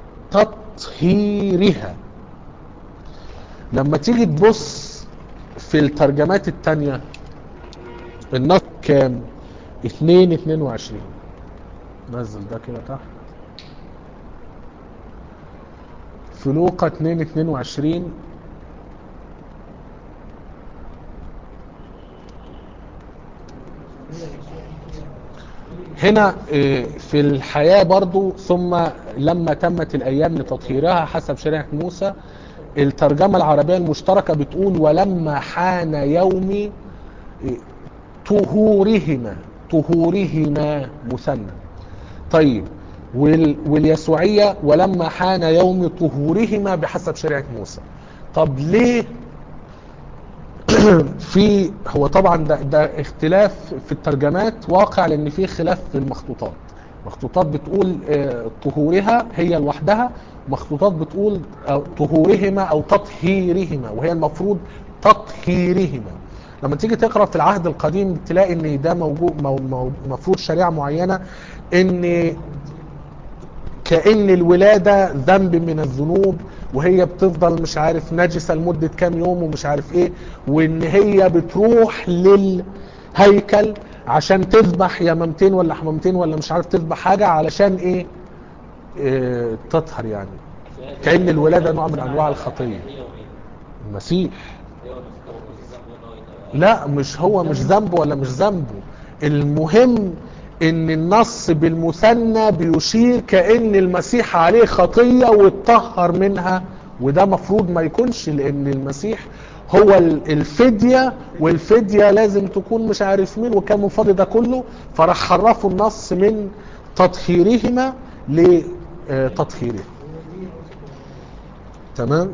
تطهيرها لما تيجي تبص في الترجمات التانية النص كام 2 22 نزل ده كده تحت في لوقا 2 22 هنا آه، في الحياة برضو ثم لما تمت الأيام لتطهيرها حسب شريعة موسى الترجمة العربية المشتركة بتقول ولما حان يوم آه، طهورهما طهورهما مثنى طيب وال- واليسوعية ولما حان يوم طهورهما بحسب شريعة موسى طب ليه في هو طبعا ده, ده اختلاف في الترجمات واقع لان في خلاف في المخطوطات مخطوطات بتقول آه، طهورها هي لوحدها مخطوطات بتقول آه، طهورهما او تطهيرهما وهي المفروض تطهيرهما لما تيجي تقرا في العهد القديم تلاقي ان ده موجود مو- مو- مفروض شريعه معينه ان كأن الولادة ذنب من الذنوب وهي بتفضل مش عارف نجسة لمدة كام يوم ومش عارف ايه وان هي بتروح للهيكل عشان تذبح يمامتين ولا حمامتين ولا مش عارف تذبح حاجة علشان ايه, إيه تطهر يعني كأن الولادة نوع من انواع الخطية المسيح لا مش هو مش ذنبه ولا مش ذنبه المهم ان النص بالمثنى بيشير كأن المسيح عليه خطية واتطهر منها وده مفروض ما يكونش لان المسيح هو ال- الفدية والفدية لازم تكون مش عارف مين وكان من فضل ده كله فراح حرفوا النص من تطهيرهما لتطهيره تمام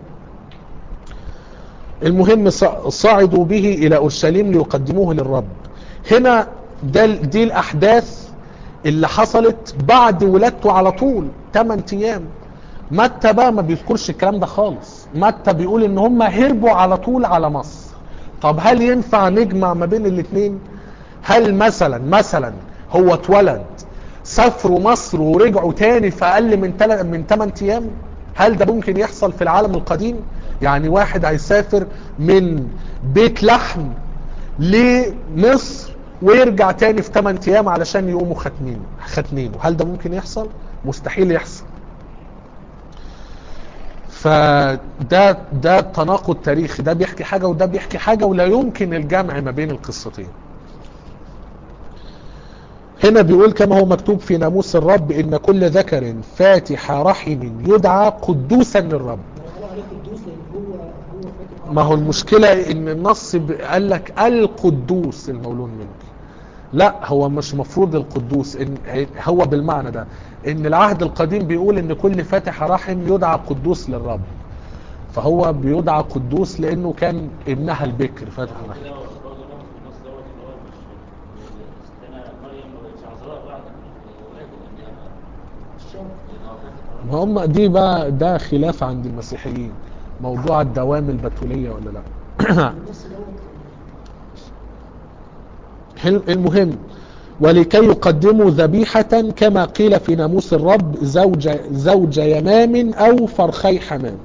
المهم ص- صعدوا به الى اورشليم ليقدموه للرب هنا ده دي الاحداث اللي حصلت بعد ولادته على طول 8 ايام متى بقى ما بيذكرش الكلام ده خالص متى بيقول ان هم هربوا على طول على مصر طب هل ينفع نجمع ما بين الاثنين هل مثلا مثلا هو اتولد سافروا مصر ورجعوا تاني في اقل من تل... من 8 ايام هل ده ممكن يحصل في العالم القديم يعني واحد هيسافر من بيت لحم لمصر ويرجع تاني في 8 ايام علشان يقوموا ختمينه ختمينه هل ده ممكن يحصل مستحيل يحصل فده ده تناقض تاريخي ده بيحكي حاجه وده بيحكي حاجه ولا يمكن الجمع ما بين القصتين هنا بيقول كما هو مكتوب في ناموس الرب ان كل ذكر فاتح رحم يدعى قدوسا للرب هو عليه قدوس لان هو هو فاكر ما هو المشكلة ان النص ب- قال لك القدوس المولود منك لا هو مش مفروض القدوس إن هو بالمعنى ده ان العهد القديم بيقول ان كل فاتح رحم يدعى قدوس للرب فهو بيدعى قدوس لانه كان ابنها البكر فاتح رحم كده برضه نقص في النص دوت اللي هو مش ستنا مريم ما بقتش عذراء بعد الولاده لانها الشر لانها ما هم دي بقى ده خلاف عند المسيحيين موضوع الدوام البتولية ولا لا النص دوت حلو المهم ولكي يقدموا ذبيحة كما قيل في ناموس الرب زوج, زوج يمام أو فرخي حمام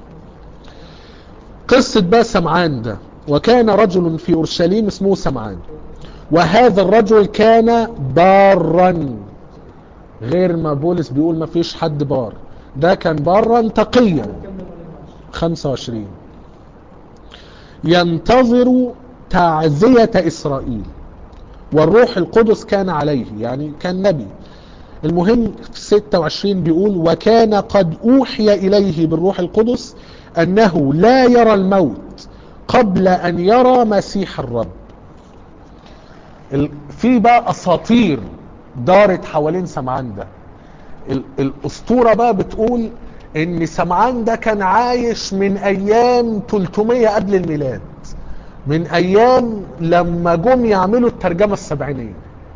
قصة بقى سمعان ده وكان رجل في أورشليم اسمه سمعان وهذا الرجل كان بارا غير ما بولس بيقول ما فيش حد بار ده كان بارا تقيا كمل ولا معلش 25 ينتظر تعزية إسرائيل والروح القدس كان عليه يعني كان نبي المهم في 26 بيقول وكان قد أوحي إليه بالروح القدس أنه لا يرى الموت قبل أن يرى مسيح الرب ال- في بقى أساطير دارت حوالين سمعان ده ال- الأسطورة بقى بتقول ان سمعان ده كان عايش من ايام 300 قبل الميلاد من ايام لما جم يعملوا الترجمة السبعينية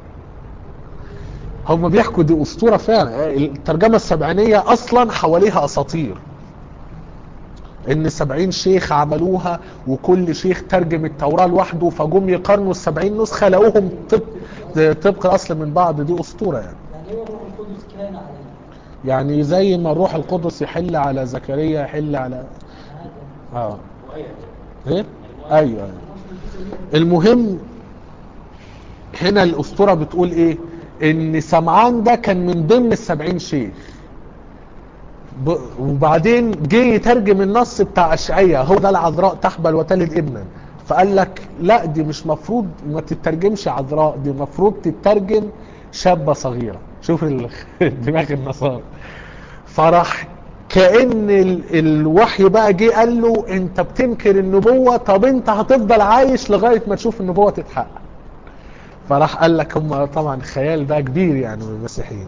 هم بيحكوا دي اسطورة فعلا الترجمة السبعينية اصلا حواليها اساطير ان سبعين شيخ عملوها وكل شيخ ترجم التوراة لوحده فجم يقارنوا السبعين نسخة لقوهم طبق طبق الاصل من بعض دي اسطورة يعني يعني هو الروح القدس كان عليه يعني زي ما الروح القدس يحل على زكريا يحل على هذا اه مؤيد ايه ايوه, أيوة. المهم هنا الاسطورة بتقول ايه ان سمعان ده كان من ضمن السبعين شيخ ب... وبعدين جه يترجم النص بتاع اشعية هو ده العذراء تحبل وتلد ابنا فقال لك لا دي مش مفروض ما تترجمش عذراء دي مفروض تترجم شابة صغيرة شوف ال... دماغ النصارى فراح كأن ال... الوحي بقى جه قال له انت بتنكر النبوة طب انت هتفضل عايش لغاية ما تشوف النبوة تتحقق فراح قال لك هم طبعا خيال ده كبير يعني من المسيحيين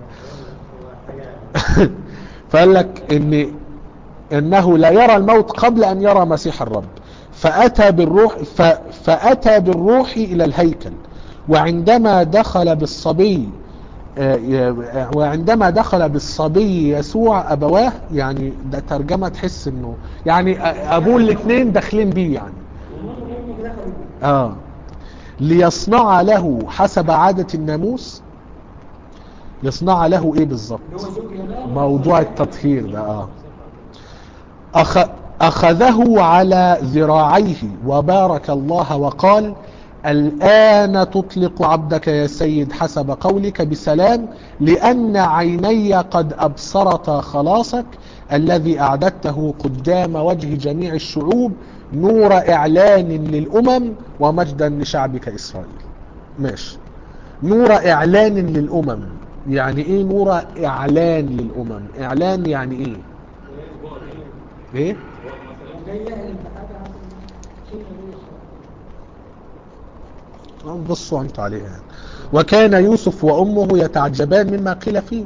فقال لك ان انه لا يرى الموت قبل ان يرى مسيح الرب فاتى بالروح ف فاتى بالروح الى الهيكل وعندما دخل بالصبي آه، وعندما دخل بالصبي يسوع ابواه يعني ده ترجمه تحس انه يعني ابوه الاثنين داخلين بيه يعني اه ليصنع له حسب عادة الناموس يصنع له ايه بالظبط اللي هو زوج ينام موضوع التطهير ده اه أخ... اخذه على ذراعيه وبارك الله وقال الآن تطلق عبدك يا سيد حسب قولك بسلام لأن عيني قد أبصرتا خلاصك الذي أعددته قدام وجه جميع الشعوب نور إعلان للأمم ومجدا لشعبك إسرائيل ماشي نور إعلان للأمم يعني إيه نور إعلان للأمم إعلان يعني إيه إيه جاي يعلن بحاجه عن سنه النبي بصوا انتوا عليها يعني. وكان يوسف وأمه يتعجبان مما قيل فيه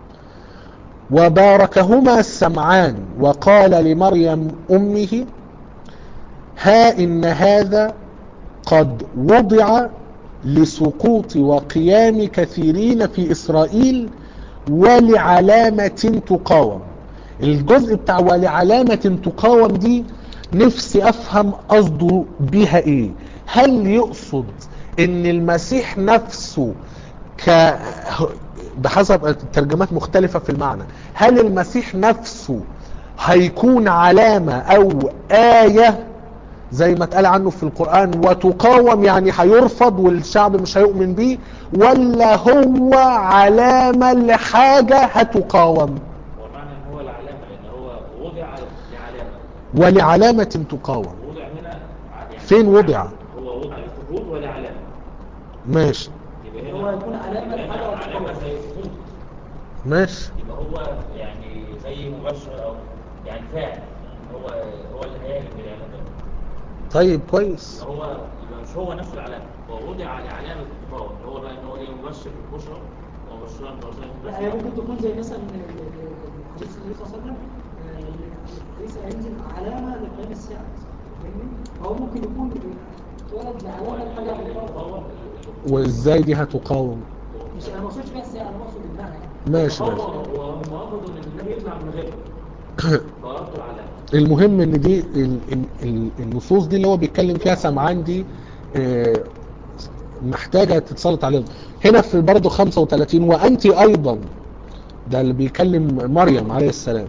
وباركهما السمعان وقال لمريم أمه ها إن هذا قد وضع لسقوط وقيام كثيرين في إسرائيل ولعلامة تقاوم الجزء بتاع ولعلامة تقاوم دي نفسي أفهم قصده بيها إيه هل يقصد إن المسيح نفسه ك بحسب الترجمات مختلفة في المعنى هل المسيح نفسه هيكون علامة أو آية زي ما اتقال عنه في القرآن وتقاوم يعني هيرفض والشعب مش هيؤمن بيه ولا هو علامة لحاجة هتقاوم ومعنى ان هو العلامه لان هو وضع لعلامه ولعلامة تقاوم وضع هنا ع- يعني فين وضع هو وضع لسقوط ولا علامه ماشي يبقى هو يكون علامة يبقى هنا لحاجة علامه وتقوم. زي سقوط ماشي يبقى هو يعني زي مباشر او يعني فاعل هو هو اللي هيعمل بالعلامه ده طيب كويس يبقى هو يبقى مش هو نفسه العلامه هو وضع لعلامه التفاوت اللي هو بقى ان هو ايه مبشر بالبشرى ومبشرا ببشرى لا هي ممكن تكون زي مثلا حديث النبي صلى الله عليه وسلم آه، عيسى هينزل علامة لقيام الساعة فاهمني؟ أو ممكن يكون اتولد لعلامة لحاجة هتتطور وازاي دي هتقاوم مش أنا ما اقصدش بس الساعة أنا بقصد المعنى ماشي هو ماشي هو هم رفضوا ان النبي يطلع من غيره فرفضوا العلامه المهم ان دي ال- ال- ال- النصوص دي اللي هو بيتكلم فيها سمعان دي آه، محتاجة تتسلط عليهم هنا في برضه 35 وانت ايضا ده اللي بيكلم مريم عليه السلام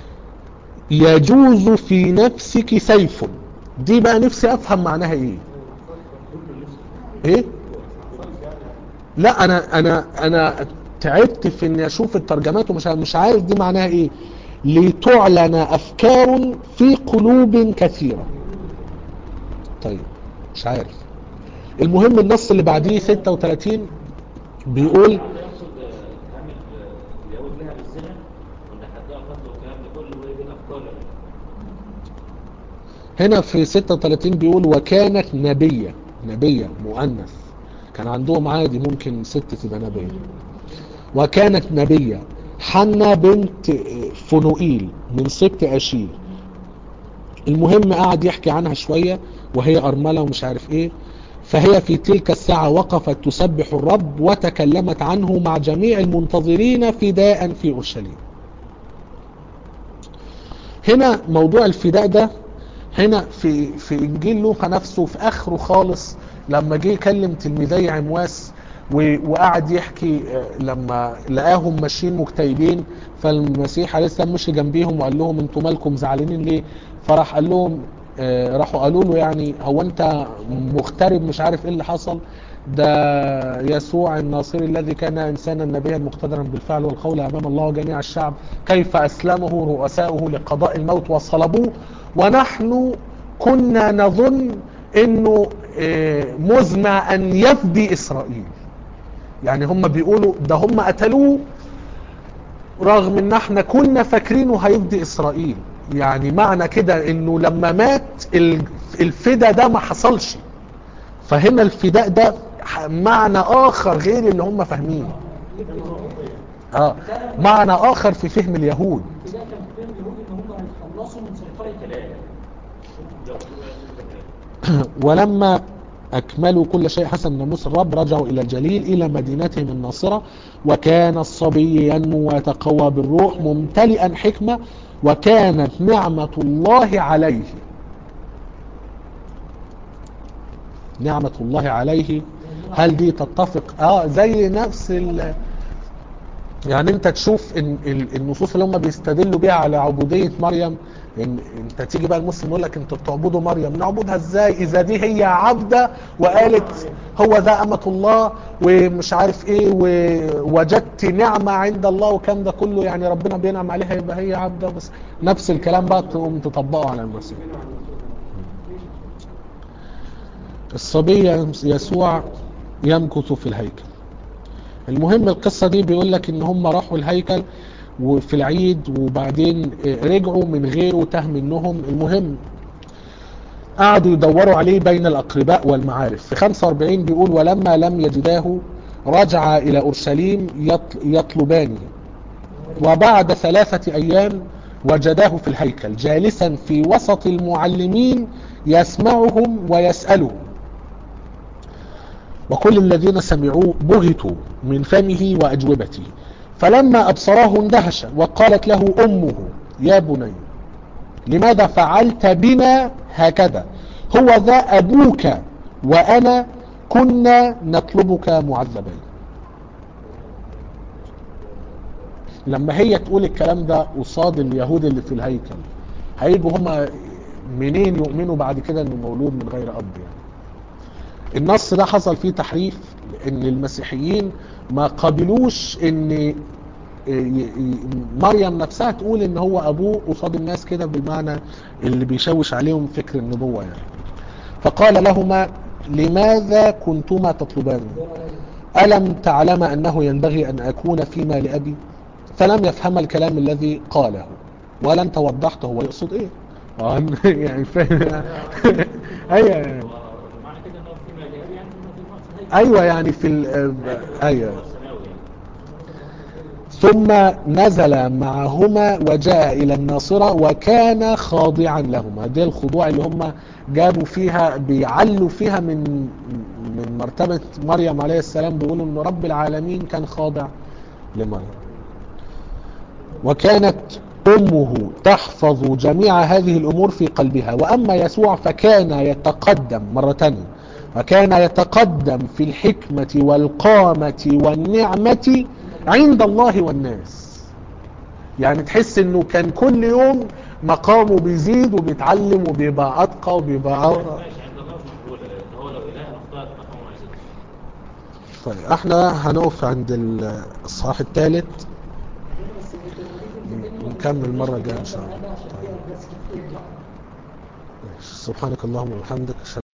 يجوز في نفسك سيف دي بقى نفسي افهم معناها ايه ايه لا انا انا انا تعبت في اني اشوف الترجمات ومش مش عارف دي معناها ايه لتعلن افكار في قلوب كثيرة طيب مش عارف المهم النص اللي بعديه 36 بيقول هذا يقصد اتهام اليهود لها بالزنا وان حدها قتل والكلام ده كله وهي دي الافكار هنا في 36 بيقول وكانت نبية نبية مؤنث كان عندهم عادي ممكن ست تبقى نبية وكانت نبية حنا بنت فنوئيل من سبط أشيل المهم قعد يحكي عنها شوية وهي أرملة ومش عارف ايه فهي في تلك الساعة وقفت تسبح الرب وتكلمت عنه مع جميع المنتظرين فداء في أورشليم هنا موضوع الفداء ده هنا في في انجيل لوقا نفسه في اخره خالص لما جه يكلم تلميذي عمواس و- وقعد يحكي آه، لما لقاهم ماشيين مكتئبين فالمسيح عليه السلام مشي جنبيهم وقال لهم انتوا مالكم زعلانين ليه فراح قال لهم آه، راحوا قالوا له يعني هو انت مغترب مش عارف ايه اللي حصل ده يسوع الناصري الذي كان انسانا نبيا مقتدرا بالفعل والقول امام الله وجميع الشعب كيف اسلمه رؤساؤه لقضاء الموت وصلبوه ونحن كنا نظن انه آه، مزمع ان يفدي اسرائيل يعني هم بيقولوا ده هم قتلوه رغم ان احنا كنا فاكرينه هيفدي اسرائيل يعني معنى كده انه لما مات ال- الفدا ده ما حصلش فهنا الفداء ده ح- معنى اخر غير اللي هم فاهمينه اه معنى اخر في فهم اليهود كده كان فهم اليهود ان هم هيتخلصوا من سيطره الكلام ولما أكملوا كل شيء حسب ناموس الرب رجعوا إلى الجليل إلى مدينتهم الناصرة وكان الصبي ينمو ويتقوى بالروح ممتلئا حكمة وكانت نعمة الله عليه نعمة الله عليه هل دي تتفق اه زي نفس ال يعني انت تشوف ان ال- النصوص اللي هم بيستدلوا بيها على عبودية مريم ان انت تيجي بقى المسلم يقول لك انتوا بتعبدوا مريم نعبدها ازاي اذا دي هي عبدة وقالت هو ذا امة الله ومش عارف ايه ووجدت نعمة عند الله وكم ده كله يعني ربنا بينعم عليها يبقى هي عبدة بس نفس الكلام بقى تقوم تطبقه على المسيح الصبي يسوع يمكث في الهيكل المهم القصة دي بيقول لك ان هم راحوا الهيكل وفي العيد وبعدين رجعوا من غيره تاه منهم المهم قعدوا يدوروا عليه بين الأقرباء والمعارف في 45 بيقول ولما لم يجداه رجع إلى أورشليم يطل- يطلبانه وبعد ثلاثة أيام وجداه في الهيكل جالسا في وسط المعلمين يسمعهم ويسألهم وكل الذين سمعوه بهتوا من فمه وأجوبته فلما أبصراه اندهش وقالت له أمه يا بني لماذا فعلت بنا هكذا هو ذا أبوك وأنا كنا نطلبك معذبين لما هي تقول الكلام ده قصاد اليهود اللي في الهيكل هيجوا هما منين يؤمنوا بعد كده انه مولود من غير اب يعني النص ده حصل فيه تحريف ان المسيحيين ما قبلوش ان ي- ي- مريم نفسها تقول ان هو ابوه قصاد الناس كده بالمعنى اللي بيشوش عليهم فكر النبوة يعني فقال لهما لماذا كنتما تطلبان ألم تعلم أنه ينبغي أن أكون فيما لأبي فلم يفهم الكلام الذي قاله ولا أنت وضحت هو يقصد إيه آه، يعني فاهم أيوة يعني معنى كده ان هو في مجال يعني انه في المقصد هيك ايوه يعني في ال- ايوه السماوي يعني ثم نزل معهما وجاء الى الناصرة وكان خاضعا لهما دي الخضوع اللي هم جابوا فيها بيعلوا فيها من من مرتبة مريم عليه السلام بيقولوا ان رب العالمين كان خاضع لمريم وكانت امه تحفظ جميع هذه الامور في قلبها واما يسوع فكان يتقدم مرة تانية وكان يتقدم في الحكمة والقامة والنعمة عند الله والناس يعني تحس انه كان كل يوم مقامه بيزيد وبيتعلم وبيبقى اتقى وبيبقى أو... ماشي عند الله مش مقبول ده هو لو اله اخطات مقامه ما يزيدش طيب احنا هنقف عند الاصحاح الثالث نكمل المرة الجاية ان شاء الله طيب. ماشي. سبحانك اللهم وبحمدك أشهد